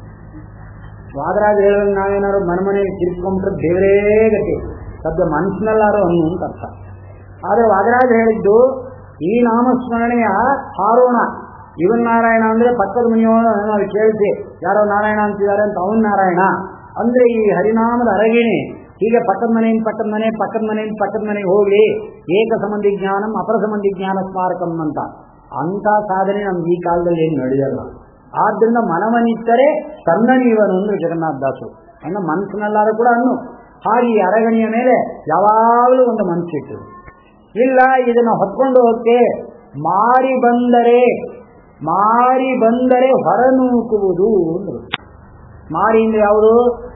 ವಾದರಾಜ್ ಹೇಳಿದ್ರೆ ನಾವೇನಾದ್ರು ಮನೆ ಮನೆಗೆ ತಿರ್ಸ್ಕೊಂಡ್ಬಿಟ್ರೆ ದೇವರೇ ಗತಿ ಸದ್ಯ ಮನಸ್ಸಿನಲ್ಲಾರು ಅನ್ನು ಅಂತ ಅರ್ಥ ಆದ್ರೆ ವಾದರಾಜ್ ಹೇಳಿದ್ದು ಈ ನಾಮಸ್ಮರಣೆಯ ಹಾರೋಣ ಇವನ್ ನಾರಾಯಣ ಅಂದ್ರೆ ಪಕ್ಕದ ಮನೆಯವನು ನಾವು ಕೇಳಿಸಿ ಯಾರೋ ನಾರಾಯಣ ಅಂತಿದ್ದಾರೆ ಅಂತ ಅವನ್ ನಾರಾಯಣ ಅಂದ್ರೆ ಈ ಹರಿನಾಮದ ಅರಗಿಣಿ ಹೀಗೆ ಪಕ್ಕದ ಮನೆಯಿಂದ ಪಕ್ಕದ ಮನೆ ಪಕ್ಕದ ಮನೆಯಿಂದ ಪಕ್ಕದ ಮನೆಗೆ ಹೋಗಿ ಏಕ ಸಂಬಂಧಿ ಜ್ಞಾನಂ ಅಪರ ಸಂಬಂಧಿ ಜ್ಞಾನ ಸ್ಮಾರಕಂ ಅಂತ ಅಂತ ಸಾಧನೆ ನಮ್ಗೆ ಈ ಕಾಲದಲ್ಲಿ ಏನು ನಡೆಯಲ್ಲ ಆದ್ರಿಂದ ಮನವನಿತ್ತರೆ ತನ್ನ ನೀವನು ಅಂದ್ರೆ ಜಗನ್ನಾಥ ದಾಸು ಅನ್ನ ಮನಸ್ಸಿನಲ್ಲಾರು ಕೂಡ ಅನ್ನು ಹಾಗೆ ಈ ಅರಗಣಿಯ ಮೇಲೆ ಯಾವಾಗಲೂ ಒಂದು ಮನಸ್ಸಿಟ್ಟು ಇಲ್ಲ ಇದನ್ನ ಹೊತ್ಕೊಂಡು ಹೋಗಕ್ಕೆ ಮಾರಿ ಬಂದರೆ ಮಾರಿ ಬಂದರೆ ಹೊರನೂಕುವುದು ಅಂದ್ರು ಮಾರಿ ಅಂದ್ರೆ ಯಾವುದು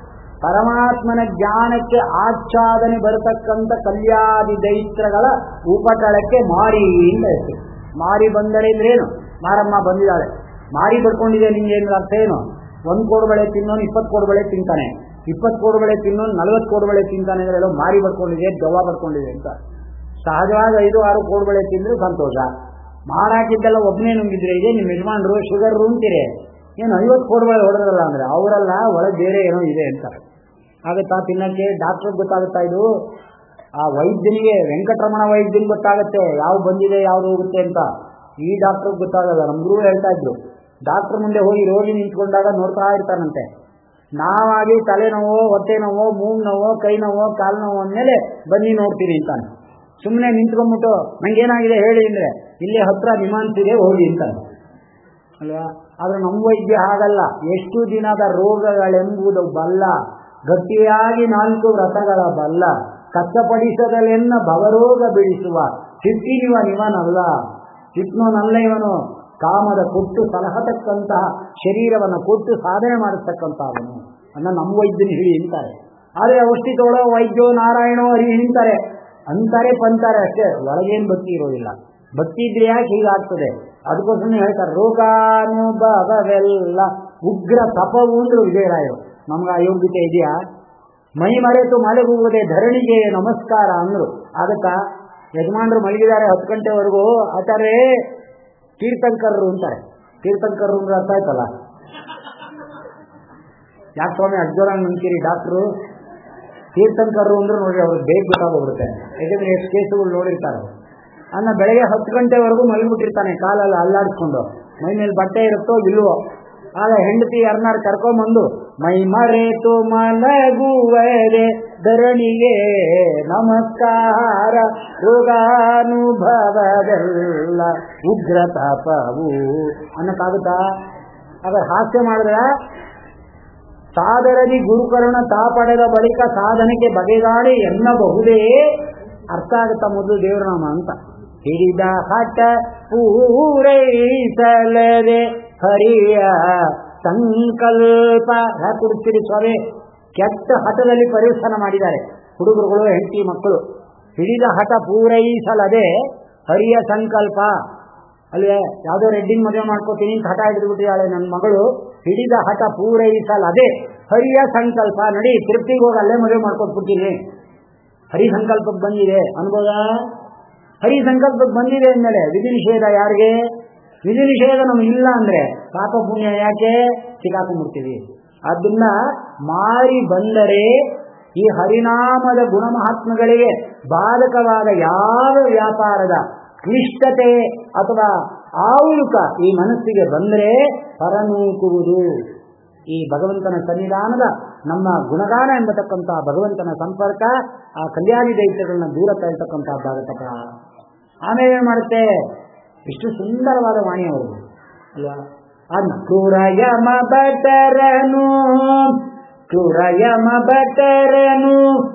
ಪರಮಾತ್ಮನ ಜ್ಞಾನಕ್ಕೆ ಆಚ್ಛಾದನೆ ಬರತಕ್ಕಂಥ ಕಲ್ಯಾದಿ ದೈತ್ರಗಳ ಉಪಟಳಕ್ಕೆ ಮಾರಿ ಅಂತ ಹೆಸರು ಮಾರಿ ಬಂದರೆ ಅಂದ್ರೆ ಏನು ಮಾರಮ್ಮ ಬಂದಿದ್ದಾಳೆ ಮಾರಿ ಬಡ್ಕೊಂಡಿದೆ ನಿಂಗೆ ಏನು ಅರ್ಥ ಏನು ಒಂದ್ ಕೋಡುಬಳೆ ತಿನ್ನೋನು ಇಪ್ಪತ್ತು ಕೋಡುಬಳೆ ತಿಂತಾನೆ ಇಪ್ಪತ್ತು ಕೋಡುಬಳೆ ತಿನ್ನೋನು ನಲವತ್ತು ಕೋಡುಬಳೆ ತಿಂತಾನೆ ಅಂದ್ರೆ ಎಲ್ಲೋ ಮಾರಿ ಬಡ್ಕೊಂಡಿದೆ ದೆವ್ವ ಬಡ್ಕೊಂಡಿದೆ ಅಂತ ಸಹಜವಾಗಿ ಐದು ಆರು ಕೋಡುಬಳೆ ತಿಂದ್ರು ಸಂತೋಷ ಮಾರಾಕಿದ್ದೆಲ್ಲ ಒಬ್ಬನೇ ನುಂಗಿದ್ರೆ ಇದೆ ನಿಮ್ಮ ಯಜಮಾನ್ರು ಶುಗರ್ ಅಂತೀರಿ ಏನು ಐವತ್ತು ಕೋಡುಬಳೆ ಹೊಡೆದ್ರಲ್ಲ ಅಂದ್ರೆ ಅವರೆಲ್ಲ ಒಳಗೆ ಬೇರೆ ಏನೋ ಇದೆ ಅಂತಾರೆ ಆಗುತ್ತಾ ತಿನ್ನಕ್ಕೆ ಡಾಕ್ಟರ್ ಗೊತ್ತಾಗುತ್ತಾ ಇದು ಆ ವೈದ್ಯನಿಗೆ ವೆಂಕಟರಮಣ ವೈದ್ಯನ್ ಗೊತ್ತಾಗುತ್ತೆ ಯಾವ್ದು ಬಂದಿದೆ ಯಾವ್ದು ಹೋಗುತ್ತೆ ಅಂತ ಈ ಡಾಕ್ಟರ್ ಗೊತ್ತಾಗಲ್ಲ ನಮ್ಮ ಗುರು ಹೇಳ್ತಾ ಇದ್ರು ಡಾಕ್ಟರ್ ಮುಂದೆ ಹೋಗಿ ರೋಗಿ ನಿಂತ್ಕೊಂಡಾಗ ನೋಡ್ತಾ ಇರ್ತಾನಂತೆ ನಾವಾಗಿ ತಲೆನೋವು ಹೊಟ್ಟೆ ನೋವು ಮೂಗ್ ನೋವು ಕೈ ನೋವು ಕಾಲು ನೋವು ಅಂದಮೇಲೆ ಬನ್ನಿ ನೋಡ್ತೀನಿ ಅಂತಾನೆ ಸುಮ್ಮನೆ ನಿಂತ್ಕೊಂಡ್ಬಿಟ್ಟು ನಂಗೇನಾಗಿದೆ ಹೇಳಿ ಅಂದ್ರೆ ಇಲ್ಲಿ ಹತ್ರ ನಿಮಾನ್ಸಿದೆ ಹೋಗಿ ಅಂತಾನೆ ಅಲ್ವಾ ಆದ್ರೆ ನಮ್ಮ ವೈದ್ಯ ಹಾಗಲ್ಲ ಎಷ್ಟು ದಿನದ ರೋಗಗಳೆಂಬುದು ಬಲ್ಲ ಗಟ್ಟಿಯಾಗಿ ನಾಲ್ಕು ವ್ರತಗಳ ಬಲ್ಲ ಕಷ್ಟಪಡಿಸದಲೆನ್ನ ಭವರೋಗ ಬಿಡಿಸುವ ಸಿಟ್ಟಿನಿವ ಇವನಲ್ಲ ಸಿಟ್ನೋನಲ್ಲ ಇವನು ಕಾಮದ ಕೊಟ್ಟು ಸಲಹತಕ್ಕಂತಹ ಶರೀರವನ್ನು ಕೊಟ್ಟು ಸಾಧನೆ ಮಾಡತಕ್ಕಂಥವನು ಅನ್ನ ನಮ್ಮ ವೈದ್ಯನ ಹಿಡಿ ಅಂತಾರೆ ಆದರೆ ಔಷಧಿ ತೊಗೊಳ್ಳೋ ವೈದ್ಯೋ ನಾರಾಯಣೋ ಹರಿ ಹಿಂತಾರೆ ಅಂತಾರೆ ಪಂತಾರೆ ಅಷ್ಟೇ ಒಳಗೇನು ಭಕ್ತಿ ಇರೋದಿಲ್ಲ ಭಕ್ತಿ ಇದ್ರೆ ಯಾಕೆ ಹೀಗಾಗ್ತದೆ ಅದಕ್ಕೋಸ್ಕರ ಹೇಳ್ತಾರೆ ರೋಗಾನುಭವವೆಲ್ಲ ಉಗ್ರ ತಪವು ಅಂದ್ರು ವಿಜಯರಾಯರು ನಮ್ಗೆ ಆ ಯೋಗ್ಯತೆ ಇದೆಯಾ ಮೈ ಮರೆತು ಮಲಗುವುದೇ ಧರಣಿಗೆ ನಮಸ್ಕಾರ ಅಂದ್ರು ಅದಕ್ಕ ಯಜಮಾನ್ರು ಮಲಗಿದ್ದಾರೆ ಹತ್ತು ಗಂಟೆವರೆಗೂ ಆಚಾರ್ಯ ತೀರ್ಥಂಕರರು ಅಂತಾರೆ ತೀರ್ಥಂಕರರು ಅಂದ್ರೆ ಅರ್ಥ ಆಯ್ತಲ್ಲ ಯಾಕೆ ಸ್ವಾಮಿ ಅಜ್ಜೋರ ನಂಬ್ತೀರಿ ಡಾಕ್ಟ್ರು ತೀರ್ಥಂಕರರು ಅಂದ್ರೆ ನೋಡಿ ಅವ್ರಿಗೆ ಬೇಗ ಗೊತ್ತಾಗೋಗ್ಬಿಡುತ್ತೆ ಯಾಕಂದ್ರೆ ಎಷ್ಟು ಕೇಸುಗಳು ನೋಡಿರ್ತಾರೆ ಅನ್ನ ಬೆಳಗ್ಗೆ ಹತ್ತು ಗಂಟೆವರೆಗೂ ಮಲಗಿಬಿಟ್ಟಿರ್ತಾನೆ ಕಾಲಲ್ಲಿ ಅಲ್ಲಾಡಿಸ್ಕೊಂಡು ಮೈ ಮೇಲೆ ಬಟ್ಟೆ ಇರುತ್ತೋ ಇಲ್ವೋ ಆಗ ಹೆಂಡತಿ ಯಾರನ್ನಾರು ಕರ್ಕೊಂಬಂದು ಮೈ ಮರೆತು ಮಲಗುವರೆ ಧರಣಿಗೆ ನಮಸ್ಕಾರ ರೋಗಾನುಭವದಲ್ಲ ಉಗ್ರ ತಾಪವು ಅನ್ನಕ್ಕಾಗುತ್ತಾ ಅದ್ರ ಹಾಸ್ಯ ಮಾಡಿದ್ರೆ ಸಾದರದಿ ಗುರುಕರುಣ ತಾ ಪಡೆದ ಬಳಿಕ ಸಾಧನೆಗೆ ಬಗೆಗಾಡಿ ಎನ್ನಬಹುದೇ ಅರ್ಥ ಆಗುತ್ತಾ ಮೊದಲು ದೇವರನಾಮ ಅಂತ ಹಿಡಿದ ಹಠ ಪೂರೈಸಲದೆ ಹರಿಯ ಸಂಕಲ್ಪ ಕುಡಿಸ್ತೀರಿ ಸ್ವಾಮಿ ಕೆಟ್ಟ ಹಠದಲ್ಲಿ ಪರಿವರ್ತನ ಮಾಡಿದ್ದಾರೆ ಹುಡುಗರುಗಳು ಹೆಂಡತಿ ಮಕ್ಕಳು ಹಿಡಿದ ಹಠ ಪೂರೈಸಲದೆ ಹರಿಯ ಸಂಕಲ್ಪ ಅಲ್ವೇ ಯಾವುದೋ ರೆಡ್ಡಿನ ಮದುವೆ ಮಾಡ್ಕೋತೀನಿ ಅಂತ ಹಠ ಹಿಡಿದ್ಬಿಟ್ಟಿದ್ದಾಳೆ ನನ್ನ ಮಗಳು ಹಿಡಿದ ಹಠ ಪೂರೈಸಲದೆ ಹರಿಯ ಸಂಕಲ್ಪ ನಡಿ ತಿರುಪ್ತಿಗೆ ಹೋಗಿ ಅಲ್ಲೇ ಮದುವೆ ಮಾಡ್ಕೊಟ್ಬಿಡ್ತೀನಿ ಹರಿ ಸಂಕಲ್ಪಕ್ಕೆ ಬಂದಿದೆ ಅನ್ಬೋದ ಹರಿ ಸಂಕಲ್ಪಕ್ಕೆ ಬಂದಿದೆ ಅಂದಮೇಲೆ ವಿಧಿ ನಿಷೇಧ ಯಾರಿಗೆ ವಿಧಿ ನಿಷೇಧ ನಮ್ಗೆ ಇಲ್ಲ ಅಂದ್ರೆ ಪಾಪ ಪುಣ್ಯ ಯಾಕೆ ಸಿಕ್ಕಾಕೊಂಡ್ಬಿಡ್ತೀವಿ ಅದನ್ನ ಮಾರಿ ಬಂದರೆ ಈ ಹರಿನಾಮದ ಗುಣಮಹಾತ್ಮಗಳಿಗೆ ಬಾಧಕವಾದ ಯಾವ ವ್ಯಾಪಾರದ ಕ್ಲಿಷ್ಟತೆ ಅಥವಾ ಆವುಕ ಈ ಮನಸ್ಸಿಗೆ ಬಂದರೆ ಹೊರನೂಕುವುದು ಈ ಭಗವಂತನ ಸನ್ನಿಧಾನದ ನಮ್ಮ ಗುಣಗಾನ ಎಂಬತಕ್ಕಂಥ ಭಗವಂತನ ಸಂಪರ್ಕ ಆ ಕಲ್ಯಾಣಿ ದೈತ್ಯಗಳನ್ನ ದೂರ ತಳ್ತಕ್ಕಂಥದ್ದಾಗತ್ತಪ್ಪ ಆಮೇಲೆ ಏನ್ ಮಾಡುತ್ತೆ ಇಷ್ಟು ಸುಂದರವಾದ ವಾಣಿ ಅವರು ಅಲ್ವಾ ಅದ್ನ ಕ್ರೂರಯಮ ಬಟರನು ಕ್ರೂರಯಮ ಬಟರನು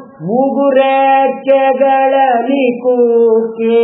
ಮೂಗುರೆಚ್ಚೆಗಳಲ್ಲಿ ಕೂಕೆ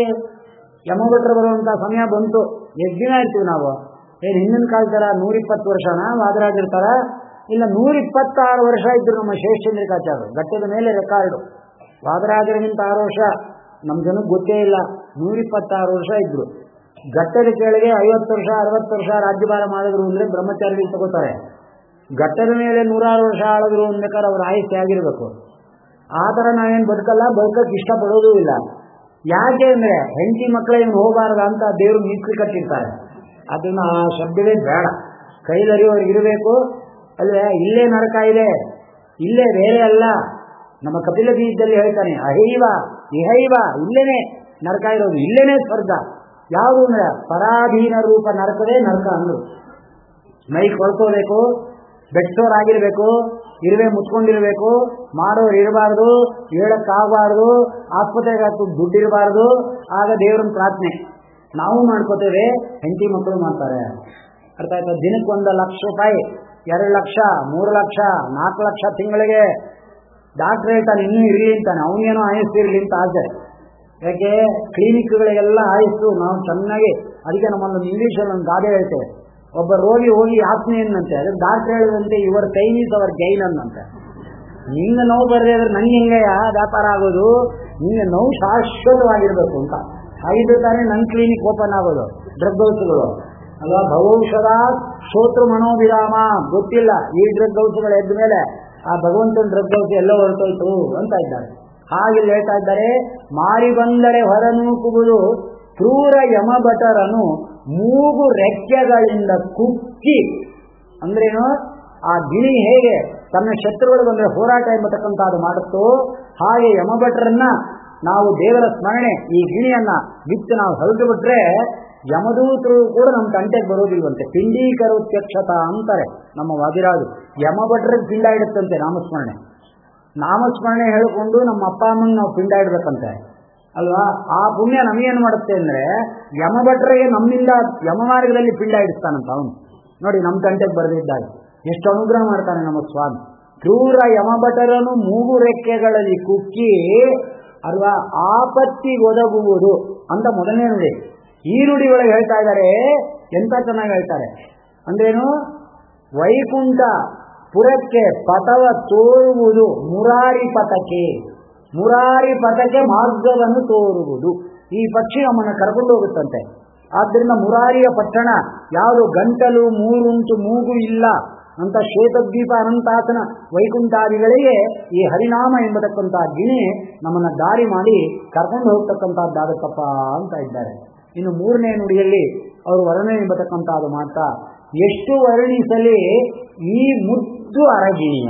ಯಮಭಟ್ರು ಬರುವಂತ ಸಮಯ ಬಂತು ಎಷ್ಟು ದಿನ ಆಯ್ತು ನಾವು ಏನ್ ಹಿಂದಿನ ಕಾಲದ ನೂರಿಪ್ಪತ್ತು ವರ್ಷನ ವಾದರಾಜಿರ್ತಾರ ಇಲ್ಲ ನೂರಿಪ್ಪತ್ತಾರು ವರ್ಷ ಇದ್ರು ನಮ್ಮ ಶೇಷಚಂದ್ರಿಕಾಚಾರ್ಯರು ಘಟ್ಟದ ಮೇಲೆ ರೆಕಾರ್ಡು ವಾದರಾಜರಿಗಿಂತ ಆರು ವರ್ಷ ನಮ್ಮ ಜನಕ್ಕೆ ಗೊತ್ತೇ ಇಲ್ಲ ನೂರಿಪ್ಪತ್ತಾರು ವರ್ಷ ಇದ್ರು ಘಟ್ಟದ ಕೆಳಗೆ ಐವತ್ತು ವರ್ಷ ಅರವತ್ತು ವರ್ಷ ರಾಜ್ಯಭಾರ ಮಾಡಿದ್ರು ಅಂದ್ರೆ ಬ್ರಹ್ಮಚಾರಿಗಳು ತಗೋತಾರೆ ಘಟ್ಟದ ಮೇಲೆ ನೂರಾರು ವರ್ಷ ಆಳಿದ್ರು ಅನ್ಬೇಕಾದ್ರೆ ಅವ್ರ ಆಯುಷ್ಯ ಆಗಿರ್ಬೇಕು ಆ ಥರ ನಾವೇನು ಬದುಕಲ್ಲ ಬದುಕಕ್ಕೆ ಇಷ್ಟಪಡೋದೂ ಇಲ್ಲ ಯಾಕೆ ಅಂದ್ರೆ ಹೆಂಡತಿ ಮಕ್ಕಳೇನು ಹೋಗಬಾರ್ದ ಅಂತ ದೇವರು ಮೀಸಲು ಕಟ್ಟಿರ್ತಾರೆ ಅದನ್ನ ಆ ಶಬ್ದವೇ ಬೇಡ ಕೈಲರಿಯೋರ್ಗೆ ಇರಬೇಕು ಅಲ್ವೇ ಇಲ್ಲೇ ನರಕ ಇದೆ ಇಲ್ಲೇ ಬೇರೆ ಅಲ್ಲ ನಮ್ಮ ಕಪಿಲ ಬೀಜದಲ್ಲಿ ಹೇಳ್ತಾನೆ ಅಹೈವ ಇಹೈವ ಇಲ್ಲೇನೆ ನರಕ ಇರೋದು ಇಲ್ಲೇನೆ ಸ್ವರ್ಗ ಯಾವುದು ಅಂದ್ರೆ ಪರಾಧೀನ ರೂಪ ನರಕವೇ ನರಕ ಅಂದ್ರು ಮೈ ಕೊಳ್ಕೋಬೇಕು ಬೆಟ್ಟೋರಾಗಿರ್ಬೇಕು ಇರುವೆ ಮುಚ್ಕೊಂಡಿರ್ಬೇಕು ಮಾಡೋರು ಇರಬಾರ್ದು ಹೇಳಕ್ಕಾಗಬಾರ್ದು ಆಸ್ಪತ್ರೆಗೆ ಹಾಕಿ ದುಡ್ಡಿರಬಾರ್ದು ಆಗ ದೇವ್ರನ್ನ ಪ್ರಾರ್ಥನೆ ನಾವು ಮಾಡ್ಕೋತೇವೆ ಹೆಂಡತಿ ಮಕ್ಕಳು ಮಾಡ್ತಾರೆ ಅರ್ಥ ಆಯ್ತಾ ದಿನಕ್ಕೆ ಒಂದು ಲಕ್ಷ ರೂಪಾಯಿ ಎರಡು ಲಕ್ಷ ಮೂರು ಲಕ್ಷ ನಾಲ್ಕು ಲಕ್ಷ ತಿಂಗಳಿಗೆ ಡಾಕ್ಟರ್ ಹೇಳ್ತಾನೆ ಇನ್ನೂ ಇರಲಿ ಅಂತಾನೆ ಅವನೇನೋ ಆಯಸ್ಸು ಇರಲಿ ಅಂತ ಆಸೆ ಯಾಕೆ ಕ್ಲಿನಿಕ್ಗಳಿಗೆಲ್ಲ ಆಯಸ್ಸು ನಾವು ಚೆನ್ನಾಗಿ ಅದಕ್ಕೆ ನಮ್ಮಲ್ಲೊಂದು ಇಂಗ್ಲೀಷಲ್ಲಿ ಒಂದು ಗಾದೆ ಹೇಳ್ತೇವೆ ಒಬ್ಬ ರೋಗಿ ಹೋಗಿ ಆತ್ಮೆ ಅನ್ನಂತೆ ಅದಕ್ಕೆ ಡಾಕ್ಟರ್ ಹೇಳಿದಂತೆ ever time is our gain ಅನ್ನಂತೆ ನಿಂಗೆ ನೋವು ಬರದೇ ಇದ್ರೆ ನಂಗೆ ಹಿಂಗೆ ವ್ಯಾಪಾರ ಆಗೋದು ನಿಂಗೆ ನೋವು ಶಾಶ್ವತವಾಗಿರ್ಬೇಕು ಅಂತ ಹಾಗಿದ್ರೆ ತಾನೇ ನನ್ನ ಕ್ಲಿನಿಕ್ ಓಪನ್ ಆಗೋದು ಡ್ರಗ್ ಹೌಸ್ಗಳು ಅಲ್ವಾ ಭವೌಷಧ ಶೋತೃ ಮನೋವಿರಾಮ ಗೊತ್ತಿಲ್ಲ ಈ ಡ್ರಗ್ ಹೌಸ್ಗಳು ಎದ್ದ ಮೇಲೆ ಆ ಭಗವಂತನ ಡ್ರಗ್ ಹೌಸ್ ಎಲ್ಲ ಹೊರಟೋಯ್ತು ಅಂತ ಇದ್ದಾರೆ ಹಾಗೆ ಹೇಳ್ತಾ ಇದ್ದಾರೆ ಮಾರಿ ಬಂದರೆ ಹೊರನೂಕುವುದು ಕ್ರೂರ ಯಮಭಟರನು ಮೂಗು ರೆಕ್ಕೆಗಳಿಂದ ಕುಕ್ಕಿ ಅಂದ್ರೇನು ಆ ಗಿಣಿ ಹೇಗೆ ತನ್ನ ಶತ್ರುಗಳು ಬಂದರೆ ಹೋರಾಟ ಎಂಬತಕ್ಕಂಥದ್ದು ಮಾಡುತ್ತೋ ಹಾಗೆ ಯಮಭಟ್ರನ್ನ ನಾವು ದೇವರ ಸ್ಮರಣೆ ಈ ಗಿಣಿಯನ್ನ ಬಿತ್ತು ನಾವು ಹೊರಟು ಬಿಟ್ರೆ ಯಮದೂತರು ಕೂಡ ನಮ್ಮ ತಂಟೆಗೆ ಬರೋದಿಲ್ವಂತೆ ಪಿಂಡೀಕರೋತ್ಯಕ್ಷತ ಅಂತಾರೆ ನಮ್ಮ ವಾದಿರಾಜು ಯಮಭಟ್ರಿಗೆ ಪಿಂಡ ಇಡುತ್ತಂತೆ ನಾಮಸ್ಮರಣೆ ನಾಮಸ್ಮರಣೆ ಹೇಳಿಕೊಂಡು ನಮ್ಮ ಅಪ್ಪ ಅಮ್ಮನ ನಾವು ಪಿಂಡ ಇಡ್ಬೇಕಂತೆ ಅಲ್ವಾ ಆ ಪುಣ್ಯ ನಮಗೇನು ಮಾಡುತ್ತೆ ಅಂದ್ರೆ ಯಮಭಟ್ರಿಗೆ ನಮ್ಮಿಂದ ಯಮಮಾರ್ಗದಲ್ಲಿ ಪಿಂಡ ಇಡಿಸ್ತಾನಂತ ಅವನು ನೋಡಿ ನಮ್ಮ ತಂಟೆಗೆ ಬರೆದಿದ್ದಾಗ ಎಷ್ಟು ಅನುಗ್ರಹ ಮಾಡ್ತಾನೆ ನಮ್ಮ ಸ್ವಾಮಿ ಕ್ರೂರ ಯಮಭಟರನು ಮೂಗು ರೆಕ್ಕೆಗಳಲ್ಲಿ ಕುಕ್ಕಿ ಅಲ್ವಾ ಆಪತ್ತಿಗೆ ಒದಗುವುದು ಅಂತ ಮೊದಲನೇ ನುಡಿ ಈ ನುಡಿ ಒಳಗೆ ಹೇಳ್ತಾ ಇದ್ದಾರೆ ಎಂತ ಚೆನ್ನಾಗಿ ಹೇಳ್ತಾರೆ ಅಂದ್ರೇನು ವೈಕುಂಠ ಪುರಕ್ಕೆ ಪಥವ ತೋರುವುದು ಮುರಾರಿ ಪಥಕ್ಕೆ ಮುರಾರಿ ಪಥಕ್ಕೆ ಮಾರ್ಗವನ್ನು ತೋರುವುದು ಈ ಪಕ್ಷಿ ನಮ್ಮನ್ನು ಕರ್ಕೊಂಡು ಹೋಗುತ್ತಂತೆ ಆದ್ದರಿಂದ ಮುರಾರಿಯ ಪಟ್ಟಣ ಯಾವುದು ಗಂಟಲು ಮೂರುಂಟು ಮೂಗು ಇಲ್ಲ ಅಂತ ಶ್ವೇತದ್ವೀಪ ಅನಂತಾಸನ ವೈಕುಂಠಾದಿಗಳಿಗೆ ಈ ಹರಿನಾಮ ಎಂಬತಕ್ಕಂಥ ಗಿಣಿ ನಮ್ಮನ್ನ ದಾರಿ ಮಾಡಿ ಕರ್ಕೊಂಡು ಹೋಗ್ತಕ್ಕಂಥದ್ದಾಗತ್ತಪ್ಪ ಅಂತ ಇದ್ದಾರೆ ಇನ್ನು ಮೂರನೇ ನುಡಿಯಲ್ಲಿ ಅವರು ವರ್ಣನೆ ಎಂಬತಕ್ಕಂಥದ್ದು ಮಾಡ್ತಾ ಎಷ್ಟು ವರ್ಣಿಸಲಿ ಈ ಮುದ್ದು ಅರಗಿಣಿಯ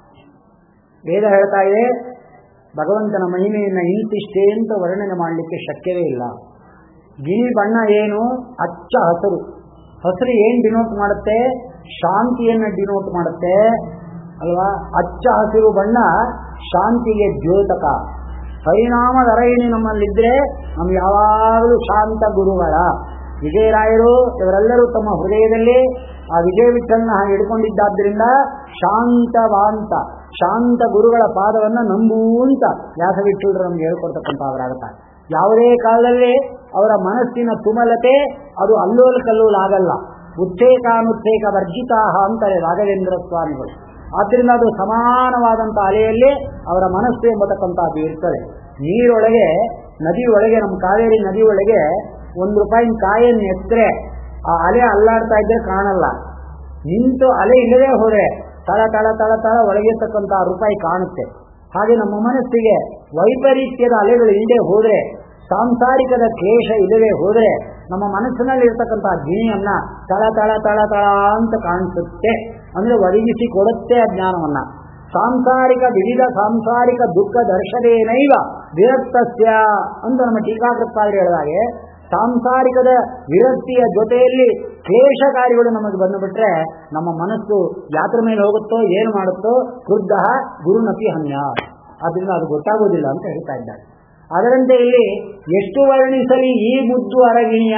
ವೇದ ಹೇಳ್ತಾ ಇದೆ ಭಗವಂತನ ಮಹಿಮೆಯನ್ನ ಇಂತಿಷ್ಟೇ ಅಂತ ವರ್ಣನೆ ಮಾಡಲಿಕ್ಕೆ ಶಕ್ಯವೇ ಇಲ್ಲ ಗಿಣಿ ಬಣ್ಣ ಏನು ಅಚ್ಚ ಹಸಿರು ಹಸಿರು ಏನ್ ಡಿನೋಟ್ ಮಾಡುತ್ತೆ ಶಾಂತಿಯನ್ನ ಡಿನೋಟ್ ಮಾಡುತ್ತೆ ಅಲ್ವಾ ಅಚ್ಚ ಹಸಿರು ಬಣ್ಣ ಶಾಂತಿಗೆ ದ್ಯೋತಕ ಪರಿಣಾಮದ ಅರಗಿಣಿ ನಮ್ಮಲ್ಲಿದ್ರೆ ನಮ್ಗೆ ಯಾವಾಗಲೂ ಶಾಂತ ಗುರುಗಳ ವಿಜಯರಾಯರು ಇವರೆಲ್ಲರೂ ತಮ್ಮ ಹೃದಯದಲ್ಲಿ ಆ ವಿಜಯ ವಿಠಲನ ಹಿಡ್ಕೊಂಡಿದ್ದಾದ್ರಿಂದ ಶಾಂತವಾಂತ ಶಾಂತ ಗುರುಗಳ ಪಾದವನ್ನ ನಂಬು ಅಂತ ವ್ಯಾಸವಿಠಲರು ನಮ್ಗೆ ಹೇಳ್ಕೊಡ್ತಕ್ಕಂಥವರಾಗುತ್ತಾರೆ ಯಾವುದೇ ಕಾಲದಲ್ಲಿ ಅವರ ಮನಸ್ಸಿನ ತುಮಲತೆ ಅದು ಅಲ್ಲೋಲ ಕಲ್ಲೋಲ ಆಗಲ್ಲ ಉತ್ತೇಕಾನುತ್ತೇಕ ವರ್ಜಿತಾಹ ಅಂತಾರೆ ರಾಘವೇಂದ್ರ ಸ್ವಾಮಿಗಳು ಆದ್ದರಿಂದ ಅದು ಸಮಾನವಾದಂಥ ಅಲೆಯಲ್ಲಿ ಅವರ ಮನಸ್ಸು ಎಂಬತಕ್ಕಂಥದ್ದು ಇರ್ತದೆ ನೀರೊಳಗೆ ನದಿಯೊಳಗೆ ನಮ್ಮ ಕಾವೇರಿ ನದಿಯೊಳಗೆ ಒಂದು ರೂಪಾಯಿನ ಕಾಯನ್ನು ಎತ್ತರೆ ಆ ಅಲೆ ಅಲ್ಲಾಡ್ತಾ ಇದ್ರೆ ಕಾಣಲ್ಲ ನಿಂತು ಅಲೆ ಇಲ್ಲದೆ ಹೋದ್ರೆ ತಳ ತಳ ತಳ ತಳ ಒಳಗಿರ್ತಕ್ಕಂಥ ರೂಪಾಯಿ ಕಾಣುತ್ತೆ ಹಾಗೆ ನಮ್ಮ ಮನಸ್ಸಿಗೆ ವೈಪರೀತ್ಯದ ಅಲೆಗಳು ಇಲ್ಲದೆ ಹೋದ್ರೆ ಸಾಂಸಾರಿಕದ ಕ್ಲೇಶ ಇಲ್ಲದೆ ಹೋದ್ರೆ ನಮ್ಮ ಮನಸ್ಸಿನಲ್ಲಿ ಇರ್ತಕ್ಕಂಥ ಗಿಣಿಯನ್ನ ತಳ ತಳ ತಳ ತಳ ಅಂತ ಕಾಣಿಸುತ್ತೆ ಅಂದ್ರೆ ಒದಗಿಸಿ ಕೊಡುತ್ತೆ ಆ ಜ್ಞಾನವನ್ನ ಸಾಂಸಾರಿಕ ವಿವಿಧ ಸಾಂಸಾರಿಕ ದುಃಖ ದರ್ಶನೇನೈವ ವಿರಕ್ತಸ್ಯ ಅಂತ ನಮ್ಮ ಟೀಕಾಕೃತ್ಪಾದರು ಹೇಳಿದಾಗೆ ಸಾಂಸಾರಿಕದ ವಿರಕ್ತಿಯ ಜೊತೆಯಲ್ಲಿ ಕ್ಲೇಶಕಾರಿಗಳು ನಮಗೆ ಬಂದುಬಿಟ್ರೆ ನಮ್ಮ ಮನಸ್ಸು ಯಾತ್ರ ಮೇಲೆ ಹೋಗುತ್ತೋ ಏನು ಮಾಡುತ್ತೋ ಕ್ರುದ್ಧ ಗುರುನಪಿ ಹನ್ಯ ಆದ್ರಿಂದ ಅದು ಗೊತ್ತಾಗೋದಿಲ್ಲ ಅಂತ ಹೇಳ್ತಾ ಇದ್ದಾರೆ ಅದರಂತೆ ಇಲ್ಲಿ ಎಷ್ಟು ವರ್ಣಿಸಲಿ ಈ ಮುದ್ದು ಅರಗಿಣಿಯ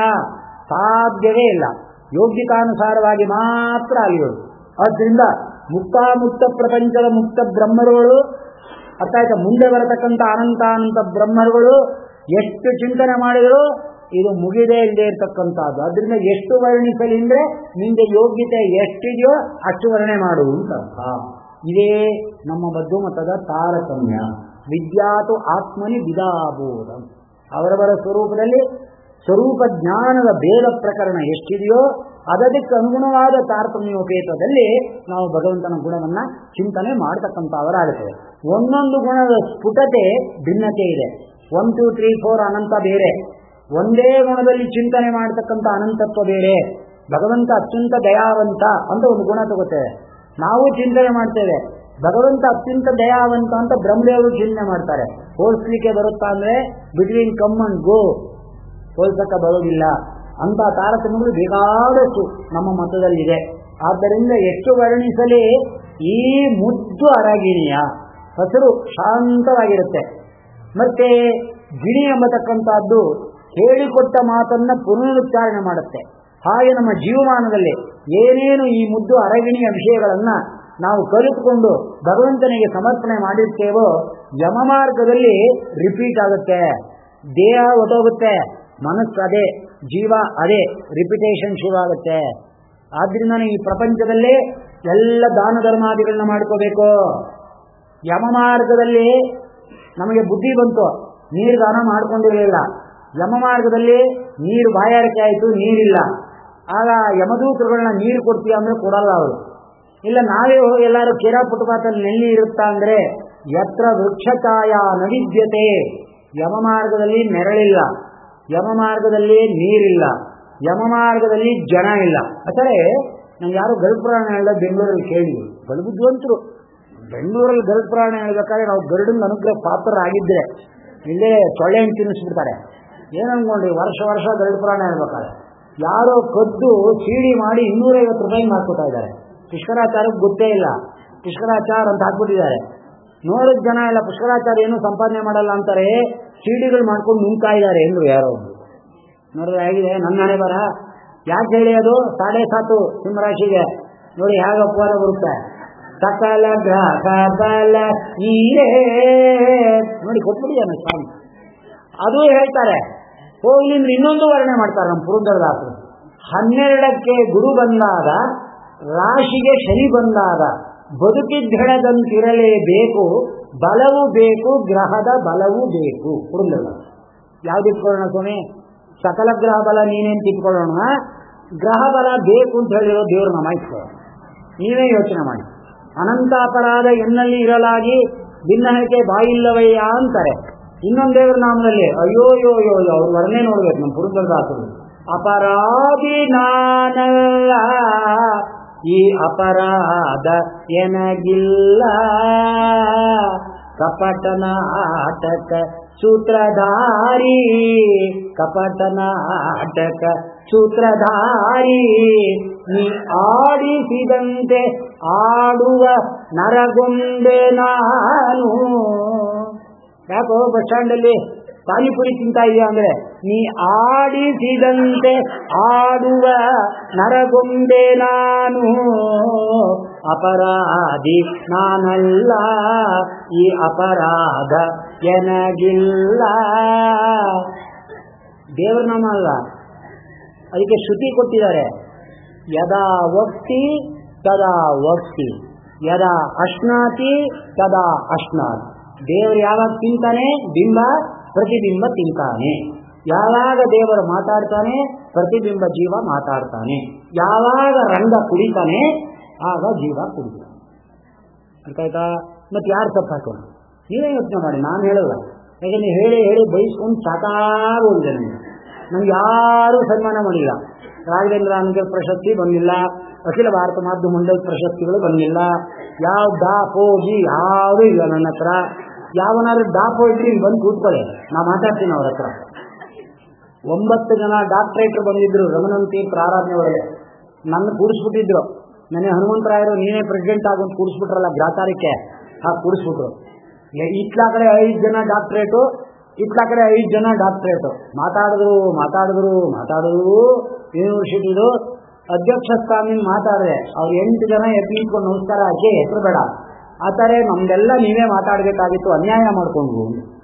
ಸಾಧ್ಯವೇ ಇಲ್ಲ ಯೋಗ್ಯತಾನುಸಾರವಾಗಿ ಮಾತ್ರ ಅಲಿಯೋದು ಆದ್ರಿಂದ ಮುಕ್ತಾಮುಕ್ತ ಪ್ರಪಂಚದ ಮುಕ್ತ ಬ್ರಹ್ಮರುಗಳು ಅರ್ಥ ಆಯ್ತಾ ಮುಂದೆ ಬರತಕ್ಕಂಥ ಅನಂತಾನಂತ ಬ್ರಹ್ಮರುಗಳು ಎಷ್ಟು ಚಿಂತನೆ ಮಾಡಿದರೂ ಇದು ಮುಗಿದೇ ಇಲ್ಲದೆ ಇರತಕ್ಕಂಥದ್ದು ಅದರಿಂದ ಎಷ್ಟು ವರ್ಣಿಸಲಿ ಅಂದ್ರೆ ನಿಂದೆ ಯೋಗ್ಯತೆ ಎಷ್ಟಿದೆಯೋ ಅಷ್ಟು ವರ್ಣನೆ ಮಾಡು ಅಂತ ಅರ್ಥ ಇದೇ ನಮ್ಮ ಮಧ್ಯಮತದ ತಾರತಮ್ಯ ವಿದ್ಯಾತು ಆತ್ಮನಿ ವಿದಾಬೋಧ ಅವರವರ ಸ್ವರೂಪದಲ್ಲಿ ಸ್ವರೂಪ ಜ್ಞಾನದ ಭೇದ ಪ್ರಕರಣ ಎಷ್ಟಿದೆಯೋ ಅದಕ್ಕೆ ಅನುಗುಣವಾದ ತಾರತಮ್ಯೋಪೇತದಲ್ಲಿ ನಾವು ಭಗವಂತನ ಗುಣವನ್ನ ಚಿಂತನೆ ಮಾಡತಕ್ಕಂಥವರಾಗುತ್ತೇವೆ ಒಂದೊಂದು ಗುಣದ ಸ್ಫುಟತೆ ಭಿನ್ನತೆ ಇದೆ ಒನ್ ಟೂ ತ್ರೀ ಫೋರ್ ಅನಂತ ಬೇರೆ ಒಂದೇ ಗುಣದಲ್ಲಿ ಚಿಂತನೆ ಮಾಡತಕ್ಕಂಥ ಅನಂತತ್ವ ಬೇರೆ ಭಗವಂತ ಅತ್ಯಂತ ದಯಾವಂತ ಅಂತ ಒಂದು ಗುಣ ತಗೋತೇವೆ ನಾವು ಚಿಂತನೆ ಮಾಡ್ತೇವೆ ಭಗವಂತ ಅತ್ಯಂತ ದಯಾವಂತ ಅಂತ ಬ್ರಹ್ಮದೇವರು ಚಿಂತನೆ ಮಾಡ್ತಾರೆ ಹೋಲಿಸ್ಲಿಕ್ಕೆ ಬರುತ್ತಾ ಅಂದ್ರೆ ಬಿಟ್ವೀನ್ ಕಮ್ ಅಂಡ್ ಗೋ ಹೋಲ್ಸಕ್ಕ ಬರೋದಿಲ್ಲ ಅಂತ ತಾರತಮ್ಯಗಳು ಬೇಕಾದಷ್ಟು ನಮ್ಮ ಮತದಲ್ಲಿದೆ ಆದ್ದರಿಂದ ಎಷ್ಟು ವರ್ಣಿಸಲಿ ಈ ಮುದ್ದು ಅರಗಿಣಿಯ ಹಸಿರು ಶಾಂತವಾಗಿರುತ್ತೆ ಮತ್ತೆ ಗಿಣಿ ಎಂಬತಕ್ಕಂಥದ್ದು ಹೇಳಿಕೊಟ್ಟ ಮಾತನ್ನ ಪುನರುಚ್ಚಾರಣೆ ಮಾಡುತ್ತೆ ಹಾಗೆ ನಮ್ಮ ಜೀವಮಾನದಲ್ಲಿ ಏನೇನು ಈ ಮುದ್ದು ಅರಗಿಣಿಯ ವಿಷಯಗಳನ್ನ ನಾವು ಕಲಿತುಕೊಂಡು ಭಗವಂತನಿಗೆ ಸಮರ್ಪಣೆ ಮಾಡಿರ್ತೇವೋ ಯಮ ಮಾರ್ಗದಲ್ಲಿ ರಿಪೀಟ್ ಆಗುತ್ತೆ ದೇಹ ಹೊಟ್ಟೋಗುತ್ತೆ ಮನಸ್ಸು ಅದೇ ಜೀವ ಅದೇ ರಿಪಿಟೇಷನ್ ಶುರು ಆಗುತ್ತೆ ಆದ್ರಿಂದ ಈ ಪ್ರಪಂಚದಲ್ಲಿ ಎಲ್ಲ ದಾನ ಧರ್ಮಾದಿಗಳನ್ನ ಮಾಡ್ಕೋಬೇಕು ಯಮ ಮಾರ್ಗದಲ್ಲಿ ನಮಗೆ ಬುದ್ಧಿ ಬಂತು ನೀರು ದಾನ ಮಾಡ್ಕೊಂಡಿರಲಿಲ್ಲ ಯಮ ಮಾರ್ಗದಲ್ಲಿ ನೀರು ಬಾಯಾರಿಕೆ ಆಯಿತು ನೀರಿಲ್ಲ ಆಗ ಯಮದೂತರುಗಳನ್ನ ನೀರು ಕೊಡ್ತೀಯ ಅಂದ್ರೆ ಕೊಡಲ್ಲ ಅವರು ಇಲ್ಲ ನಾವೇ ಹೋಗಿ ಎಲ್ಲರೂ ಕೆರ ಪುಟಪಾತಲ್ಲಿ ನೆಲ್ಲಿ ಇರುತ್ತಾ ಅಂದ್ರೆ ಯತ್ರ ವೃಕ್ಷಕಾಯ ನವಿದ್ಯತೆ ಯಮ ಮಾರ್ಗದಲ್ಲಿ ನೆರಳಿಲ್ಲ ಯಮ ಮಾರ್ಗದಲ್ಲಿ ನೀರಿಲ್ಲ ಯಮ ಮಾರ್ಗದಲ್ಲಿ ಜನ ಇಲ್ಲ ಆದರೆ ನಂಗೆ ಯಾರು ಗರುಪುರಾಣ ಹೇಳ ಬೆಂಗಳೂರಲ್ಲಿ ಕೇಳಿ ಬಲಬುದ್ಧಿವಂತರು ಬೆಂಗಳೂರಲ್ಲಿ ಗರುಪುರಾಣ ಹೇಳ್ಬೇಕಾದ್ರೆ ನಾವು ಗರುಡನ ಅನುಗ್ರಹ ಪಾತ್ರರಾಗಿದ್ರೆ ಇಲ್ಲೇ ಸೊಳ್ಳೆ ಹಣ್ಣು ತಿನ್ನಿಸ್ಬಿಡ್ತಾರೆ ಏನು ಅನ್ಕೊಂಡ್ರಿ ವರ್ಷ ವರ್ಷ ಗರುಡ ಪುರಾಣ ಹೇಳ್ಬೇಕಾದ್ರೆ ಯಾರೋ ಕದ್ದು ಸೀಡಿ ಮಾಡಿ ಇನ್ನೂರೈವತ್ತು ರೂಪಾಯಿ ಮಾಡ್ಕೊತಾ ಇದ್ದಾರೆ ಪುಷ್ಕರಾಚಾರಕ್ಕೆ ಗೊತ್ತೇ ಇಲ್ಲ ಪುಷ್ಕರಾಚಾರ ಅಂತ ಹಾಕ್ಬಿಟ್ಟಿದ್ದಾರೆ ನೋಡಿದ ಜನ ಎಲ್ಲ ಪುಷ್ಕರಾಚಾರ ಏನು ಸಂಪಾದನೆ ಮಾಡಲ್ಲ ಅಂತಾರೆ ಸೀಡಿಗಳು ಮಾಡ್ಕೊಂಡು ನುಂಗ್ತಾ ಇದ್ದಾರೆ ಎಂದ್ರು ಯಾರೋ ಒಬ್ರು ನೋಡಿದ್ರೆ ಹೇಗಿದೆ ನನ್ನ ಹಣೆ ಬರ ಯಾಕೆ ಹೇಳಿ ಅದು ಸಾಡೆ ಸಾತು ಸಿಂಹರಾಶಿಗೆ ನೋಡಿ ಹೇಗೆ ಅಪವಾದ ಬರುತ್ತೆ ಸಕಲ ಗ್ರಹ ಬಲ ಈರೇ ನೋಡಿ ಕೊಟ್ಬಿಡಿಯಾನ ಸ್ವಾಮಿ ಅದು ಹೇಳ್ತಾರೆ ಹೋಗ್ಲಿಂದ ಇನ್ನೊಂದು ವರ್ಣನೆ ಮಾಡ್ತಾರೆ ನಮ್ಮ ಪುರಂದರದಾಸರು ಹನ್ನೆರಡಕ್ಕೆ ಗುರು ಬಂದಾಗ ರಾಶಿಗೆ ಶನಿ ಬಂದಾಗ ಬದುಕಿದ್ದೆಳೆದಂತಿರಲೇಬೇಕು ಬಲವು ಬೇಕು ಗ್ರಹದ ಬಲವು ಬೇಕು ಪುರಂದರದಾಸ ಯಾವ್ದು ಇಟ್ಕೊಳ್ಳೋಣ ಸ್ವಾಮಿ ಸಕಲ ಗ್ರಹ ಬಲ ನೀನೇನು ಇಟ್ಕೊಳ್ಳೋಣ ಗ್ರಹ ಬಲ ಬೇಕು ಅಂತ ಹೇಳಿರೋ ದೇವರು ನಮ್ಮ ಇಟ್ಕೊಳ್ಳೋಣ ನೀವೇ ಯೋಚನೆ ಮಾಡಿ ಅನಂತಾಪರಾಧ ಎನ್ನಲ್ಲಿ ಇರಲಾಗಿ ಭಿನ್ನಹಕ್ಕೆ ಬಾಯಿಲ್ಲವಯ್ಯ ಅಂತಾರೆ ಇನ್ನೊಂದು ದೇವರ ನಾಮದಲ್ಲಿ ಅಯ್ಯೋ ಯೋ ಯೋ ಯೋ ಅವ್ರು ವರ್ಣೆ ನೋಡ್ಬೇಕು ನಮ್ಮ ಪುರುಷದಾಸರು ಅಪರಾಧಿ ನಾನಲ್ಲ ಈ ಅಪರಾಧ ಎನಗಿಲ್ಲ ಕಪಟನ ಆಟಕ ಸೂತ್ರಧಾರಿ ಕಪಟನ ಆಟಕ ಸೂತ್ರಧಾರಿ ನೀ ಆಡಿಸಿದಂತೆ ಆಡುವ ನರಗೊಂಡೆ ನಾನು ಯಾಕೋ ಬಸ್ ಸ್ಟ್ಯಾಂಡಲ್ಲಿ ಪಾನಿಪುರಿ ತಿಂತಾ ಇದೆಯಾ ಅಂದ್ರೆ ನೀ ಆಡಿಸಿದಂತೆ ಆಡುವ ನರಗೊಂಡೆ ನಾನು ಅಪರಾಧಿ ನಾನಲ್ಲ ಈ ಅಪರಾಧ ಎನಗಿಲ್ಲ ದೇವ್ರ ನಾಮ ಅಲ್ಲ ಅದಕ್ಕೆ ಶ್ರುತಿ ಕೊಟ್ಟಿದ್ದಾರೆ ಯದಾ ವಕ್ತಿ ತದಾ ವಕ್ತಿ ಯದಾ ಅಶ್ನಾತಿ ತದಾ ಅಶ್ನಾತಿ ದೇವರು ಯಾವಾಗ ತಿಂತಾನೆ ಬಿಂಬ ಪ್ರತಿಬಿಂಬ ತಿಂತಾನೆ ಯಾವಾಗ ದೇವರು ಮಾತಾಡ್ತಾನೆ ಪ್ರತಿಬಿಂಬ ಜೀವ ಮಾತಾಡ್ತಾನೆ ಯಾವಾಗ ರಂಗ ಕುಡಿತಾನೆ ಆಗ ಜೀವ ಕುಡಿತಾನೆ ಅರ್ಥ ಆಯ್ತಾ ಮತ್ತೆ ಯಾರು ತಪ್ಪಾಕೋಣ ನೀವೇ ಯೋಚನೆ ಮಾಡಿ ನಾನು ಹೇಳಲ್ಲ ಯಾಕೆ ನೀವು ಹೇಳಿ ಹೇಳಿ ಬಯಸ್ಕೊಂಡು ಸಾಕಾಗೋಗಿದೆ ನನಗೆ ನಮ್ಗೆ ಯಾರೂ ಸನ್ಮಾನ ಮಾಡಿಲ್ಲ ರಾಘವೇಂದ್ರ ಅನ್ಗರ್ ಪ್ರಶಸ್ತಿ ಬಂದಿಲ್ಲ ಅಖಿಲ ಭಾರತ ಮಾಧ್ಯಮ ಮಂಡಳಿ ಪ್ರಶಸ್ತಿಗಳು ಬಂದಿಲ್ಲ ಯಾವ ಡಾ ಪೋಜಿ ಯಾವುದೂ ಇಲ್ಲ ನನ್ನ ಹತ್ರ ಯಾವನಾದ್ರೂ ಡಾಪೋ ಇದ್ರಿ ಇಲ್ಲಿ ಬಂದು ಕೂತ್ಕೊಳ್ಳಿ ನಾ ಮಾತಾಡ್ತೀನಿ ಅವ್ರ ಹತ್ರ ಒಂಬತ್ತು ಜನ ಡಾಕ್ಟ್ರೇಟ್ರು ಬಂದಿದ್ರು ರಮಣಂತಿ ಪ್ರಾರಾಧನೆ ಒಳಗೆ ನನ್ನ ಕೂಡಿಸ್ಬಿಟ್ಟಿದ್ರು ನನಗೆ ಹನುಮಂತರಾಯರು ನೀನೇ ಪ್ರೆಸಿಡೆಂಟ್ ಆಗುವಂತ ಕೂಡಿಸ್ಬಿಟ್ರಲ್ಲ ಗ್ರಾಚಾರಕ್ಕೆ ಹಾಗೆ ಕೂಡಿಸ್ಬಿಟ್ರು ಇತ್ಲ ಕಡೆ ಐದು ಜನ ಡಾಕ್ಟ್ರೇಟು ಇತ್ಲ ಕಡೆ ಐದು ಜನ ಡಾಕ್ಟ್ರೇಟು ಮಾತಾಡಿದ್ರು ಮಾತಾಡಿದ್ರು ಮಾತಾಡಿದ್ರು ಯೂನಿವರ್ಸಿಟಿದು ಅಧ್ಯಕ್ಷ ಸ್ಥಾನ ಮಾತಾಡಿದೆ ಅವ್ರು ಎಂಟು ಜನ ಎದ್ದು ನಿಂತ್ಕೊಂಡು ನಮಸ್ಕಾರ ಹಾಕಿ ಹೆಸರು ಬೇಡ ಆ ಥರ ನಮ್ದೆಲ್ಲ ನೀವೇ ಮಾತಾಡಬೇಕಾಗಿತ್ತು ಅನ್ಯಾಯ ಮಾಡ್ಕೊಂಡು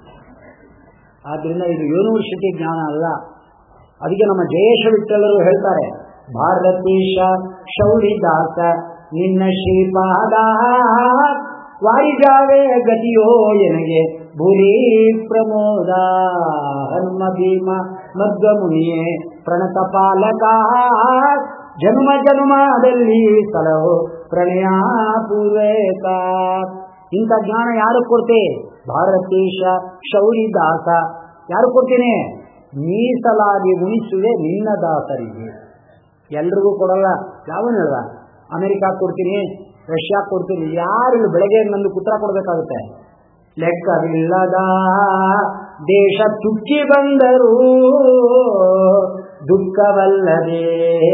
ಆದ್ರಿಂದ ಇದು ಯೂನಿವರ್ಸಿಟಿ ಜ್ಞಾನ ಅಲ್ಲ ಅದಕ್ಕೆ ನಮ್ಮ ಜಯೇಶ ವಿಠಲರು ಹೇಳ್ತಾರೆ ಭಾರತೀಶ ಶೌರಿದಾಸ ನಿನ್ನ ಶ್ರೀಪಾದ ವಾರಿಜಾವೆ ಗತಿಯೋ ಎನಗೆ ಭೂರಿ ಪ್ರಮೋದ ಹನುಮ ಭೀಮ ಮಧ್ವ ಮುನಿಯೇ ಪ್ರಣತ ಪಾಲಕ ಜನ್ಮ ಜನ್ಮದಲ್ಲಿ ಸಲಹೋ ಪ್ರಣಯ ಪೂರ್ವೇಕ ಇಂಥ ಜ್ಞಾನ ಯಾರು ಕೊಡ್ತೆ ಭಾರತೀಶ ಶೌರಿದಾಸ ಯಾರು ಕೊಡ್ತೀನಿ ಮೀಸಲಾಗಿ ಉಣಿಸುವೆ ನಿನ್ನ ದಾಸರಿಗೆ ಎಲ್ರಿಗೂ ಕೊಡಲ್ಲ ಯಾವನು ಹೇಳ್ದ ಅಮೆರಿಕಾ ಕೊಡ್ತೀನಿ ರಷ್ಯಾ ಕೊಡ್ತೀನಿ ಯಾರು ಬೆಳಗ್ಗೆ ನಂದು ಉತ್ತರ ಕೊಡಬೇಕಾಗುತ್ತೆ ಲೆಕ್ಕವಿಲ್ಲದ ದೇಶ ತುಕ್ಕಿ ಬಂದರು ದುಃಖವಲ್ಲದೆ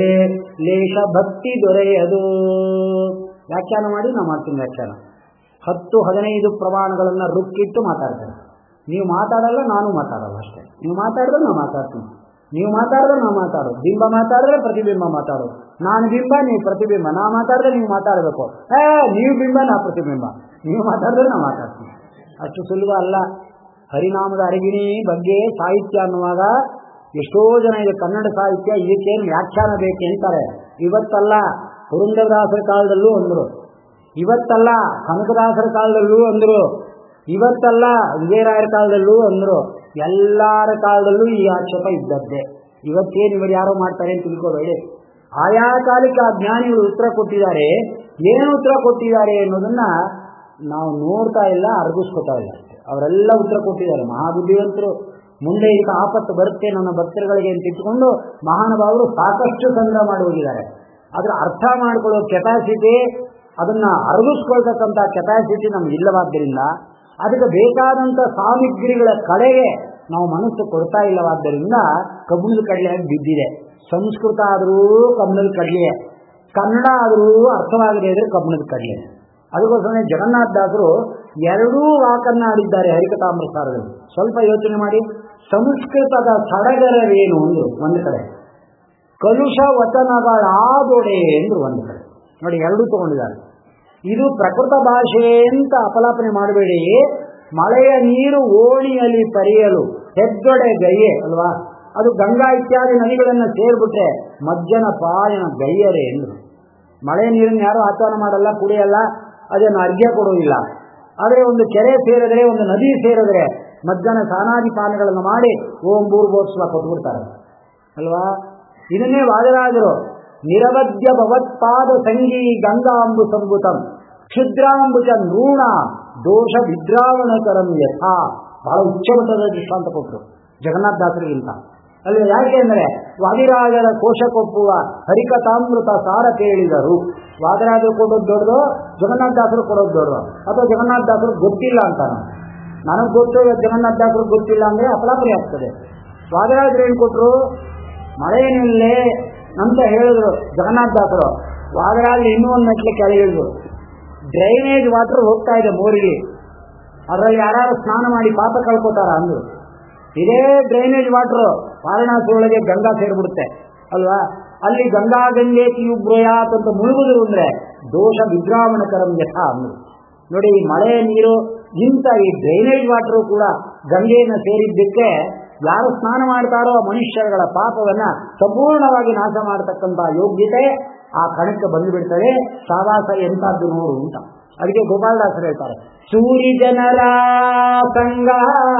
ಲೇಷ ಭಕ್ತಿ ದೊರೆಯದು ವ್ಯಾಖ್ಯಾನ ಮಾಡಿ ನಾವು ಮಾಡ್ತೀನಿ ವ್ಯಾಖ್ಯಾನ ಹತ್ತು ಹದಿನೈದು ಪ್ರಮಾಣಗಳನ್ನ ರುಕ್ಕಿಟ್ಟು ಮಾತಾಡ್ತಾರೆ ನೀವು ಮಾತಾಡಲ್ಲ ನಾನು ಮಾತಾಡಲ್ಲ ಅಷ್ಟೇ ನೀವು ಮಾತಾಡಿದ್ರೆ ನಾನು ಮಾತಾಡ್ತೀನಿ ನೀವು ಮಾತಾಡಿದ್ರೆ ನಾವು ಮಾತಾಡೋದು ಬಿಂಬ ಮಾತಾಡಿದ್ರೆ ಪ್ರತಿಬಿಂಬ ಮಾತಾಡೋದು ನಾನು ಬಿಂಬ ನೀವು ಪ್ರತಿಬಿಂಬ ನಾ ಮಾತಾಡಿದ್ರೆ ನೀವು ಮಾತಾಡಬೇಕು ಏ ನೀವು ಬಿಂಬ ನಾ ಪ್ರತಿಬಿಂಬ ನೀವು ಮಾತಾಡಿದ್ರೆ ನಾ ಮಾತಾಡ್ತೀನಿ ಅಷ್ಟು ಸುಲಭ ಅಲ್ಲ ಹರಿನಾಮದ ಅರಿವಿನಿ ಬಗ್ಗೆ ಸಾಹಿತ್ಯ ಅನ್ನುವಾಗ ಎಷ್ಟೋ ಜನ ಇದೆ ಕನ್ನಡ ಸಾಹಿತ್ಯ ಇದಕ್ಕೇನು ವ್ಯಾಖ್ಯಾನ ಬೇಕು ಅಂತಾರೆ ಇವತ್ತಲ್ಲ ಪುರಂದರದಾಸರ ಕಾಲದಲ್ಲೂ ಅಂದರು ಇವತ್ತಲ್ಲ ಕನಕದಾಸರ ಕಾಲದಲ್ಲೂ ಅಂದರು ಇವತ್ತಲ್ಲ ವಿಜಯರಾಯರ ಕಾಲದಲ್ಲೂ ಅಂದರು ಎಲ್ಲರ ಕಾಲದಲ್ಲೂ ಈ ಆಕ್ಷೇಪ ಇದ್ದದ್ದೇ ಇವತ್ತೇನು ಇವರು ಯಾರೋ ಮಾಡ್ತಾರೆ ಅಂತ ತಿಳ್ಕೋಬೇಡಿ ಆಯಾ ಕಾಲಕ್ಕೆ ಆ ಜ್ಞಾನಿಗಳು ಉತ್ತರ ಕೊಟ್ಟಿದ್ದಾರೆ ಏನು ಉತ್ತರ ಕೊಟ್ಟಿದ್ದಾರೆ ಅನ್ನೋದನ್ನ ನಾವು ನೋಡ್ತಾ ಇಲ್ಲ ಅರ್ಗಿಸ್ಕೊತಾ ಇಲ್ಲ ಅವರೆಲ್ಲ ಉತ್ತರ ಕೊಟ್ಟಿದ್ದಾರೆ ಮಹಾಬುದ್ಧಿವಂತರು ಮುಂದೆ ಇದಕ್ಕೆ ಆಪತ್ತು ಬರುತ್ತೆ ನನ್ನ ಭಕ್ತರುಗಳಿಗೆ ಅಂತ ಇಟ್ಕೊಂಡು ಮಹಾನುಭಾವರು ಸಾಕಷ್ಟು ಸಂಗ್ರಹ ಮಾಡಿ ಹೋಗಿದ್ದಾರೆ ಅದರ ಅರ್ಥ ಮಾಡ್ಕೊಳ್ಳೋ ಕೆಪಾಸಿಟಿ ಅದನ್ನ ಅರಗಿಸ್ಕೊಳ್ತಕ್ಕಂಥ ಕೆಪಾಸಿಟಿ ನಮ್ಗೆ ಇಲ್ಲವಾದ್ದರಿಂದ ಅದಕ್ಕೆ ಬೇಕಾದಂಥ ಸಾಮಗ್ರಿಗಳ ಕಡೆಗೆ ನಾವು ಮನಸ್ಸು ಕೊಡ್ತಾ ಇಲ್ಲವಾದ್ದರಿಂದ ಕಬ್ಬಣದ ಕಡಲೆಯಾಗಿ ಬಿದ್ದಿದೆ ಸಂಸ್ಕೃತ ಆದರೂ ಕಬ್ಬಣದ ಕಡಲೆ ಕನ್ನಡ ಆದರೂ ಅರ್ಥವಾಗದೇ ಇದ್ರೆ ಕಬ್ಬಣದ ಕಡಲೆ ಅದಕ್ಕೋಸ್ಕರ ಜಗನ್ನಾಥ ದಾಸರು ಎರಡೂ ವಾಕನ್ನ ಆಡಿದ್ದಾರೆ ಹರಿಕಥಾಮೃತಾರದಲ್ಲಿ ಸ್ವಲ್ಪ ಯೋಚನೆ ಮಾಡಿ ಸಂಸ್ಕೃತದ ಸಡಗರವೇನು ಒಂದು ಒಂದು ಕಡೆ ಕಲುಷ ವಚನಗಳಾದೊಡೆ ಎಂದ್ರು ಒಂದು ಕಡೆ ನೋಡಿ ಎರಡೂ ತಗೊಂಡಿದ್ದಾರೆ ಇದು ಪ್ರಕೃತ ಭಾಷೆ ಅಂತ ಅಪಲಾಪನೆ ಮಾಡಬೇಡಿ ಮಳೆಯ ನೀರು ಓಣಿಯಲ್ಲಿ ಪರಿಯಲು ಹೆಗ್ಗಡೆ ಗೈಯೆ ಅಲ್ವಾ ಅದು ಗಂಗಾ ಇತ್ಯಾದಿ ನದಿಗಳನ್ನು ಸೇರ್ಬಿಟ್ರೆ ಮಜ್ಜನ ಪಾಯನ ಗೈಯರೆ ಎಂದರು ಮಳೆ ನೀರನ್ನು ಯಾರು ಆಚರಣ ಮಾಡಲ್ಲ ಕುಡಿಯಲ್ಲ ಅದನ್ನು ಅರ್ಘ್ಯ ಕೊಡುವುದಿಲ್ಲ ಆದರೆ ಒಂದು ಕೆರೆ ಸೇರಿದ್ರೆ ಒಂದು ನದಿ ಸೇರಿದ್ರೆ ಮಜ್ಜನ ಸಾನಾದಿ ಪಾನಗಳನ್ನು ಮಾಡಿ ಓಂ ಭೂರ್ಭೋತ್ಸವ ಕೊಟ್ಬಿಡ್ತಾರೆ ಅಲ್ವಾ ಇದನ್ನೇ ವಾದರಾಜರು ನಿರವಧ್ಯ ಭವತ್ಪಾದ ಸಂಗೀ ಗಂಗಾಂಬು ಸಂಭುತಂ ಕ್ಷುದ್ರಾಂಬುಜ ನೂಣ ದೋಷ ವಿದ್ರಾವಣಕರಂ ಯಥಾ ಬಹಳ ಉಚ್ಚಮಟ್ಟದ ದೃಷ್ಟಾಂತ ಕೊಟ್ಟರು ಜಗನ್ನಾಥ ದಾಸರಿಗಿಂತ ಅಲ್ಲಿ ಯಾಕೆಂದ್ರೆ ವಾದಿರಾಜರ ಕೋಶಕ್ಕೊಪ್ಪುವ ಹರಿಕಥಾಮೃತ ಸಾರ ಕೇಳಿದರು ವಾದಿರಾಜರು ಕೊಡೋದು ದೊಡ್ಡದು ಜಗನ್ನಾಥ ದಾಸರು ಕೊಡೋದು ದೊಡ್ಡದು ಅಥವಾ ಜಗನ್ನಾಥ ದಾಸರು ಗೊತ್ತಿಲ್ಲ ಅಂತಾನ ನನಗೆ ಗೊತ್ತು ಜಗನ್ನಾಥ ದಾಸರು ಗೊತ್ತಿಲ್ಲ ಅಂದ್ರೆ ಅಪಲಾಪರಿ ಆಗ್ತದೆ ವಾದಿರಾಜರು ಏನ್ ಕೊಟ್ರು ಮಳೆಯಲ್ಲೇ ಅಂತ ಹೇಳಿದ್ರು ಜಗನ್ನಾಥ ದಾಸರು ವಾದಿರಾಜ್ ಇನ್ನೂ ಒಂದು ಮೆಟ್ಲು ಕೆಳಗಿಳಿದ್ರು ಡ್ರೈನೇಜ್ ವಾಟರ್ ಹೋಗ್ತಾ ಇದೆ ಮೋರಿಗೆ ಅದರಲ್ಲಿ ಯಾರು ಸ್ನಾನ ಮಾಡಿ ಪಾಪ ಕಳ್ಕೊತಾರ ಅಂದ್ರು ಇದೇ ಡ್ರೈನೇಜ್ ವಾಟರ್ ವಾರಣಾಸಿ ಒಳಗೆ ಗಂಗಾ ಸೇರ್ಬಿಡುತ್ತೆ ಅಲ್ವಾ ಅಲ್ಲಿ ಗಂಗಾ ಗಂಗೆ ಕಿಯುಬ್ರಯಾತ್ ಅಂತ ಮುಳುಗುದ್ರು ಅಂದ್ರೆ ದೋಷ ವಿದ್ರಾವಣಕರಂ ಯಥ ಅಂದ್ರು ನೋಡಿ ಈ ಮಳೆ ನೀರು ಇಂಥ ಈ ಡ್ರೈನೇಜ್ ವಾಟರ್ ಕೂಡ ಗಂಗೆಯನ್ನು ಸೇರಿದ್ದಕ್ಕೆ ಯಾರು ಸ್ನಾನ ಮಾಡ್ತಾರೋ ಆ ಮನುಷ್ಯರುಗಳ ಪಾಪವನ್ನ ಸಂಪೂರ್ಣವಾಗಿ ನಾಶ ಮಾಡತಕ್ಕಂತ ಯೋಗ್ಯತೆ ಆ ಕಣಕ್ಕೆ ಬಂದು ಬಿಡ್ತದೆ ಸಾವಾಸ ಎಂತದ್ದು ನೋಡು ಅಂತ ಅದಕ್ಕೆ ಗೋಪಾಲದಾಸರು ಹೇಳ್ತಾರೆ ಸೂರಿ ಜನರ ಸಂಗ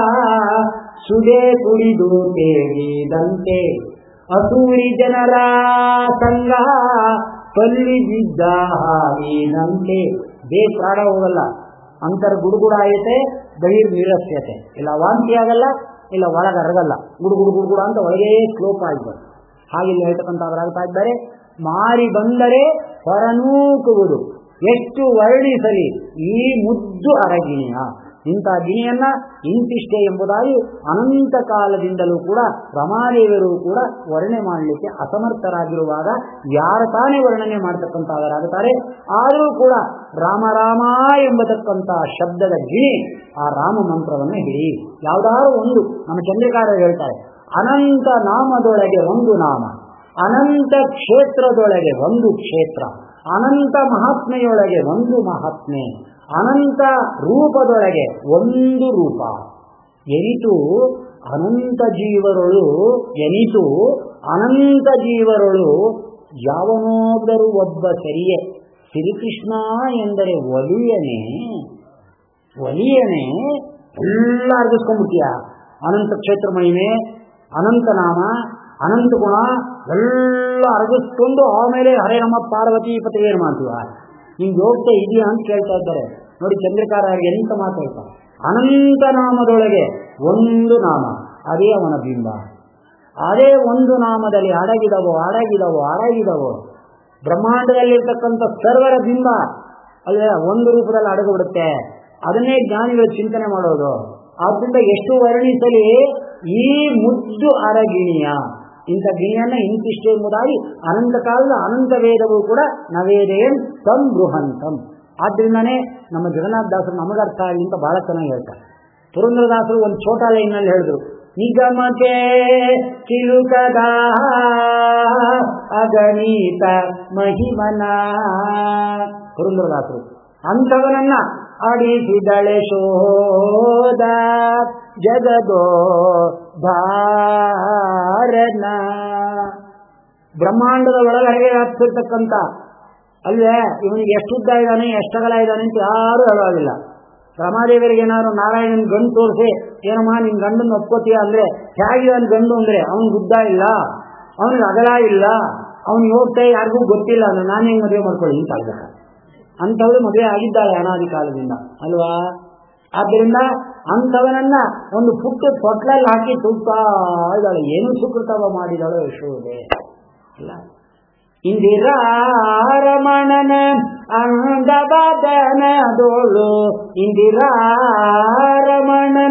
ಸುಡೆ ಕುಡಿದು ತೇರಿದಂತೆ ಅಸೂರಿ ಜನರ ಸಂಗ ಕಲ್ಲಿದ್ದ ಹಾವಿನಂತೆ ದೇ ಪ್ರಾಣ ಹೋಗಲ್ಲ ಅಂತರ್ ಗುಡುಗುಡಾಯತೆ ಬಹಿರ್ ನಿರಸ್ಯತೆ ಇಲ್ಲ ವಾಂತಿ ಆಗಲ್ಲ ಇಲ್ಲ ಒಳಗೆ ಅರಗಲ್ಲ ಗುಡುಗುಡು ಗುಡುಗುಡ ಅಂತ ಒಳಗೇ ಸ್ಲೋಪ್ ಆಗ್ಬಾರ್ದು ಹಾಗೆ ಇಲ್ಲಿ ಹೇಳ್ತಕ್ಕಂಥವರಾಗ್ತಾ ಇದ್ದಾರೆ ಮಾರಿ ಬಂದರೆ ಹೊರನೂಕುವುದು ಎಷ್ಟು ವರ್ಣಿಸಲಿ ಈ ಮುದ್ದು ಅರಗಿಣಿಯ ಇಂಥ ಗಿಣಿಯನ್ನ ಇಂತಿಷ್ಟೇ ಎಂಬುದಾಗಿ ಅನಂತ ಕಾಲದಿಂದಲೂ ಕೂಡ ರಮಾದೇವಿಯರು ಕೂಡ ವರ್ಣನೆ ಮಾಡಲಿಕ್ಕೆ ಅಸಮರ್ಥರಾಗಿರುವಾಗ ಯಾರ ತಾನೇ ವರ್ಣನೆ ಮಾಡತಕ್ಕಂಥವರಾಗುತ್ತಾರೆ ಆದರೂ ಕೂಡ ರಾಮ ರಾಮ ಎಂಬತಕ್ಕಂಥ ಶಬ್ದದ ಗಿಣಿ ಆ ರಾಮ ಮಂತ್ರವನ್ನು ಹಿಡಿ ಯಾವುದಾದ್ರು ಒಂದು ನಮ್ಮ ಚಂದ್ರಿಕಾರ ಹೇಳ್ತಾರೆ ಅನಂತ ನಾಮದೊಳಗೆ ಒಂದು ನಾಮ ಅನಂತ ಕ್ಷೇತ್ರದೊಳಗೆ ಒಂದು ಕ್ಷೇತ್ರ ಅನಂತ ಮಹಾತ್ಮೆಯೊಳಗೆ ಒಂದು ಮಹಾತ್ಮೆ ಅನಂತ ರೂಪದೊಳಗೆ ಒಂದು ರೂಪ ಎನಿತು ಅನಂತ ಜೀವರೊಳು ಎನಿತು ಅನಂತ ಜೀವರೊಳು ಯಾವನೋದರೂ ಒಬ್ಬ ಸರಿಯೇ ಶ್ರೀಕೃಷ್ಣ ಎಂದರೆ ಒಲಿಯನೇ ಒಲಿಯನೇ ಎಲ್ಲ ಅರ್ಗಿಸ್ಕೊಂಡ್ಬಿಟ್ಟಿಯ ಅನಂತ ಕ್ಷೇತ್ರ ಮಹಿಮೆ ಅನಂತ ನಾಮ ಅನಂತ ಗುಣ ಎಲ್ಲ ಅರಗಿಸ್ಕೊಂಡು ಆಮೇಲೆ ಹರೇ ನಮ್ಮ ಪಾರ್ವತಿ ಪತಿ ಏನು ಮಾಡ್ತೀವ ನಿಮ್ಗೆ ಯೋಗ್ಯ ಇದೆಯಾ ಅಂತ ಕೇಳ್ತಾ ಇದ್ದಾರೆ ನೋಡಿ ಚಂದ್ರಕಾರ ಎಂತ ಮಾತಾಡ್ತಾರೆ ಅನಂತ ನಾಮದೊಳಗೆ ಒಂದು ನಾಮ ಅದೇ ಅವನ ಬಿಂಬ ಅದೇ ಒಂದು ನಾಮದಲ್ಲಿ ಅಡಗಿದವೋ ಅಡಗಿದವೋ ಅಡಗಿದವೋ ಬ್ರಹ್ಮಾಂಡದಲ್ಲಿರ್ತಕ್ಕಂಥ ಸರ್ವರ ಬಿಂಬ ಅಲ್ಲೇ ಒಂದು ರೂಪದಲ್ಲಿ ಅಡಗಿಬಿಡುತ್ತೆ ಅದನ್ನೇ ಜ್ಞಾನಿಗಳು ಚಿಂತನೆ ಮಾಡೋದು ಆದ್ರಿಂದ ಎಷ್ಟು ವರ್ಣಿಸಲಿ ಈ ಮುದ್ದು ಅರಗಿಣಿಯ ಇಂಥ ಗಿಣಿಯನ್ನ ಇಂತಿಷ್ಟೇ ಎಂಬುದಾಗಿ ಅನಂತ ಕಾಲದ ಅನಂತ ವೇದವು ಕೂಡ ನವೇದೇನ್ ತಂ ಬೃಹಂತಂ ಆದ್ರಿಂದಾನೇ ನಮ್ಮ ಜಗನ್ನಾಥ ದಾಸರು ನಮಗರ್ಥ ಆಗಲಿ ಅಂತ ಬಹಳ ಚೆನ್ನಾಗಿ ಹೇಳ್ತಾರೆ ಪುರಂದ್ರದಾಸರು ಒಂದು ಛೋಟ ಲೈನ್ನಲ್ಲಿ ಹೇಳಿದ್ರು ನಿಗಮಕ್ಕೆ ಚಿಲುಕದ ಅಗಣಿತ ಮಹಿಮನ ಪುರಂದ್ರದಾಸರು ಅಂಥವನನ್ನ ಅಡಿಸಿದಳೆ ಶೋಧ ಜಗದೋ ಧಾರಣ ಬ್ರಹ್ಮಾಂಡದ ಒಳಗಡೆ ಆಗ್ತಿರ್ತಕ್ಕಂಥ ಅಲ್ವೇ ಇವನಿಗೆ ಎಷ್ಟು ಉದ್ದ ಇದ್ದಾನೆ ಎಷ್ಟು ಅಗಲ ಇದ್ದಾನೆ ಅಂತ ಯಾರು ಹೇಳೋದಿಲ್ಲ ರಮಾದೇವಿಯರಿಗೆ ಏನಾದ್ರು ನಾರಾಯಣನ್ ಗಂಡು ತೋರಿಸಿ ಏನಮ್ಮ ನಿನ್ ಗಂಡನ ಒಪ್ಕೋತೀಯ ಅಂದ್ರೆ ಹೇಗೆ ಅವನ ಗಂಡು ಅಂದ್ರೆ ಅವನಿಗೆ ಉದ್ದ ಇಲ್ಲ ಅವನಿಗೆ ಅಗಲ ಇಲ್ಲ ಅವನು ಹೋಗ್ತಾ ಯಾರಿಗೂ ಗೊತ್ತಿಲ್ಲ ಅಂದ್ರೆ ನಾನು ಹೆಂಗ್ ಮದುವೆ ಮಾಡ್ಕೊಳ್ಳಿ ಅಂತ ಆಗ್ಬೇಕು ಅಂಥವಳು ಮದುವೆ ಆಗಿದ್ದಾಳೆ ಅನಾದಿ ಕಾಲದಿಂದ ಅಲ್ವಾ ಆದ್ದರಿಂದ ಅಂಥವನನ್ನ ಒಂದು ಪುಟ್ಟ ತೊಟ್ಲಲ್ಲಿ ಹಾಕಿ ತುಳ್ತಾ ಇದ್ದಾಳೆ ಏನು ಸುಕೃತವ ಮಾಡಿದಳು ಯಶೋದೆ ಇಲ್ಲ ಇಂದಿರಾರಮಣನ ಅಂದಬದನದೋಳು ಇಂದಿರಾರಮಣನ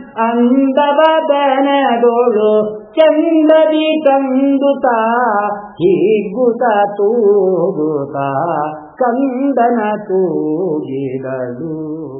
ಅಂದಬದನದೋಳು ಚಂದದಿ ತಂದುತ ಹೀಗುತ ತೂಗುತ ಕಂದನ ತೂಗಿದಳು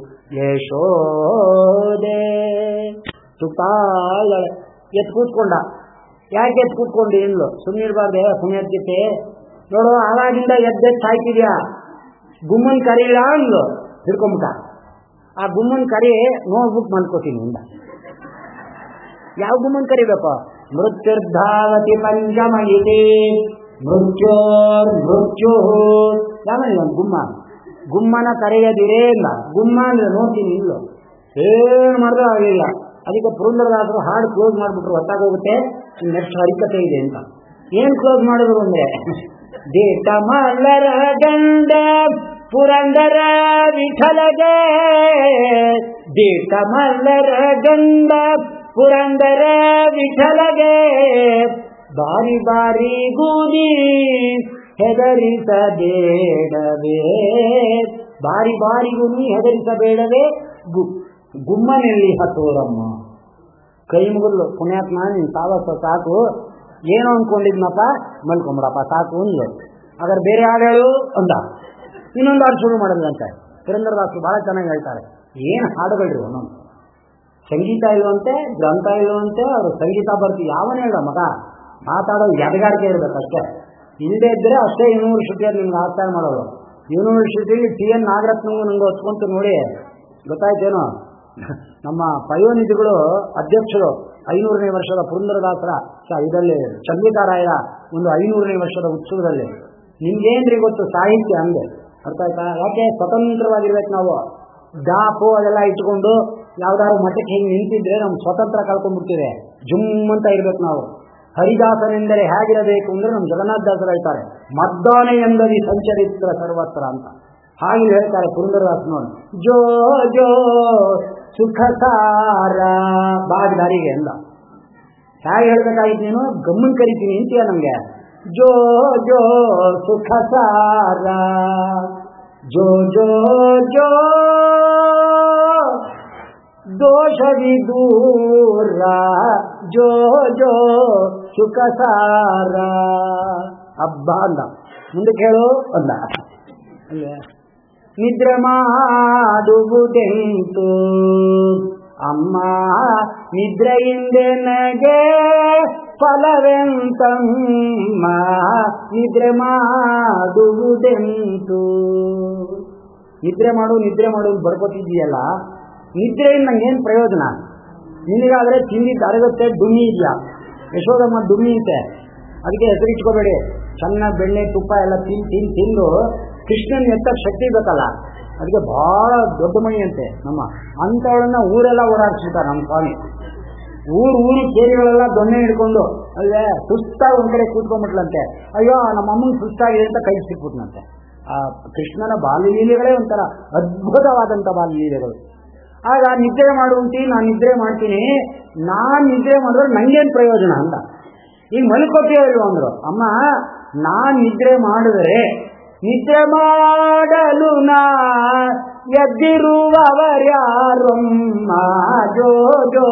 ಯಶೋದೆ ತುತ್ತಾಳ ಎತ್ ಕೂತ್ಕೊಂಡ ಯಾಕೆ ಎತ್ ಕೂತ್ಕೊಂಡು ಇಲ್ಲು ಸುಮ್ಮನಿರ್ಬಾರ್ದೆ ಪುಣ್ಯದ್ಗೀತೆ ನೋಡು ಆವಾಗಿಂದ ಎದ್ದೆದ್ದು ಸಾಯ್ತಿದ್ಯಾ ಗುಮ್ಮನ್ ಕರೀಲ ಅಂದ್ಲು ಹಿಡ್ಕೊಂಬಿಟ್ಟ ಆ ಗುಮ್ಮನ್ ಕರಿ ನೋಡ್ಬಿಟ್ಟು ಮಲ್ಕೋತೀನಿ ಇಂದ ಯಾವ ಗುಮ್ಮನ್ ಕರಿಬೇಕು ಮೃತ್ಯುರ್ಧಾವತಿ ಪಂಚಮಯಿತಿ ಮೃತ್ಯೋರ್ ಮೃತ್ಯು ಯಾವನಿಲ್ಲ ಒಂದು ಗುಮ್ಮ ಗುಮ್ಮನ ಕರೆಯದಿರೇ ಇಲ್ಲ ಗುಮ್ಮ ಅಂದ್ರೆ ನೋಡ್ತೀನಿ ಇಲ್ಲೋ ಏನು ಮಾಡಿದ್ರೂ ಆಗಲಿಲ್ಲ ಅದಕ್ಕೆ ಪುರಂದರದಾಸರು ಹಾಡು ಕ್ಲೋಸ್ ಮಾಡಿಬಿಟ್ರು ಹೊತ್ತಾಗೋಗುತ್ತೆ ನೆಕ್ಸ್ಟ್ ಹರಿಕತೆ ಇದೆ ಅಂತ ಏನ್ ಕ್ಲೋಸ್ ಮಾಡಿದ್ರು ಅಂದ್ರೆ ದೇಟ ಮಲ್ಲರ ಗಂಡ ಪುರಂದರ ವಿಠಲಗೆ ದೇಟ ಮಲ್ಲರ ಗಂಡ ಪುರಂದರ ವಿಠಲಗೆ ಬಾರಿ ಬಾರಿ ಗೂನಿ ಹೆದರಿಸಬೇಡವೇ ಬಾರಿ ಬಾರಿಗೂ ನೀ ಹೆದರಿಸಬೇಡವೇ ಗು ಗುಮ್ಮನಲ್ಲಿ ಹತ್ತೋರಮ್ಮ ಕೈ ಮುಗಿದ್ಲು ಪುಣ್ಯಾತ್ಮ ನೀನ್ ಸಾವಸ ಸಾಕು ಏನೋ ಅನ್ಕೊಂಡಿದ್ನಪ್ಪ ಮಲ್ಕೊಂಬಿಡಪ್ಪ ಸಾಕು ಅಂದ್ಲು ಅದ್ರ ಬೇರೆ ಹಾಡು ಹೇಳು ಅಂದ ಇನ್ನೊಂದು ಹಾಡು ಶುರು ಮಾಡಿದ್ರಂತೆ ಪುರಂದರದಾಸರು ಬಹಳ ಚೆನ್ನಾಗಿ ಹೇಳ್ತಾರೆ ಏನು ಹಾಡುಗಳ್ರಿ ಒಂದೊಂದು ಸಂಗೀತ ಇಲ್ವಂತೆ ಗ್ರಂಥ ಇಲ್ವಂತೆ ಅವ್ರು ಸಂಗೀತ ಬರ್ತಿ ಯಾವನೇ ಹೇಳ ಮಗ ಮಾತಾಡೋ ಎದಗಾರಿಕೆ ಇರ್ಬೇಕಷ್ಟೇ ಇಲ್ಲದೆ ಇದ್ರೆ ಅಷ್ಟೇ ಯೂನಿವರ್ಸಿಟಿಯಲ್ಲಿ ನಿಮ್ಗೆ ಆಚಾರ ಮಾಡೋದು ಯೂನಿವರ್ಸಿಟಿಲಿ ಟಿ ಎನ್ ನಾಗರತ್ನಂಗೂ ನಂಗೆ ಹೊಚ್ಕೊಂತು ನೋಡಿ ಗೊತ್ತಾಯ್ತೇನೋ ನಮ್ಮ ಪಯೋನಿಧಿಗಳು ಅಧ್ಯಕ್ಷರು ಐನೂರನೇ ವರ್ಷದ ಪುರಂದರದಾಸರ ಸ- ಇದರಲ್ಲಿ ಚಂದ್ರಿಕಾರಾಯ ಒಂದು ಐನೂರನೇ ವರ್ಷದ ಉತ್ಸವದಲ್ಲಿ ನಿಮ್ಗೇನ್ರಿ ಗೊತ್ತು ಸಾಹಿತ್ಯ ಅಂದೆ ಅರ್ಥ ಆಯ್ತಾ ಯಾಕೆ ಸ್ವತಂತ್ರವಾಗಿರ್ಬೇಕು ನಾವು ಡಾಪು ಅದೆಲ್ಲ ಇಟ್ಕೊಂಡು ಯಾವ್ದಾದ್ರು ಮಠಕ್ಕೆ ಹಿಂಗೆ ನಿಂತಿದ್ರೆ ನಮ್ಮ ಸ್ವತಂತ್ರ ಕಳ್ಕೊಂಡ್ಬಿಡ್ತೀವಿ ಜುಮ್ ಅಂತ ಇರ್ಬೇಕು ನಾವು ಹರಿದಾಸನೆಂದರೆ ಹೇಗಿರಬೇಕು ಅಂದ್ರೆ ನಮ್ಮ ಜಗನ್ನಾಥ ದಾಸರು ಹೇಳ್ತಾರೆ ಮದ್ದಾನೆ ಎಂದದಿ ಸಂಚರಿತ್ರ ಸರ್ವತ್ರ ಅಂತ ಹಾಗೆ ಹೇಳ್ತಾರೆ ಪುರಂದರದಾಸ್ ನೋಡಿ ಜೋ ಜೋ ಸುಖ ಸಾರ ಬಾಗ್ ದಾರಿಗೆ ಅಂದ ಹೇಗೆ ಹೇಳ್ಬೇಕಾಗಿತ್ತು ನೀನು ಗಮ್ಮನ್ ಕರಿತೀನಿ ಅಂತೀಯ ನಮ್ಗೆ ಜೋ ಜೋ ಸುಖ ಸಾರ ಜೋ ಜೋ ಜೋ ದೋಷವಿ ದೂರ ಜೋ ಜೋ ಸುಖ ಸಾರ ಹಬ್ಬ ಅಂದ ಮುಂದೆ ಕೇಳು ಅಂದ ಅಲ್ವೇ ನಿದ್ರೆ ಮಾಡುವುದೆಂತು ಅಮ್ಮ ನಿದ್ರೆಯಿಂದೆನಗೆ ಫಲವೆಂತಮ್ಮ ನಿದ್ರೆ ಮಾಡುವುದೆಂತು ನಿದ್ರೆ ಮಾಡು ನಿದ್ರೆ ಮಾಡು ಅಂತ ಬರ್ಕೋತಿದ್ದೀಯಲ್ಲ ನಿದ್ರೆಯಿಂದ ನಂಗೇನು ಪ್ರಯೋಜನ ನಿನಗಾದ್ರೆ ತಿಂದಿದ್ದು ಅರಗತ್ತೆ ಡುಮ್ಮಿ ಇದೆಯಾ ಯಶೋದಮ್ಮ ಡುಮ್ಮಿ ಅಂತೆ ಅದಕ್ಕೆ ಹೆಸರಿಟ್ಕೋಬೇಡಿ ಚೆನ್ನಾಗಿ ಬೆಣ್ಣೆ ತುಪ್ಪ ಎಲ್ಲ ತಿಂದು ತಿಂದು ತಿಂದು ಕೃಷ್ಣನ್ ಎತ್ತ ಶಕ್ತಿ ಬೇಕಲ್ಲ ಅದಕ್ಕೆ ಬಹಳ ದೊಡ್ಡ ಮಣಿ ಅಂತೆ ನಮ್ಮ ಅಂಥವಳನ್ನ ಊರೆಲ್ಲ ಓಡಾಡಿಸ್ಬಿಟ್ಟಾರೆ ನಮ್ಮ ಸ್ವಾಮಿ ಊರು ಊರು ಕೇರಿಗಳೆಲ್ಲ ದೊಣ್ಣೆ ಹಿಡ್ಕೊಂಡು ಅಲ್ಲೇ ಸುಸ್ತಾಗಿ ಒಂದ್ ಕಡೆ ಕೂತ್ಕೊಂಡ್ಬಿಟ್ಲಂತೆ ಅಯ್ಯೋ ನಮ್ಮ ಅಮ್ಮಂಗೆ ಸುಸ್ತಾಗಿದೆ ಅಂತ ಕೈ ಸಿಕ್ಬಿಟ್ನಂತೆ ಆ ಕೃಷ್ಣನ ಬಾಲ್ಯಲೀಲೆಗಳೇ ಒಂಥರ ಅದ್ಭುತವಾದಂಥ ಬಾಲ್ಯಲೀಲೆಗಳು ಆಗ ನಿದ್ರೆ ಮಾಡುವಂತಿ ನಾನು ನಿದ್ರೆ ಮಾಡ್ತೀನಿ ನಾನ್ ನಿದ್ರೆ ಮಾಡಿದ್ರೆ ನಂಗೇನ್ ಪ್ರಯೋಜನ ಅಂತ ಈಗ ಮಲ್ಕೋತೀಯ ಇಲ್ವೋ ಅಂದ್ರು ಅಮ್ಮ ನಾನ್ ನಿದ್ರೆ ಮಾಡಿದರೆ ನಿದ್ರೆ ಮಾಡಲು ನಾ ಎದ್ದಿರುವವರ್ಯಾರಮ್ಮ ಜೋ ಜೋ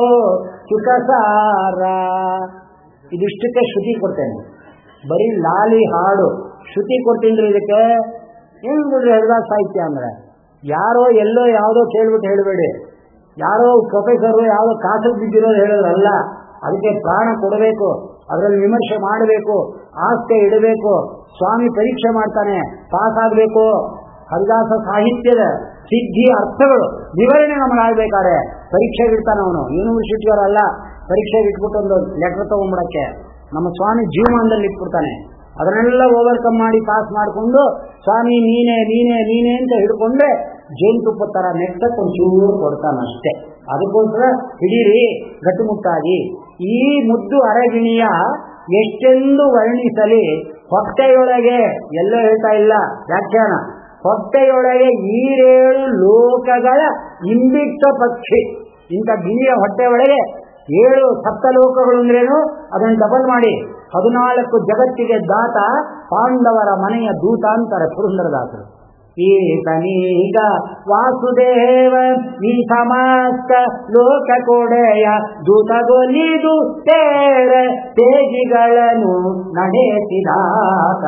ಸುಖಸಾರ ಇದಿಷ್ಟಕ್ಕೆ ಶ್ರುತಿ ಕೊಡ್ತೇನೆ ಬರೀ ಲಾಲಿ ಹಾಡು ಶ್ರುತಿ ಕೊಡ್ತೀನಿ ಇದಕ್ಕೆ ಏನ್ ಬಿಡ್ರಿ ಹರಿದಾಸ್ ಸಾಹಿತ್ಯ ಅಂದ್ರೆ ಯಾರೋ ಎಲ್ಲೋ ಯಾವುದೋ ಕೇಳ್ಬಿಟ್ಟು ಹೇಳಬೇಡಿ ಯಾರೋ ಪ್ರೊಫೆಸರು ಯಾವುದೋ ಕಾಸು ಬಿದ್ದಿರೋದು ಹೇಳೋದಲ್ಲ ಅದಕ್ಕೆ ಪ್ರಾಣ ಕೊಡಬೇಕು ಅದರಲ್ಲಿ ವಿಮರ್ಶೆ ಮಾಡಬೇಕು ಆಸ್ತೆ ಇಡಬೇಕು ಸ್ವಾಮಿ ಪರೀಕ್ಷೆ ಮಾಡ್ತಾನೆ ಪಾಸ್ ಆಗಬೇಕು ಹರಿದಾಸ ಸಾಹಿತ್ಯದ ಸಿದ್ಧಿ ಅರ್ಥಗಳು ವಿವರಣೆ ನಮಗಾಗಬೇಕಾದ್ರೆ ಪರೀಕ್ಷೆಗೆ ಇಡ್ತಾನೆ ಅವನು ಯೂನಿವರ್ಸಿಟಿಯವರಲ್ಲ ಪರೀಕ್ಷೆಗೆ ಇಟ್ಬಿಟ್ಟು ಒಂದು ಲೆಟರ್ ತಗೊಂಡ್ಬಿಡಕ್ಕೆ ನಮ್ಮ ಸ್ವಾಮಿ ಜೀವಮಾನದಲ್ಲಿ ಇಟ್ಬಿಡ್ತಾನೆ ಅದನ್ನೆಲ್ಲ ಓವರ್ಕಮ್ ಮಾಡಿ ಪಾಸ್ ಮಾಡಿಕೊಂಡು ಸ್ವಾಮಿ ನೀನೇ ನೀನೇ ನೀನೇ ಅಂತ ಹಿಡ್ಕೊಂಡ್ರೆ ಜೇನುತುಪ್ಪ ತರ ನೆಟ್ಟಕ್ಕೆ ಒಂಚೂರು ಕೊಡ್ತಾನಷ್ಟೇ ಅದಕ್ಕೋಸ್ಕರ ಹಿಡೀರಿ ಗಟ್ಟುಮುಟ್ಟಾಗಿ ಈ ಮುದ್ದು ಅರಗಿಣಿಯ ಎಷ್ಟೆಂದು ವರ್ಣಿಸಲಿ ಹೊಟ್ಟೆಯೊಳಗೆ ಎಲ್ಲೋ ಹೇಳ್ತಾ ಇಲ್ಲ ವ್ಯಾಖ್ಯಾನ ಹೊಟ್ಟೆಯೊಳಗೆ ಈರೇಳು ಲೋಕಗಳ ಇಂಬಿಟ್ಟ ಪಕ್ಷಿ ಇಂಥ ಗಿಣಿಯ ಹೊಟ್ಟೆ ಒಳಗೆ ಏಳು ಸಪ್ತ ಲೋಕಗಳು ಅಂದ್ರೇನು ಅದನ್ನು ಡಬಲ್ ಮಾಡಿ ಹದಿನಾಲ್ಕು ಜಗತ್ತಿಗೆ ದಾತ ಪಾಂಡವರ ಮನೆಯ ದೂತ ಅಂತಾರೆ ಪುರಂದರದಾಸರು ಈತನೀಗ ವಾಸುದೇವ ಈ ಸಮಸ್ತ ಲೋಕ ಕೊಡೆಯ ದೂತಗೊಲಿದು ತೇರ ತೇಜಿಗಳನ್ನು ನಡೆಸಿದಾತ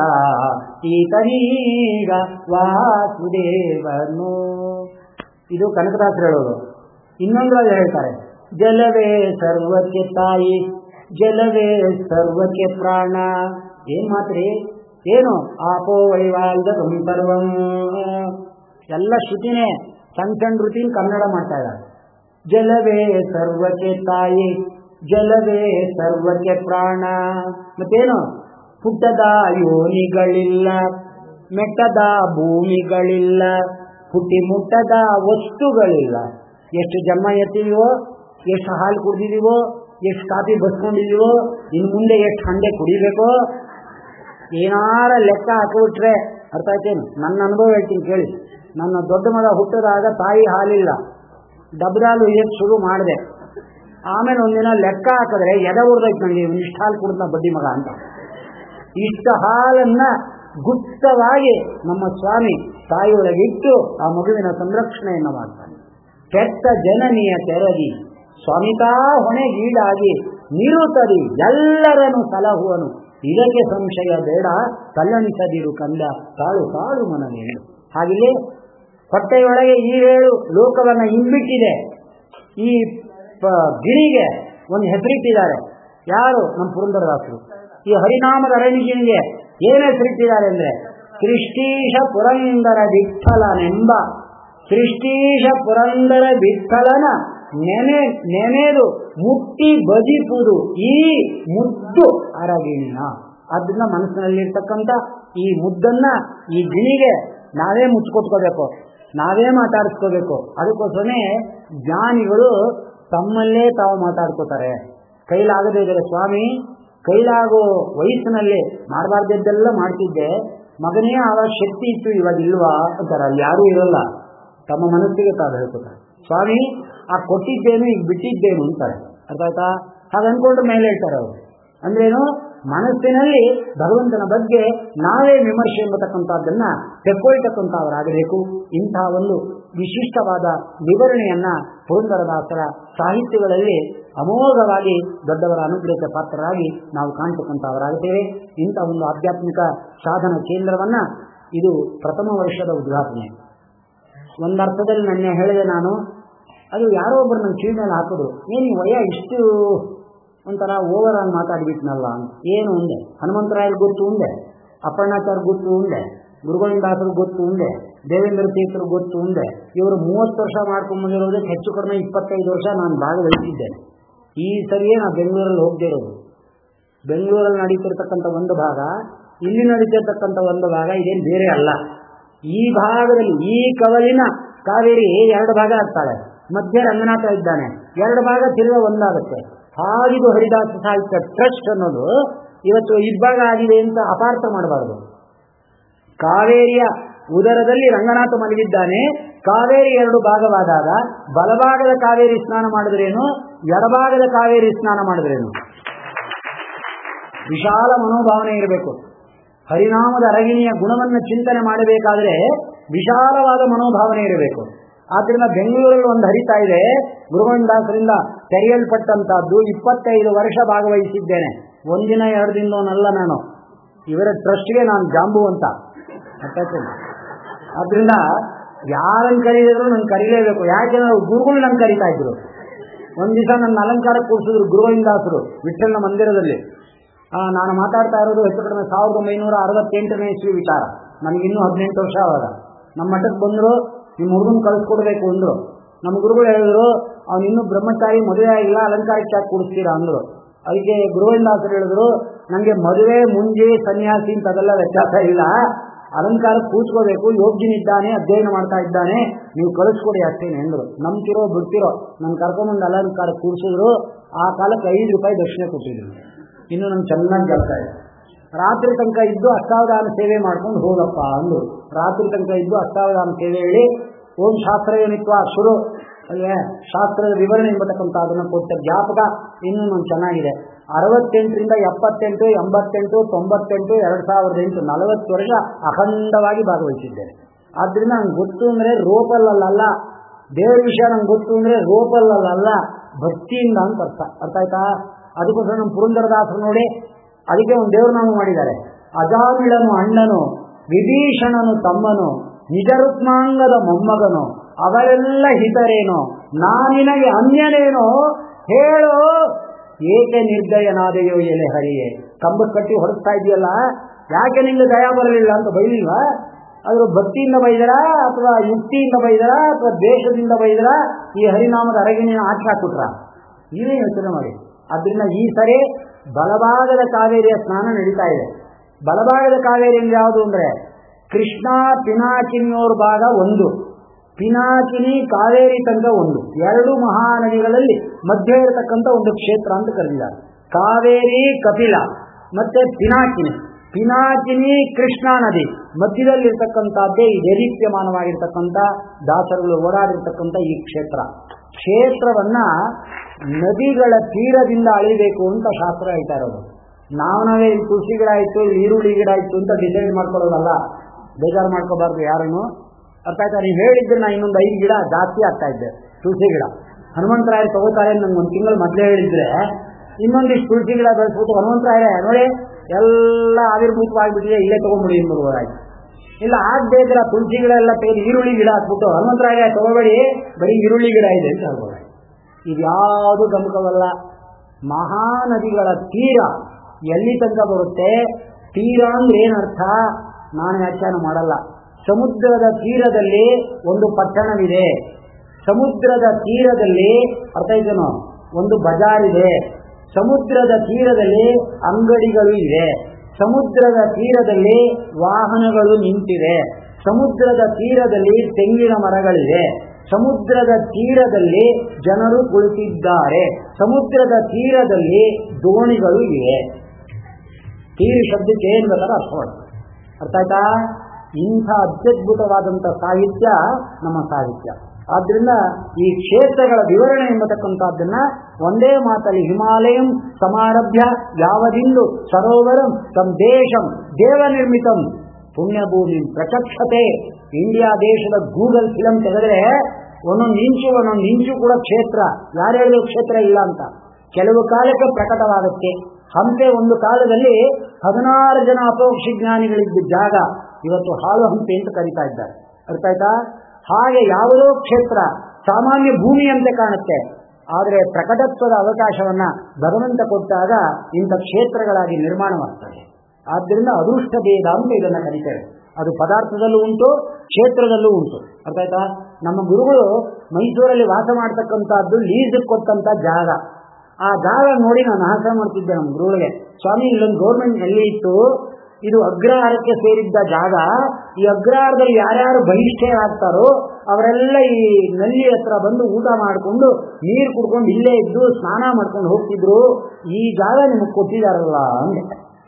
ಈತನೀಗ ವಾಸುದೇವನು ಇದು ಕನಕದಾಸರು ಹೇಳೋದು ಇನ್ನೊಂದ್ರಲ್ಲಿ ಹೇಳ್ತಾರೆ ಜಲವೇ ಸರ್ವಕ್ಕೆ ತಾಯಿ ಜಲವೇ ಸರ್ವಕ್ಕೆ ಪ್ರಾಣ ಏನ್ ಮಾತ್ರಿ ಏನು ಆಪೋ ವೈವಾಲ್ದ ಸರ್ವಂ ಎಲ್ಲ ಶ್ರುತಿನೇ ಸಣ್ಣ ಸಣ್ಣ ಋತಿನ ಕನ್ನಡ ಮಾಡ್ತಾ ಇದ್ದಾರೆ ಜಲವೇ ಸರ್ವಕ್ಕೆ ತಾಯಿ ಜಲವೇ ಸರ್ವಕ್ಕೆ ಪ್ರಾಣ ಮತ್ತೇನು ಪುಟ್ಟದ ಯೋನಿಗಳಿಲ್ಲ ಮೆಟ್ಟದ ಭೂಮಿಗಳಿಲ್ಲ ಹುಟ್ಟಿ ಮುಟ್ಟದ ವಸ್ತುಗಳಿಲ್ಲ ಎಷ್ಟು ಜನ್ಮ ಎತ್ತಿದೀವೋ ಎಷ್ಟು ಹಾಲು ಕುಡ್ದಿದೀವೋ ಎಷ್ಟು ಕಾಫಿ ಬಸ್ಕೊಂಡಿದೀವೋ ಇನ್ನು ಮುಂದೆ ಎಷ್ಟು ಹಂಡೆ ಕುಡಿಬೇಕೋ ಏನಾರ ಲೆಕ್ಕ ಹಾಕಿಬಿಟ್ರೆ ಅರ್ಥ ಆಯ್ತೇನು ನನ್ನ ಅನುಭವ ಹೇಳ್ತೀನಿ ಕೇಳಿ ನನ್ನ ದೊಡ್ಡ ಮಗ ಹುಟ್ಟಿದಾಗ ತಾಯಿ ಹಾಲಿಲ್ಲ ಡಬ್ರಾಲು ಎಷ್ಟು ಶುರು ಮಾಡಿದೆ ಆಮೇಲೆ ಒಂದಿನ ಲೆಕ್ಕ ಹಾಕಿದ್ರೆ ಎದೆ ಉರ್ದೈತೆ ನನಗೆ ಇಷ್ಟು ಹಾಲು ಕುಡಿದ ಬಡ್ಡಿ ಮಗ ಅಂತ ಇಷ್ಟ ಹಾಲನ್ನ ಗುಪ್ತವಾಗಿ ನಮ್ಮ ಸ್ವಾಮಿ ತಾಯಿಯೊಳಗಿಟ್ಟು ಆ ಮಗುವಿನ ಸಂರಕ್ಷಣೆಯನ್ನು ಮಾಡ್ತಾನೆ ಕೆಟ್ಟ ಜನನಿಯ ತೆರಗಿ ಸ್ವಾಮಿತಾ ಹೊಣೆಗೀಡಾಗಿ ನಿರುತರಿ ಎಲ್ಲರನ್ನು ಸಲಹುವನು ಇದಕ್ಕೆ ಸಂಶಯ ಬೇಡ ಕಲ್ಲಣಿಸದಿರು ಕಂದ ಕಾಳು ಕಾಳು ಮನವೇನು ಹಾಗೆಯೇ ಹೊಟ್ಟೆಯೊಳಗೆ ಈ ಹೇಳು ಲೋಕವನ್ನ ಇಂಬಿಟ್ಟಿದೆ ಈ ಪ- ಗಿಣಿಗೆ ಒಂದು ಹೆಸರಿಟ್ಟಿದ್ದಾರೆ ಯಾರು ನಮ್ಮ ಪುರಂದರದಾಸರು ಈ ಹರಿನಾಮದ ಅರಣಿಗಿಣಿಗೆ ಏನು ಹೆಸರಿಟ್ಟಿದ್ದಾರೆ ಅಂದ್ರೆ ಸೃಷ್ಟೀಶ ಪುರಂದರ ವಿಠಲನೆಂಬ ಸೃಷ್ಟೀಶ ಪುರಂದರ ವಿಠಲನ ನೆನೆ ನೆನೆದು ಮುಟ್ಟಿ ಬಜಿಪುದು ಈ ಮುದ್ದು ಅರಗಿಣಿನ ಅದನ್ನ ಮನಸ್ಸಿನಲ್ಲಿರ್ತಕ್ಕಂಥ ಈ ಮುದ್ದನ್ನ ಈ ಗಿಣಿಗೆ ನಾವೇ ಮುಚ್ಕೊಟ್ಕೋಬೇಕು ನಾವೇ ಮಾತಾಡಿಸ್ಕೋಬೇಕು ಅದಕ್ಕೋಸ್ಕರನೇ ಜ್ಞಾನಿಗಳು ತಮ್ಮಲ್ಲೇ ತಾವು ಮಾತಾಡ್ಕೋತಾರೆ ಕೈಲಾಗದೇ ಇದ್ದಾರೆ ಸ್ವಾಮಿ ಕೈಲಾಗೋ ವಯಸ್ಸಿನಲ್ಲಿ ಮಾಡಬಾರ್ದದ್ದೆಲ್ಲ ಮಾಡ್ತಿದ್ದೆ ಮಗನೇ ಆವಾಗ ಶಕ್ತಿ ಇತ್ತು ಇವಾಗ ಇಲ್ವಾ ಅಂತಾರೆ ಅಲ್ಲಿ ಯಾರೂ ಇರಲ್ಲ ತಮ್ಮ ಮನಸ್ಸಿಗೆ ತಾವು ಹೇಳ್ಕೊತಾರೆ ಸ್ವಾಮಿ ಆ ಕೊಟ್ಟಿದ್ದೇನು ಈಗ ಬಿಟ್ಟಿದ್ದೇನು ಅಂತಾರೆ ಅರ್ಥ ಆಯ್ತಾ ಹಾಗೆ ಅನ್ಕೊಂಡು ಮೇಲೆ ಹೇಳ್ತಾರೆ ಅವರು ಅಂದ್ರೇನು ಮನಸ್ಸಿನಲ್ಲಿ ಭಗವಂತನ ಬಗ್ಗೆ ನಾವೇ ವಿಮರ್ಶೆ ಎಂಬತಕ್ಕಂಥದ್ದನ್ನ ತೆಕ್ಕೊಳ್ತಕ್ಕಂಥವರಾಗಬೇಕು ಇಂತಹ ಒಂದು ವಿಶಿಷ್ಟವಾದ ವಿವರಣೆಯನ್ನ ಪುರಂದರದಾಸರ ಸಾಹಿತ್ಯಗಳಲ್ಲಿ ಅಮೋಘವಾಗಿ ದೊಡ್ಡವರ ಅನುಗ್ರಹಕ್ಕೆ ಪಾತ್ರರಾಗಿ ನಾವು ಕಾಣ್ತಕ್ಕಂಥವರಾಗುತ್ತೇವೆ ಇಂಥ ಒಂದು ಆಧ್ಯಾತ್ಮಿಕ ಸಾಧನ ಕೇಂದ್ರವನ್ನ ಇದು ಪ್ರಥಮ ವರ್ಷದ ಉದ್ಘಾಟನೆ ಒಂದರ್ಥದಲ್ಲಿ ನನ್ನ ಹೇಳಿದೆ ನಾನು ಅದು ಯಾರೋ ಒಬ್ಬರು ನನ್ನ ಕಿವಿ ಮೇಲೆ ಹಾಕೋದು ಏನು ಈ ವಯ ಇಷ್ಟು ಒಂಥರ ಓವರ್ ಆಗಿ ಮಾತಾಡ್ಬಿಟ್ನಲ್ಲ ಅಂತ ಏನು ಉಂಡೆ ಹನುಮಂತರಾಯರು ಗೊತ್ತು ಉಂಡೆ ಅಪ್ಪಣ್ಣಾಚಾರ್ಯ ಗೊತ್ತು ಉಂಡೆ ಗುರುಗೋವಿಂದಾಸರು ಗೊತ್ತು ಉಂಡೆ ದೇವೇಂದ್ರ ತೀರ್ಥರು ಗೊತ್ತು ಉಂಡೆ ಇವರು ಮೂವತ್ತು ವರ್ಷ ಮಾಡ್ಕೊಂಡು ಬಂದಿರೋದಕ್ಕೆ ಹೆಚ್ಚು ಕಡಿಮೆ ಇಪ್ಪತ್ತೈದು ವರ್ಷ ನಾನು ಭಾಗವಹಿಸಿದ್ದೇನೆ ಈ ಸರಿಯೇ ನಾವು ಬೆಂಗಳೂರಲ್ಲಿ ಹೋಗದೇ ಇರೋದು ಬೆಂಗಳೂರಲ್ಲಿ ನಡೀತಿರ್ತಕ್ಕಂಥ ಒಂದು ಭಾಗ ಇಲ್ಲಿ ನಡೀತಿರ್ತಕ್ಕಂಥ ಒಂದು ಭಾಗ ಇದೇನು ಬೇರೆ ಅಲ್ಲ ಈ ಭಾಗದಲ್ಲಿ ಈ ಕವಲಿನ ಕಾವೇರಿ ಎರಡು ಭಾಗ ಆಗ್ತಾಳೆ ಮಧ್ಯೆ ರಂಗನಾಥ ಇದ್ದಾನೆ ಎರಡು ಭಾಗ ತಿರುಗ ಒಂದಾಗುತ್ತೆ ಹಾಗಿದು ಹರಿದಾಸ ಸಾಹಿತ್ಯ ಟ್ರಸ್ಟ್ ಅನ್ನೋದು ಇವತ್ತು ಇಬ್ಬಾಗ ಆಗಿದೆ ಅಂತ ಅಪಾರ್ಥ ಮಾಡಬಾರದು ಕಾವೇರಿಯ ಉದರದಲ್ಲಿ ರಂಗನಾಥ ಮಲಗಿದ್ದಾನೆ ಕಾವೇರಿ ಎರಡು ಭಾಗವಾದಾಗ ಬಲಭಾಗದ ಕಾವೇರಿ ಸ್ನಾನ ಮಾಡಿದ್ರೇನು ಎಡಭಾಗದ ಕಾವೇರಿ ಸ್ನಾನ ಮಾಡಿದ್ರೇನು ವಿಶಾಲ ಮನೋಭಾವನೆ ಇರಬೇಕು ಹರಿನಾಮದ ಅರಗಿಣಿಯ ಗುಣವನ್ನು ಚಿಂತನೆ ಮಾಡಬೇಕಾದ್ರೆ ವಿಶಾಲವಾದ ಮನೋಭಾವನೆ ಇರಬೇಕು ಆದ್ರಿಂದ ಬೆಂಗಳೂರಲ್ಲಿ ಒಂದು ಹರಿತಾ ಇದೆ ಗುರುಗೋವಿಂದಾಸರಿಂದ ತೆರೆಯಲ್ಪಟ್ಟಂತಹದ್ದು ಇಪ್ಪತ್ತೈದು ವರ್ಷ ಭಾಗವಹಿಸಿದ್ದೇನೆ ಒಂದಿನ ಎರಡು ದಿನದವನಲ್ಲ ನಾನು ಇವರ ಟ್ರಸ್ಟ್ಗೆ ನಾನು ಜಾಂಬು ಅಂತ ಅರ್ಥಾಯ್ತೇನೆ? ಆದ್ರಿಂದ ಯಾರನ್ನು ಕರೀದಿದ್ರು ನಂಗೆ ಕರೀಲೇಬೇಕು ಯಾಕೆಂದ್ರೆ ಅವ್ರು ಗುರುಗಳು ನಂಗೆ ಕರೀತಾ ಇದ್ರು ಒಂದ್ ದಿವಸ ನನ್ನ ಅಲಂಕಾರ ಕೂರಿಸಿದ್ರು ಗುರುಗೋವಿಂದಾಸರು ವಿಠ್ಠಲನ ಮಂದಿರದಲ್ಲಿ ಆ, ನಾನು ಮಾತಾಡ್ತಾ ಇರೋದು ಹೆಚ್ಚು ಕಡಿಮೆ ಸಾವಿರದ ಒಂಬೈನೂರ ಅರವತ್ತೆಂಟನೇ ಇಸ್ವಿ ವಿಚಾರ ನನಗಿನ್ನೂ ಹದಿನೆಂಟು ವರ್ಷ ಅವಾಗ ನಮ್ಮ ಮಠಕ್ಕೆ ಬಂದರು ನಿಮ್ಮ ಹುಡುಗನ್ ಕಳಿಸ್ಕೊಡ್ಬೇಕು ಅಂದ್ರು ನಮ್ಮ ಗುರುಗಳು ಹೇಳಿದ್ರು ಅವ್ನು ಇನ್ನೂ ಬ್ರಹ್ಮಚಾರಿ ಮದುವೆ ಆಗಿಲ್ಲ ಅಲಂಕಾರಕ್ಕೆ ಯಾಕೆ ಕೂಡಿಸ್ತೀರಾ ಅಂದ್ರು ಅದಕ್ಕೆ ಗುರುವಿಂದಾಸರು ಹೇಳಿದ್ರು ನನಗೆ ಮದುವೆ ಮುಂಜಿ ಸನ್ಯಾಸಿ ಅಂತ ಅದೆಲ್ಲ ವ್ಯತ್ಯಾಸ ಇಲ್ಲ ಅಲಂಕಾರ ಕೂತ್ಕೋಬೇಕು ಯೋಗ್ಯನಿದ್ದಾನೆ ಅಧ್ಯಯನ ಮಾಡ್ತಾ ಇದ್ದಾನೆ ನೀವು ಕಳಿಸ್ಕೊಡಿ ಅಷ್ಟೇನೆ ಅಂದ್ರು ನಂಬ್ತಿರೋ ಬಿಡ್ತಿರೋ ನಾನು ಕರ್ಕೊಂಬಂದು ಅಲಂಕಾರ ಕೂರಿಸಿದ್ರು ಆ ಕಾಲಕ್ಕೆ ಐದು ರೂಪಾಯಿ ದಕ್ಷಿಣೆ ಕೊಟ್ಟಿದ್ರು ಇನ್ನು ನಂಗೆ ಚೆನ್ನಾಗಿ ಬರ್ತಾ ಇದೆ ರಾತ್ರಿ ತನಕ ಇದ್ದು ಅಷ್ಟಾವಧಾನ ಸೇವೆ ಮಾಡ್ಕೊಂಡು ಹೋಗಪ್ಪ ಅಂದ್ರು ರಾತ್ರಿ ತನಕ ಇದ್ದು ಅಷ್ಟಾವಧಾನ ಸೇವೆ ಹೇಳಿ ಓಂ ಶಾಸ್ತ್ರ ಏನಿತ್ವ ಶುರು ಅಲ್ವೇ ಶಾಸ್ತ್ರದ ವಿವರಣೆ ಎಂಬತಕ್ಕಂಥ ಅದನ್ನು ಕೊಟ್ಟ ಜ್ಞಾಪಕ ಇನ್ನೂ ನಂಗೆ ಚೆನ್ನಾಗಿದೆ ಅರವತ್ತೆಂಟರಿಂದ ಎಪ್ಪತ್ತೆಂಟು ಎಂಬತ್ತೆಂಟು ತೊಂಬತ್ತೆಂಟು ಎರಡು ಸಾವಿರದ ಎಂಟು ನಲವತ್ತು ವರ್ಷ ಅಖಂಡವಾಗಿ ಭಾಗವಹಿಸಿದ್ದೇನೆ ಆದ್ರಿಂದ ನಂಗೆ ಗೊತ್ತು ಅಂದ್ರೆ ರೋಪಲ್ಲಲ್ಲ ದೇವ್ರ ವಿಷಯ ನಂಗೆ ಗೊತ್ತು ಅಂದ್ರೆ ರೋಪಲ್ಲಲ್ಲ ಭಕ್ತಿಯಿಂದ ಅಂತ ಅರ್ಥ ಅರ್ಥ ಆಯ್ತಾ ಅದಕ್ಕೋಸ್ಕರ ನಮ್ಮ ಪುರಂದರದಾಸರು ನೋಡಿ ಅದಕ್ಕೆ ಒಂದು ದೇವ್ರ ನಾಮ ಮಾಡಿದ್ದಾರೆ ಅಜಾಮಿಳನು ಅಣ್ಣನು ವಿಭೀಷಣನು ತಮ್ಮನು ನಿಜರುತ್ಮಾಂಗದ ಮೊಮ್ಮಗನು ಅವರೆಲ್ಲ ಹಿತರೇನೋ ನಾನಿನಗೆ ಅನ್ಯನೇನೋ ಹೇಳು ಏಕೆ ನಿರ್ದಯನಾದೆಯೋ ಎಲೆ ಹರಿಯೇ ಕಂಬ ಕಟ್ಟಿ ಹೊರಡ್ತಾ ಇದೆಯಲ್ಲ ಯಾಕೆ ನಿಂಗೆ ದಯ ಬರಲಿಲ್ಲ ಅಂತ ಬೈಲಿಲ್ವಾ ಆದ್ರೂ ಭಕ್ತಿಯಿಂದ ಬೈದರ ಅಥವಾ ಯುಕ್ತಿಯಿಂದ ಬೈದರ ಅಥವಾ ದ್ವೇಷದಿಂದ ಬೈದರ ಈ ಹರಿನಾಮದ ಅರಗಿನ ಆಟ ಹಾಕ್ಬಿಟ್ರ ನೀವೇ ಯೋಚನೆ ಮಾಡಿ ಅದರಿಂದ ಈ ಸರಿ ಬಲಭಾಗದ ಕಾವೇರಿಯ ಸ್ನಾನ ನಡೀತಾ ಇದೆ ಬಲಭಾಗದ ಕಾವೇರಿ ಅಂದ್ರೆ ಯಾವುದು ಅಂದ್ರೆ ಕೃಷ್ಣ ಪಿನಾಕಿನಿಯೋರ್ ಭಾಗ ಒಂದು ಪಿನಾಕಿನಿ ಕಾವೇರಿ ತನಕ ಒಂದು ಎರಡು ಮಹಾನದಿಗಳಲ್ಲಿ ಮಧ್ಯ ಇರತಕ್ಕಂಥ ಒಂದು ಕ್ಷೇತ್ರ ಅಂತ ಕರೆದಿದ್ದಾರೆ ಕಾವೇರಿ ಕಪಿಲ ಮತ್ತೆ ಪಿನಾಕಿನಿ ಪಿನಾಕಿನಿ ಕೃಷ್ಣಾ ನದಿ ಮಧ್ಯದಲ್ಲಿರ್ತಕ್ಕಂಥದ್ದೇ ಈ ದೇದೀಪ್ಯಮಾನವಾಗಿರ್ತಕ್ಕಂಥ ದಾಸರುಗಳು ಓಡಾಡಿರ್ತಕ್ಕಂಥ ಈ ಕ್ಷೇತ್ರ ಕ್ಷೇತ್ರವನ್ನ ನದಿಗಳ ತೀರದಿಂದ ಅಳಿಬೇಕು ಅಂತ ಶಾಸ್ತ್ರ ಹೇಳ್ತಾ ಇರೋದು ನಾವು ನಾವೇ ಇಲ್ಲಿ ತುಳಸಿ ಗಿಡ ಆಯ್ತು ಇಲ್ಲಿ ಈರುಳ್ಳಿ ಗಿಡ ಆಯ್ತು ಅಂತ ಡಿಸೈಡ್ ಮಾಡ್ಕೊಳ್ಳೋದಲ್ಲ ಬೇಜಾರು ಮಾಡ್ಕೋಬಾರ್ದು ಯಾರನ್ನು ಅರ್ಥ ಆಯ್ತಾ ನೀವು ಹೇಳಿದ್ರೆ ನಾ ಇನ್ನೊಂದು ಐದು ಗಿಡ ಜಾಸ್ತಿ ಆಗ್ತಾ ಇದ್ದೆ ತುಳಸಿ ಗಿಡ ಹನುಮಂತರಾಯರು ತಗೋತಾರೆ ನಂಗೆ ಒಂದು ತಿಂಗಳು ಮೊದಲೇ ಹೇಳಿದ್ರೆ ಇನ್ನೊಂದಿಷ್ಟು ತುಳಸಿ ಗಿಡ ಬೆಳೆಸ್ಬಿಟ್ಟು ಹನುಮಂತರಾಯರೇ ನೋಡಿ ಎಲ್ಲ ಆವಿರ್ಭೂತವಾಗಿಬಿಟ್ಟಿದೆ ಇಲ್ಲೇ ತಗೊಂಡ್ಬಿಡಿ ಎಂಬುದಾಯ್ತು ಇಲ್ಲ ಆಗದೆ ಇದ್ರೆ ಆ ತುಳಸಿ ಗಿಡ ಎಲ್ಲ ತೆಗೆದು ಈರುಳ್ಳಿ ಗಿಡ ಹಾಕ್ಬಿಟ್ಟು ಹನುಮಂತರಾಯ ತಗೋಬೇಡಿ ಬರೀ ಈರುಳ್ಳಿ ಗಿಡ ಇದೆ ಅಂತ ಹೇಳ್ಬೋದು ಇದ್ಯಾವುದು ಗಮಕವಲ್ಲ ಮಹಾನದಿಗಳ ತೀರ ಎಲ್ಲಿ ತನಕ ಬರುತ್ತೆ ತೀರ ಅಂದ್ರೆ ಏನರ್ಥ ನಾನು ವ್ಯಾಖ್ಯಾನ ಮಾಡಲ್ಲ ಸಮುದ್ರದ ತೀರದಲ್ಲಿ ಒಂದು ಪಟ್ಟಣವಿದೆ ಸಮುದ್ರದ ತೀರದಲ್ಲಿ ಅರ್ಥ ಇದೆನೋ ಒಂದು ಬಜಾರ್ ಇದೆ ಸಮುದ್ರದ ತೀರದಲ್ಲಿ ಅಂಗಡಿಗಳು ಇವೆ ಸಮುದ್ರದ ತೀರದಲ್ಲಿ ವಾಹನಗಳು ನಿಂತಿವೆ ಸಮುದ್ರದ ತೀರದಲ್ಲಿ ತೆಂಗಿನ ಮರಗಳಿವೆ ಸಮುದ್ರದ ತೀರದಲ್ಲಿ ಜನರು ಕುಳಿತಿದ್ದಾರೆ ಸಮುದ್ರದ ತೀರದಲ್ಲಿ ದೋಣಿಗಳು ಇವೆ ತೀರ ಶಬ್ದಕ್ಕೆ ಏನು ಬೇಕಾದ್ರೆ ಅರ್ಥ ಮಾಡ್ತಾರೆ ಅರ್ಥ ಆಯ್ತಾ ಇಂಥ ಅತ್ಯದ್ಭುತವಾದಂಥ ಸಾಹಿತ್ಯ ನಮ್ಮ ಸಾಹಿತ್ಯ ಆದ್ರಿಂದ ಈ ಕ್ಷೇತ್ರಗಳ ವಿವರಣೆ ಎಂಬತಕ್ಕಂಥದ್ದನ್ನ ಒಂದೇ ಮಾತಲ್ಲಿ ಹಿಮಾಲಯಂ ಸಮಾರಭ್ಯ ಯಾವದಿಂದು ಸರೋವರಂ ತಮ್ ದೇಶಂ ದೇವ ನಿರ್ಮಿತಂ ಪುಣ್ಯಭೂಮಿ ಪ್ರಚಕ್ಷತೆ ಇಂಡಿಯಾ ದೇಶದ ಗೂಗಲ್ ಫಿಲಂ ತೆಗೆದ್ರೆ ಒಂದೊಂದು ಇಂಚು ಒಂದೊಂದು ಇಂಚು ಕೂಡ ಕ್ಷೇತ್ರ ಯಾರು ಹೇಳಿದ್ರು ಕ್ಷೇತ್ರ ಇಲ್ಲ ಅಂತ ಕೆಲವು ಕಾಲಕ್ಕೆ ಪ್ರಕಟವಾಗುತ್ತೆ ಹಂಪೆ ಒಂದು ಕಾಲದಲ್ಲಿ ಹದಿನಾರು ಜನ ಅಪೋಕ್ಷಿ ಜ್ಞಾನಿಗಳಿದ್ದ ಜಾಗ ಇವತ್ತು ಹಾಳು ಹಂಪೆ ಅಂತ ಕರೀತಾ ಇದ್ದಾರೆ ಅರ್ಥ ಆಯ್ತಾ ಹಾಗೆ ಯಾವುದೋ ಕ್ಷೇತ್ರ ಸಾಮಾನ್ಯ ಭೂಮಿಯಂತೆ ಕಾಣುತ್ತೆ ಆದರೆ ಪ್ರಕಟತ್ವದ ಅವಕಾಶವನ್ನ ಭಗವಂತ ಕೊಟ್ಟಾಗ ಇಂಥ ಕ್ಷೇತ್ರಗಳಾಗಿ ನಿರ್ಮಾಣವಾಗ್ತದೆ ಆದ್ದರಿಂದ ಅದೃಷ್ಟ ಭೇದ ಅಂತ ಇದನ್ನ ಕರೀತೇವೆ ಅದು ಪದಾರ್ಥದಲ್ಲೂ ಉಂಟು ಕ್ಷೇತ್ರದಲ್ಲೂ ಉಂಟು ಅರ್ಥ ಆಯ್ತಾ ನಮ್ಮ ಗುರುಗಳು ಮೈಸೂರಲ್ಲಿ ವಾಸ ಮಾಡ್ತಕ್ಕಂಥದ್ದು ಲೀಸ್ ಕೊಟ್ಟಂತ ಜಾಗ ಆ ಜಾಗ ನೋಡಿ ನಾನು ಆಸೆ ಮಾಡ್ತಿದ್ದೆ ನಮ್ಮ ಗುರುಗಳಿಗೆ ಸ್ವಾಮಿ ಇಲ್ಲೊಂದು ಗೌರ್ಮೆಂಟ್ ನಲ್ಲಿ ಇತ್ತು ಇದು ಅಗ್ರಹಾರಕ್ಕೆ ಸೇರಿದ್ದ ಜಾಗ ಈ ಅಗ್ರಹಾರದಲ್ಲಿ ಯಾರ್ಯಾರು ಬಹಿಷ್ಠರಾಗ್ತಾರೋ ಅವರೆಲ್ಲ ಈ ನಲ್ಲಿ ಹತ್ರ ಬಂದು ಊಟ ಮಾಡಿಕೊಂಡು ನೀರು ಕುಡ್ಕೊಂಡು ಇಲ್ಲೇ ಇದ್ದು ಸ್ನಾನ ಮಾಡ್ಕೊಂಡು ಹೋಗ್ತಿದ್ರು ಈ ಜಾಗ ನಿಮಗೆ ಕೊಟ್ಟಿದಾರಲ್ಲ ಅಂದೆ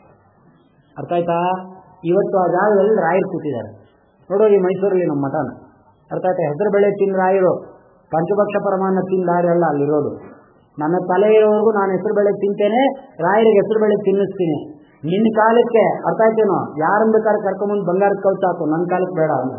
ಅರ್ಥ ಆಯ್ತಾ ಇವತ್ತು ಆ ಜಾಗದಲ್ಲಿ ರಾಯರು ಕೂತಿದ್ದಾರೆ ನೋಡೋ ಈ ಮೈಸೂರಲ್ಲಿ ನಮ್ಮ ಮಠನ ಅರ್ಥ ಆಯ್ತಾ ಹೆಸರು ಬೆಳೆ ತಿಂದ ರಾಯರು ಪಂಚಭಕ್ಷ ಪರಮಾನ್ನ ತಿಂದ ರಾಯರಲ್ಲ ಅಲ್ಲಿರೋದು ನನ್ನ ತಲೆ ಇರೋವರೆಗೂ ನಾನು ಹೆಸರು ಬೆಳೆ ತಿಂತೇನೆ ರಾಯರಿಗೆ ಹೆಸರು ಬೆಳೆ ತಿನ್ನಿಸ್ತೀನಿ ನಿನ್ನ ಕಾಲಕ್ಕೆ ಅರ್ಥ ಆಯ್ತೇನೋ ಯಾರನ್ನ ಬೇಕಾದ್ರೆ ಕರ್ಕೊಂಬಂದು ಬಂಗಾರದ ಕೌಚ ಹಾಕು ನನ್ನ ಕಾಲಕ್ಕೆ ಬೇಡ ಅಂತ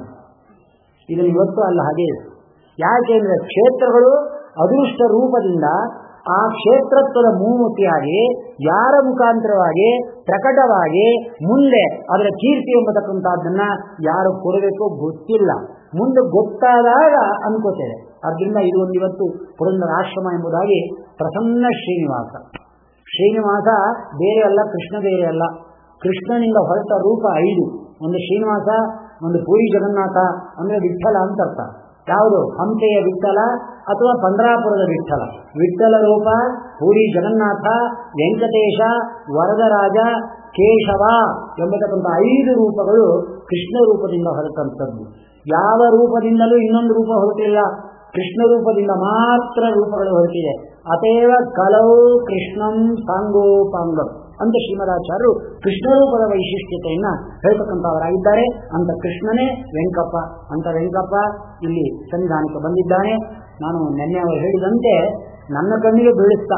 ಇದನ್ನು ಇವತ್ತು ಅಲ್ಲ ಹಾಗೆ ಇದೆ ಯಾಕೆಂದ್ರೆ ಕ್ಷೇತ್ರಗಳು ಅದೃಷ್ಟ ರೂಪದಿಂದ ಆ ಕ್ಷೇತ್ರತ್ವದ ಮೂರ್ತಿಯಾಗಿ ಯಾರ ಮುಖಾಂತರವಾಗಿ ಪ್ರಕಟವಾಗಿ ಮುಂದೆ ಅದರ ಕೀರ್ತಿ ಎಂಬತಕ್ಕಂಥದ್ದನ್ನ ಯಾರು ಕೊಡಬೇಕು ಗೊತ್ತಿಲ್ಲ ಮುಂದೆ ಗೊತ್ತಾದಾಗ ಅನ್ಕೋತೇವೆ ಅದರಿಂದ ಇದು ಒಂದು ಇವತ್ತು ಪುರಂದರ ಆಶ್ರಮ ಎಂಬುದಾಗಿ ಪ್ರಸನ್ನ ಶ್ರೀನಿವಾಸ ಶ್ರೀನಿವಾಸ ಬೇರೆ ಅಲ್ಲ ಕೃಷ್ಣ ಬೇರೆ ಅಲ್ಲ ಕೃಷ್ಣನಿಂದ ಹೊರಟ ರೂಪ ಐದು ಒಂದು ಶ್ರೀನಿವಾಸ ಒಂದು ಪೂರಿ ಜಗನ್ನಾಥ ಅಂದ್ರೆ ವಿಠಲ ಅಂತ ಅರ್ಥ ಯಾವುದು ಹಂಪೆಯ ವಿಠಲ ಅಥವಾ ಪಂಡ್ರಾಪುರದ ವಿಠಲ ವಿಠಲ ರೂಪ ಪೂರಿ ಜಗನ್ನಾಥ ವೆಂಕಟೇಶ ವರದರಾಜ ಕೇಶವ ಎಂಬತಕ್ಕಂಥ ಐದು ರೂಪಗಳು ಕೃಷ್ಣ ರೂಪದಿಂದ ಹೊರಟಂಥದ್ದು ಯಾವ ರೂಪದಿಂದಲೂ ಇನ್ನೊಂದು ರೂಪ ಹೊರಟಿಲ್ಲ ಕೃಷ್ಣ ರೂಪದಿಂದ ಮಾತ್ರ ರೂಪಗಳು ಹೊರಟಿದೆ ಅತೇವ ಕಲವು ಕೃಷ್ಣಂ ಸಾಂಗೋಪಾಂಗಂ ಅಂತ ಶ್ರೀಮದಾಚಾರ್ಯರು ಕೃಷ್ಣ ರೂಪದ ವೈಶಿಷ್ಟ್ಯತೆಯನ್ನ ಹೇಳ್ತಕ್ಕಂಥವರಾಗಿದ್ದಾರೆ ಅಂತ ಕೃಷ್ಣನೇ ವೆಂಕಪ್ಪ ಅಂತ ವೆಂಕಪ್ಪ ಇಲ್ಲಿ ಸನ್ನಿಧಾನಕ್ಕೆ ಬಂದಿದ್ದಾನೆ ನಾನು ನಿನ್ನೆ ಅವರು ಹೇಳಿದಂತೆ ನನ್ನ ಕಣ್ಣಿಗೆ ಬೀಳಿಸ್ತಾ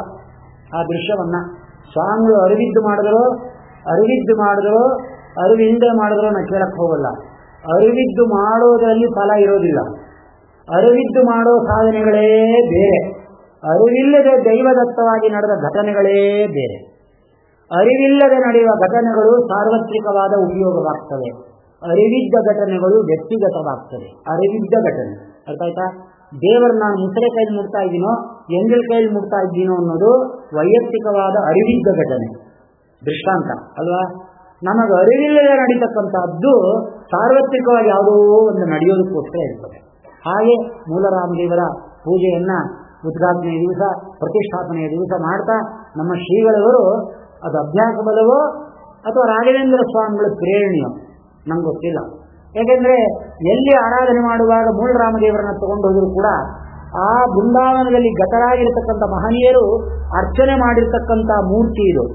ಆ ದೃಶ್ಯವನ್ನ ಸ್ವಾಮಿಗಳು ಅರಿವಿದ್ದು ಮಾಡಿದ್ರು ಅರಿವಿದ್ದು ಮಾಡಿದ್ರು ಅರಿವಿಂದ ಮಾಡಿದ್ರು ನಾ ಕೇಳಕ್ ಹೋಗಲ್ಲ ಅರಿವಿದ್ದು ಮಾಡೋದರಲ್ಲಿ ಫಲ ಇರೋದಿಲ್ಲ ಅರಿವಿದ್ದು ಮಾಡೋ ಸಾಧನೆಗಳೇ ಬೇರೆ ಅರಿವಿಲ್ಲದೆ ದೈವದತ್ತವಾಗಿ ನಡೆದ ಘಟನೆಗಳೇ ಬೇರೆ ಅರಿವಿಲ್ಲದೆ ನಡೆಯುವ ಘಟನೆಗಳು ಸಾರ್ವತ್ರಿಕವಾದ ಉಪಯೋಗವಾಗ್ತವೆ ಅರಿವಿದ್ದ ಘಟನೆಗಳು ವ್ಯಕ್ತಿಗತವಾಗ್ತವೆ ಅರಿವಿದ್ದ ಘಟನೆ ಅರ್ಥ ಆಯ್ತಾ ದೇವರು ನಾನು ಮುಸರೆ ಕೈಲಿ ಮುಟ್ತಾ ಇದ್ದೀನೋ ಎಂಜಲ್ ಕೈಲಿ ಮುಟ್ತಾ ಇದ್ದೀನೋ ಅನ್ನೋದು ವೈಯಕ್ತಿಕವಾದ ಅರಿವಿದ್ದ ಘಟನೆ ದೃಷ್ಟಾಂತ ಅಲ್ವಾ ನಮಗೆ ಅರಿವಿಲ್ಲದೆ ನಡೀತಕ್ಕಂಥದ್ದು ಸಾರ್ವತ್ರಿಕವಾಗಿ ಯಾವುದೋ ಒಂದು ನಡೆಯೋದಕ್ಕೋಸ್ಕರ ಇರ್ತದೆ ಹಾಗೆ ಮೂಲರಾಮದೇವರ ಪೂಜೆಯನ್ನ ಉದ್ಘಾಟನೆಯ ದಿವಸ ಪ್ರತಿಷ್ಠಾಪನೆಯ ದಿವಸ ಮಾಡ್ತಾ ನಮ್ಮ ಶ್ರೀಗಳವರು ಅದು ಅಭ್ಯಾಸ ಬಲವೋ ಅಥವಾ ರಾಘವೇಂದ್ರ ಸ್ವಾಮಿಗಳ ಪ್ರೇರಣೆಯೋ ನಂಗೆ ಗೊತ್ತಿಲ್ಲ ಯಾಕೆಂದ್ರೆ ಎಲ್ಲಿ ಆರಾಧನೆ ಮಾಡುವಾಗ ಮೂಲರಾಮದೇವರನ್ನ ತಗೊಂಡು ಹೋದ್ರು ಕೂಡ ಆ ಬೃಂದಾವನದಲ್ಲಿ ಗತರಾಗಿರ್ತಕ್ಕಂಥ ಮಹನೀಯರು ಅರ್ಚನೆ ಮಾಡಿರ್ತಕ್ಕಂಥ ಮೂರ್ತಿ ಇದು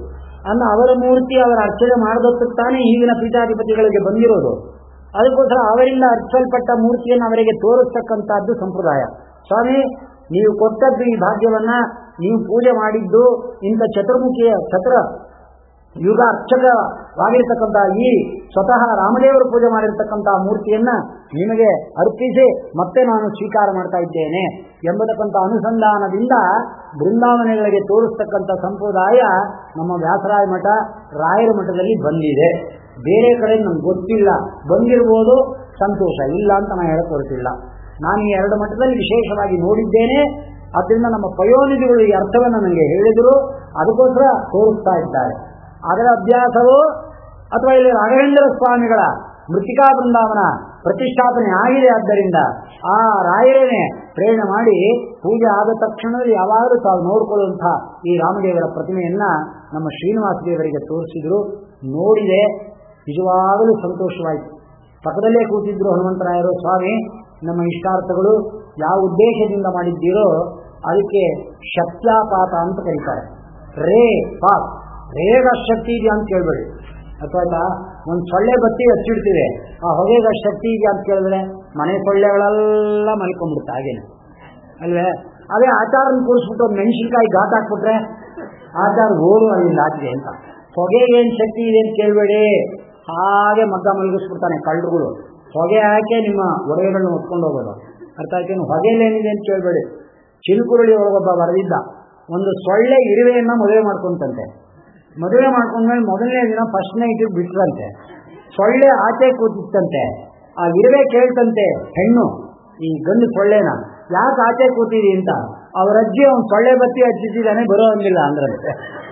ಅನ್ನ ಅವರ ಮೂರ್ತಿ ಅವರ ಅರ್ಚನೆ ಮಾಡದಕ್ಕೆ ತಾನೇ ಈಗಿನ ಪೀಠಾಧಿಪತಿಗಳಿಗೆ ಬಂದಿರೋದು ಅದಕ್ಕೋಸ್ಕರ ಅವರಿಂದ ಅರ್ಚಲ್ಪಟ್ಟ ಮೂರ್ತಿಯನ್ನು ಅವರಿಗೆ ತೋರಿಸ್ತಕ್ಕಂಥದ್ದು ಸಂಪ್ರದಾಯ ಸ್ವಾಮಿ ನೀವು ಕೊಟ್ಟದ್ದು ಈ ಭಾಗ್ಯವನ್ನ ನೀವು ಪೂಜೆ ಮಾಡಿದ್ದು ಇಂಥ ಚತುರ್ಮುಖಿಯ ಚತುರ ಯುಗ ಅರ್ಚಕವಾಗಿರ್ತಕ್ಕಂಥ ಈ ಸ್ವತಃ ರಾಮದೇವರು ಪೂಜೆ ಮಾಡಿರ್ತಕ್ಕಂಥ ಮೂರ್ತಿಯನ್ನ ನಿಮಗೆ ಅರ್ಪಿಸಿ ಮತ್ತೆ ನಾನು ಸ್ವೀಕಾರ ಮಾಡ್ತಾ ಇದ್ದೇನೆ ಎಂಬತಕ್ಕಂಥ ಅನುಸಂಧಾನದಿಂದ ಬೃಂದಾವನೆಗಳಿಗೆ ತೋರಿಸ್ತಕ್ಕಂಥ ಸಂಪ್ರದಾಯ ನಮ್ಮ ವ್ಯಾಸರಾಯ ಮಠ ರಾಯರ ಮಠದಲ್ಲಿ ಬಂದಿದೆ ಬೇರೆ ಕಡೆ ನಮ್ಗೆ ಗೊತ್ತಿಲ್ಲ ಬಂದಿರ್ಬೋದು ಸಂತೋಷ ಇಲ್ಲ ಅಂತ ನಾನು ಹೇಳಕ್ ಹೊರಟಿಲ್ಲ ನಾನು ಈ ಎರಡು ಮಠದಲ್ಲಿ ವಿಶೇಷವಾಗಿ ನೋಡಿದ್ದೇನೆ ಅದರಿಂದ ನಮ್ಮ ಪಯೋನಿಧಿಗಳು ಈ ಅರ್ಥವನ್ನು ನನಗೆ ಹೇಳಿದರು ಅದಕ್ಕೋಸ್ಕರ ತೋರಿಸ್ತಾ ಇದ್ದಾರೆ ಅದರ ಅಭ್ಯಾಸವು ಅಥವಾ ಇಲ್ಲಿ ರಾಘವೇಂದ್ರ ಸ್ವಾಮಿಗಳ ಮೃತಿಕಾ ಬೃಂದಾವನ ಪ್ರತಿಷ್ಠಾಪನೆ ಆಗಿದೆ ಆದ್ದರಿಂದ ಆ ರಾಯರೇನೆ ಪ್ರೇರಣೆ ಮಾಡಿ ಪೂಜೆ ಆದ ತಕ್ಷಣದಲ್ಲಿ ಯಾವಾಗಲೂ ತಾವು ನೋಡಿಕೊಳ್ಳುವಂತಹ ಈ ರಾಮದೇವರ ಪ್ರತಿಮೆಯನ್ನ ನಮ್ಮ ಶ್ರೀನಿವಾಸ ದೇವರಿಗೆ ತೋರಿಸಿದ್ರು ನೋಡಿದೆ ನಿಜವಾಗಲೂ ಸಂತೋಷವಾಯಿತು ಪಕ್ಕದಲ್ಲೇ ಕೂತಿದ್ರು ಹನುಮಂತರಾಯರು ಸ್ವಾಮಿ ನಮ್ಮ ಇಷ್ಟಾರ್ಥಗಳು ಯಾವ ಉದ್ದೇಶದಿಂದ ಮಾಡಿದ್ದೀರೋ ಅದಕ್ಕೆ ಶಕ್ತ್ಯಾಪಾತ ಅಂತ ಕರೀತಾರೆ ರೇ ಪಾತ್ ರೇಗ ಶಕ್ತಿ ಇದೆಯಾ ಅಂತ ಕೇಳ್ಬೇಡಿ ಅಥವಾ ಒಂದು ಸೊಳ್ಳೆ ಬತ್ತಿ ಹಚ್ಚಿಡ್ತೀವಿ ಆ ಹೊಗೆಗೆ ಶಕ್ತಿ ಇದೆಯಾ ಅಂತ ಕೇಳಿದ್ರೆ ಮನೆ ಸೊಳ್ಳೆಗಳೆಲ್ಲ ಮಲ್ಕೊಂಡ್ಬಿಡುತ್ತೆ ಹಾಗೇನೆ ಅಲ್ವೇ ಅದೇ ಆಚಾರನ ಕೂರಿಸ್ಬಿಟ್ಟು ಒಂದು ಮೆಣಸಿನ್ಕಾಯಿ ಘಾಟ್ ಹಾಕ್ಬಿಟ್ರೆ ಆಚಾರ ಓಡು ಅಲ್ಲಿಂದ ಆಚೆಗೆ ಅಂತ ಹೊಗೆಗೆ ಏನು ಶಕ್ತಿ ಇದೆ ಅಂತ ಕೇಳಬೇಡಿ ಹಾಗೆ ಮಗ್ಗ ಮಲಗಿಸ್ಬಿಡ್ತಾನೆ ಕಳ್ಳರುಗಳು ಹೊಗೆ ಹಾಕಿ ನಿಮ್ಮ ಒಡವೆಗಳನ್ನ ಹೊತ್ಕೊಂಡು ಹೋಗೋದು ಅರ್ಥ ಆಯ್ತೇನು ಹೊಗೆಲೇನಿದೆ ಅಂತ ಕೇಳಬೇಡಿ ಚಿಲ್ಕುರುಳಿ ಒಳಗೊಬ್ಬ ಬರೆದಿದ್ದ ಒಂದು ಸೊಳ್ಳೆ ಇರುವೆಯನ್ನ ಮದುವೆ ಮಾಡ್ಕೊಂತಂತೆ ಮದುವೆ ಮಾಡ್ಕೊಂಡ್ಮೇಲೆ ಮೊದಲನೇ ದಿನ ಫಸ್ಟ್ ನೈಟ್ ಬಿಟ್ರಂತೆ ಸೊಳ್ಳೆ ಆಚೆ ಕೂತಿತ್ತಂತೆ ಆ ಇರುವೆ ಕೇಳ್ತಂತೆ ಹೆಣ್ಣು ಈ ಗಂಡು ಸೊಳ್ಳೆನ ಯಾಕೆ ಆಚೆ ಕೂತಿದಿ ಅಂತ ಅವ್ರ ಅಜ್ಜಿ ಅವ್ನು ಸೊಳ್ಳೆ ಬತ್ತಿ ಹಚ್ಚಿದ್ದಾನೆ ಬರೋ ಹಂಗಿಲ್ಲ ಅಂದ್ರಂತೆ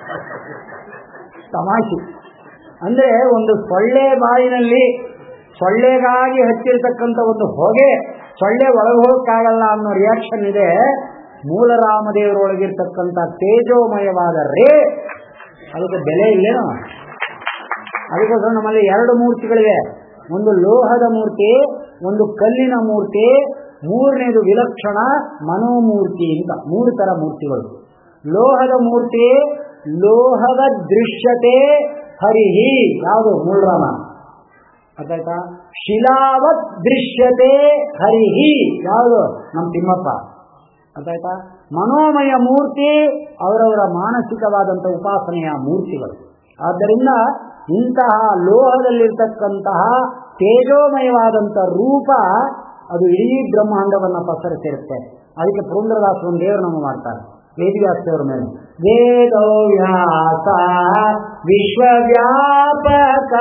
ತಮಾಷೆ ಅಂದ್ರೆ ಒಂದು ಸೊಳ್ಳೆ ಬಾಯಿನಲ್ಲಿ ಸೊಳ್ಳೆಗಾಗಿ ಹಚ್ಚಿರ್ತಕ್ಕಂಥ ಒಂದು ಹೊಗೆ ಸೊಳ್ಳೆ ಒಳಗೆ ಹೋಗಕ್ಕಾಗಲ್ಲ ಅನ್ನೋ ರಿಯಾಕ್ಷನ್ ಇದೆ ಮೂಲ ರಾಮದೇವರೊಳಗಿರ್ತಕ್ಕಂಥ ತೇಜೋಮಯವಾದ ರೇ ಅದಕ್ಕೆ ಬೆಲೆ ಇಲ್ಲೇನೋ ಅದಕ್ಕೋಸ್ಕರ ನಮ್ಮಲ್ಲಿ ಎರಡು ಮೂರ್ತಿಗಳಿವೆ ಒಂದು ಲೋಹದ ಮೂರ್ತಿ ಒಂದು ಕಲ್ಲಿನ ಮೂರ್ತಿ ಮೂರನೇದು ವಿಲಕ್ಷಣ ಮನೋಮೂರ್ತಿ ಅಂತ ಮೂರು ತರ ಮೂರ್ತಿಗಳು ಲೋಹದ ಮೂರ್ತಿ ಲೋಹದ ದೃಶ್ಯತೆ ಹರಿಹಿ ಯಾವುದು ಮೂಲರಾಮ ಅರ್ಥಾಯ್ತಾ ಶಿಲಾವತ್ ದೃಶ್ಯತೆ ಹರಿಹಿ ಯಾವುದು ನಮ್ಮ ತಿಮ್ಮಪ್ಪ ಅರ್ಥಾಯ್ತಾ ಮನೋಮಯ ಮೂರ್ತಿ ಅವರವರ ಮಾನಸಿಕವಾದಂಥ ಉಪಾಸನೆಯ ಮೂರ್ತಿಗಳು ಆದ್ದರಿಂದ ಇಂತಹ ಲೋಹದಲ್ಲಿರ್ತಕ್ಕಂತಹ ತೇಜೋಮಯವಾದಂಥ ರೂಪ ಅದು ಇಡೀ ಬ್ರಹ್ಮಾಂಡವನ್ನು ಪಸರಿಸಿರುತ್ತೆ ಅದಕ್ಕೆ ಪುರಂದರದಾಸ ಒಂದು ದೇವರು ನಮ್ಮ ಮಾಡ್ತಾರೆ ವೇದವ್ಯಾಸ ದೇವರ ಮೇಲೆ ವೇದೋ ವ್ಯಾಸ ವಿಶ್ವವ್ಯಾಪಕ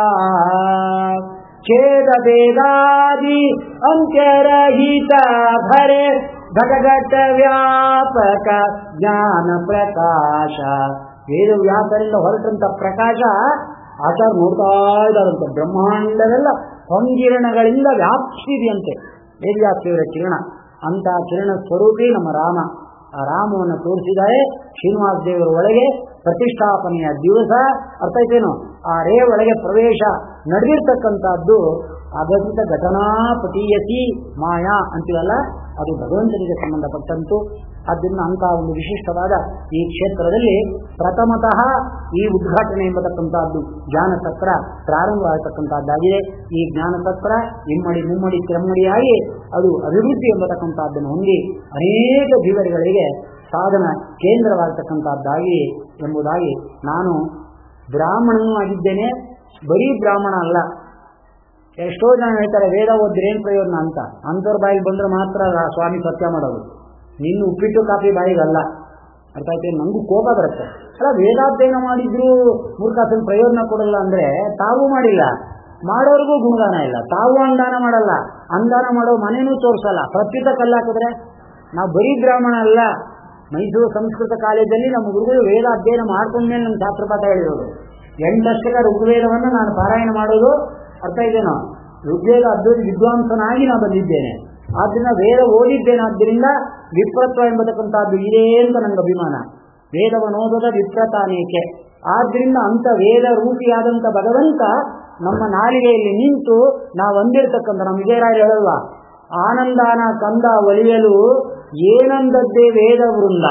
ಛೇದ ಭೇದಾದಿ ಅಂತ್ಯರಹಿತ ಭರೆ ಘಟಘಟ ವ್ಯಾಪಕ ಜ್ಞಾನ ಪ್ರಕಾಶ ವೇದ ವ್ಯಾಸರಿಂದ ಹೊರಟಂತ ಪ್ರಕಾಶ ಆಚಾರ ನೋಡ್ತಾ ಇದ್ದಾರಂತೆ ಬ್ರಹ್ಮಾಂಡವೆಲ್ಲ ಹೊಂಗಿರಣಗಳಿಂದ ವ್ಯಾಪ್ಸಿದೆಯಂತೆ ವೇದವ್ಯಾಸದೇವರ ಕಿರಣ ಅಂತ ಕಿರಣ ಸ್ವರೂಪಿ ನಮ್ಮ ರಾಮ ಆ ರಾಮವನ್ನು ತೋರಿಸಿದರೆ ಶ್ರೀನಿವಾಸ ದೇವರ ಒಳಗೆ ಪ್ರತಿಷ್ಠಾಪನೆಯ ದಿವಸ ಅರ್ಥ ಆಯ್ತೇನು ಆ ರೇ ಒಳಗೆ ಪ್ರವೇಶ ನಡೆದಿರ್ತಕ್ಕಂಥದ್ದು ಅಗತಿತ ಘಟನಾಪತೀಯಸಿ ಮಾಯಾ ಅಂತೀವಲ್ಲ ಅದು ಭಗವಂತನಿಗೆ ಸಂಬಂಧಪಟ್ಟಂತು ಆದ್ದರಿಂದ ಅಂತಹ ಒಂದು ವಿಶಿಷ್ಟವಾದ ಈ ಕ್ಷೇತ್ರದಲ್ಲಿ ಪ್ರಥಮತಃ ಈ ಉದ್ಘಾಟನೆ ಎಂಬತಕ್ಕಂಥದ್ದು ಜ್ಞಾನ ಸತ್ರ ಪ್ರಾರಂಭವಾಗತಕ್ಕಂಥದ್ದಾಗಿದೆ ಈ ಜ್ಞಾನ ಸತ್ರ ಇಮ್ಮಡಿ ಮುಮ್ಮಡಿ ಕ್ರಮಡಿಯಾಗಿ ಅದು ಅಭಿವೃದ್ಧಿ ಎಂಬತಕ್ಕಂಥದ್ದನ್ನು ಹೊಂದಿ ಅನೇಕ ಜೀವರಿಗಳಿಗೆ ಸಾಧನ ಕೇಂದ್ರವಾಗತಕ್ಕಂಥದ್ದಾಗಿ ಎಂಬುದಾಗಿ ನಾನು ಬ್ರಾಹ್ಮಣನೂ ಆಗಿದ್ದೇನೆ ಬರೀ ಬ್ರಾಹ್ಮಣ ಅಲ್ಲ ಎಷ್ಟೋ ಜನ ಹೇಳ್ತಾರೆ ವೇದ ಓದ್ರೆ ಏನ್ ಪ್ರಯೋಜನ ಅಂತ ಅಂಥವ್ರ ಬಾಯಿಗೆ ಬಂದ್ರೆ ಮಾತ್ರ ರಾ- ಸ್ವಾಮಿ ಸತ್ಯ ಮಾಡೋದು ನಿನ್ನ ಉಪ್ಪಿಟ್ಟು ಕಾಫಿ ಬಾಯಿಗಲ್ಲ ಅರ್ಥ ಆಯ್ತು ನಂಗೂ ಕೋಪ ಬರುತ್ತೆ ಅಲ್ಲ ವೇದಾಧ್ಯಯನ ಮಾಡಿದ್ರು ಮೂರ್ಖಾಸನ ಪ್ರಯೋಜನ ಕೊಡಲ್ಲ ಅಂದ್ರೆ ತಾವು ಮಾಡಿಲ್ಲ ಮಾಡೋರ್ಗೂ ಗುಣಗಾನ ಇಲ್ಲ ತಾವು ಅನುದಾನ ಮಾಡಲ್ಲ ಅನುದಾನ ಮಾಡೋ ಮನೇನೂ ತೋರಿಸಲ್ಲ ಪ್ರತ್ಯುತ ಕಲ್ಲಾಕಿದ್ರೆ ನಾವು ಬರೀ ಬ್ರಾಹ್ಮಣ ಅಲ್ಲ ಮೈಸೂರು ಸಂಸ್ಕೃತ ಕಾಲೇಜಲ್ಲಿ ನಮ್ಮ ಗುರುಗಳು ವೇದ ಅಧ್ಯಯನ ಮಾಡ್ಕೊಂಡ್ಮೇಲೆ ನಮ್ಮ ಶಾಸ್ತ್ರಪಾಠ ಹೇಳಿರೋದು ಎಂಟಷ್ಟಕ ಋಗ್ವೇದವನ್ನು ನಾನು ಪಾರಾಯಣ ಮಾಡೋದು ಅರ್ಥ ಇದೆನೋ ಋಗ್ವೇದ ಅದ್ವೈತ ವಿದ್ವಾಂಸನಾಗಿ ನಾನು ಬಂದಿದ್ದೇನೆ ಆದ್ರಿಂದ ವೇದ ಓದಿದ್ದೇನಾದ್ದರಿಂದ ವಿಪ್ರತ್ವ ಎಂಬತಕ್ಕಂಥದ್ದು ಇದೆ ಅಂತ ನಂಗೆ ಅಭಿಮಾನ ವೇದವನ್ನೋದದ ವಿಪ್ರತಾನೇಕೆ ಆದ್ರಿಂದ ಅಂತ ವೇದ ರೂಪಿಯಾದಂಥ ಭಗವಂತ ನಮ್ಮ ನಾಲಿಗೆಯಲ್ಲಿ ನಿಂತು ನಾವು ಅಂದಿರ್ತಕ್ಕಂಥ ನಮ್ಮ ವಿಜಯರಾಯರು ಹೇಳಲ್ವಾ ಆನಂದಾನ ಕಂದ ಒಲಿಯಲು ಏನಂದದ್ದೇ ವೇದ ವೃಂದ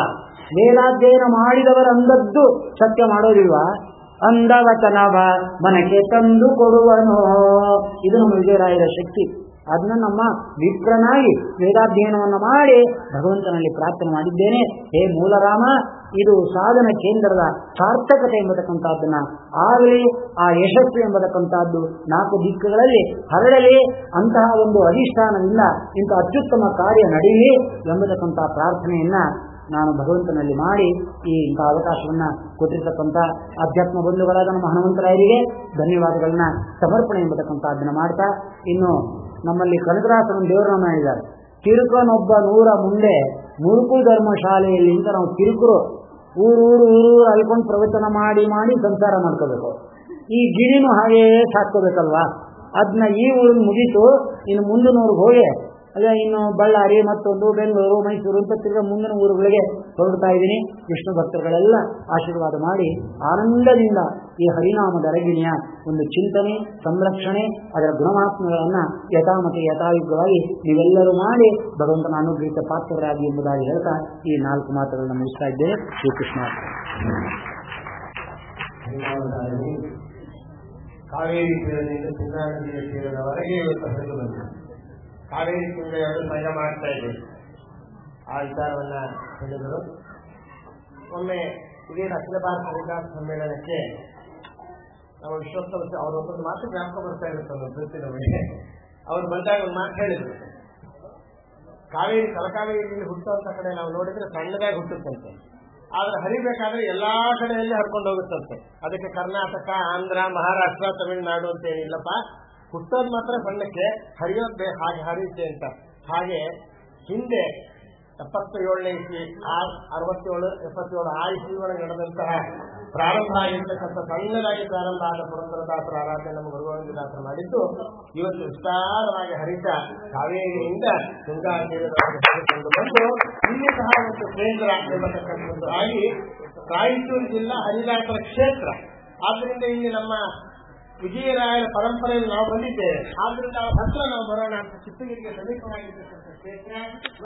ವೇದಾಧ್ಯಯನ ಮಾಡಿದವರು ಅಂದದ್ದು ಸತ್ಯ ಮಾಡೋದಿಲ್ವಾ ಅಂದವಚನವ ಮನಕ್ಕೆ ತಂದು ಕೊಡುವನು ಇದು ನಮ್ಮ ವಿಜಯರಾಯರ ಶಕ್ತಿ ಅದನ್ನ ನಮ್ಮ ವಿಪ್ರನಾಗಿ ವೇದಾಧ್ಯಯನವನ್ನು ಮಾಡಿ ಭಗವಂತನಲ್ಲಿ ಪ್ರಾರ್ಥನೆ ಮಾಡಿದ್ದೇನೆ ಹೇ ಮೂಲರಾಮ ಇದು ಸಾಧನ ಕೇಂದ್ರದ ಸಾರ್ಥಕತೆ ಎಂಬತಕ್ಕಂಥದ್ದನ್ನ ಆಗಲಿ ಆ ಯಶಸ್ಸು ಎಂಬತಕ್ಕಂಥದ್ದು ನಾಲ್ಕು ದಿಕ್ಕುಗಳಲ್ಲಿ ಹರಡಲಿ ಅಂತಹ ಒಂದು ಅಧಿಷ್ಠಾನದಿಂದ ಇಂಥ ಅತ್ಯುತ್ತಮ ಕಾರ್ಯ ನಡೆಯಲಿ ಎಂಬತಕ್ಕಂಥ ಪ್ರಾರ್ಥನೆಯನ್ನ ನಾನು ಭಗವಂತನಲ್ಲಿ ಮಾಡಿ ಈ ಇಂಥ ಅವಕಾಶವನ್ನ ಕೊಟ್ಟಿರ್ತಕ್ಕಂಥ ಅಧ್ಯಾತ್ಮ ಬಂಧುಗಳಾದ ನಮ್ಮ ಹನುಮಂತರಾಯರಿಗೆ ಧನ್ಯವಾದಗಳನ್ನ ಸಮರ್ಪಣೆ ಎಂಬತಕ್ಕಂಥದ್ದನ್ನ ಮಾಡ್ತಾ ಇನ್ನು ನಮ್ಮಲ್ಲಿ ಕನಕದಾಸನ ದೇವರನ್ನ ಹೇಳಿದ್ದಾರೆ ತಿರುಕನೊಬ್ಬ ನೂರ ಮುಂದೆ ಮುರುಕು ಧರ್ಮಶಾಲೆಯಲ್ಲಿ ಅಂತ ನಾವು ತಿರುಕರು ಊರು ಊರು ಊರು ಅಲ್ಕೊಂಡು ಪ್ರವಚನ ಮಾಡಿ ಮಾಡಿ ಸಂಸಾರ ಮಾಡ್ಕೋಬೇಕು ಈ ಗಿಣಿನೂ ಹಾಗೇ ಸಾಕ್ಕೋಬೇಕಲ್ವಾ ಅದನ್ನ ಈ ಊರಿನ ಮುಗೀತು ಇನ್ನು ಮುಂದಿನವ್ರಿಗೆ ಹೋಗಿ ಅದೇ ಇನ್ನು ಬಳ್ಳಾರಿ ಮತ್ತೊಂದು ಬೆಂಗಳೂರು ಮೈಸೂರು ಅಂತ ತಿರ್ಗಾ ಮುಂದಿನ ಊರುಗಳಿಗೆ ಹೊರಡ್ತಾ ಇದ್ದೀನಿ ವಿಷ್ಣು ಭಕ್ತರುಗಳೆಲ್ಲ ಆಶೀರ್ವಾದ ಮಾಡಿ ಆನಂದದಿಂದ ಈ ಹರಿನಾಮದ ಅರಗಿಣಿಯ ಒಂದು ಚಿಂತನೆ ಸಂರಕ್ಷಣೆ ಅದರ ಗುಣಮಾತ್ಮಗಳನ್ನ ಯಥಾಮತಿ ಯಥಾಯುಗವಾಗಿ ನೀವೆಲ್ಲರೂ ಮಾಡಿ ಭಗವಂತನ ಅನುಗ್ರಹಿತ ಪಾತ್ರರಾಗಿ ಎಂಬುದಾಗಿ ಹೇಳ್ತಾ ಈ ನಾಲ್ಕು ಮಾತುಗಳನ್ನ ಮುಗಿಸ್ತಾ ಇದ್ದೇನೆ ಶ್ರೀಕೃಷ್ಣ ಕಾವೇರಿ ತೀರದಿಂದ ಸಿಂಧಾ ನದಿಯ ತೀರದವರೆಗೆ ಇವತ್ತು ಹರಿದು ಬಂದಿದೆ ಕಾವೇರಿ ತುಂಗೆಯವರು ಮೈದ ಮಾಡ್ತಾ ಇದ್ದೇವೆ ಆ ವಿಚಾರವನ್ನ ಹೇಳಿದರು ಒಮ್ಮೆ ಇದೇ ಅಖಿಲ ಭಾರತ ವಿಕಾಸ ಸಮ್ಮೇಳನಕ್ಕೆ ನಮ್ಮ ವಿಶ್ವೋತ್ಸವ ಅವರೊಬ್ಬರು ಮಾತು ಜ್ಞಾಪಕ ಬರ್ತಾ ಇರುತ್ತೆ ಒಂದು ಪ್ರತಿ ನಮಗೆ ಅವ್ರು ಬಂದಾಗ ಒಂದು ಮಾತು ಹೇಳಿದ್ರು ಕಾವೇರಿ ತಲಕಾವೇರಿಯಲ್ಲಿ ಹುಟ್ಟುವಂತ ಕಡೆ ನಾವು ನೋಡಿದ್ರೆ ಸಣ್ಣದಾಗಿ ಹುಟ್ಟುತ್ತಂತೆ ಆದ್ರೆ ಹರಿಬೇಕಾದ್ರೆ ಎಲ್ಲಾ ಕಡೆಯಲ್ಲಿ ಹರ್ಕೊಂಡು ಹೋಗುತ್ತಂತೆ ಅದಕ್ಕೆ ಕರ್ನಾಟಕ ಆಂಧ್ರ ಮಹಾರಾಷ್ಟ್ರ ತಮಿಳುನಾಡು ಅಂತ ಏನಿಲ್ಲಪ್ಪ ಹುಟ್ಟೋದು ಮಾತ್ರ ಸಣ್ಣಕ್ಕೆ ಹರಿಯೋದ್ ಬೇ ಹಾಗೆ ಹರಿಯುತ್ತೆ ಅಂತ ಹಾಗೆ ಹಿಂದೆ ಎಪ್ಪತ್ತ ಏಳನೇ ಇಸ್ವಿ ಅರವತ್ತೇಳು ಎಪ್ಪತ್ತೇಳು ಆ ಇಸ್ವಿ ಒಳಗೆ ನಡೆದಂತಹ ಪ್ರಾರಂಭ ಆಗಿರ್ತಕ್ಕಂಥ ಸಣ್ಣದಾಗಿ ಪ್ರಾರಂಭ ಆದ ಪುರಂದರದಾಸರ ಆರಾಧನೆ ನಮ್ಮ ಗುರುಗೋವಿಂದದಾಸರು ಮಾಡಿದ್ದು ಇವತ್ತು ವಿಸ್ತಾರವಾಗಿ ಹರಿತ ಕಾವೇರಿಯಿಂದ ತುಂಗಾ ತೀರದವರೆಗೆ ಹರಿಕೊಂಡು ಬಂದು ಇಲ್ಲಿ ಸಹ ಒಂದು ಕೇಂದ್ರ ಎಂಬತಕ್ಕಂಥದ್ದು ಆಗಿ ರಾಯಚೂರು ಜಿಲ್ಲಾ ಹರಿದಾಸರ ಕ್ಷೇತ್ರ ಆದ್ರಿಂದ ಇಲ್ಲಿ ನಮ್ಮ ವಿಜಯರಾಯರ ಪರಂಪರೆಯಲ್ಲಿ ನಾವು ಬಂದಿದ್ದೇವೆ ಆದ್ರಿಂದ ಅವ್ರ ಹತ್ರ ನಾವು ಬರೋಣ ಅಂತ ಚಿತ್ತಗಿರಿಗೆ ಸಮೀಪವಾಗಿರ್ತಕ್ಕಂಥ ಕ್ಷೇತ್ರ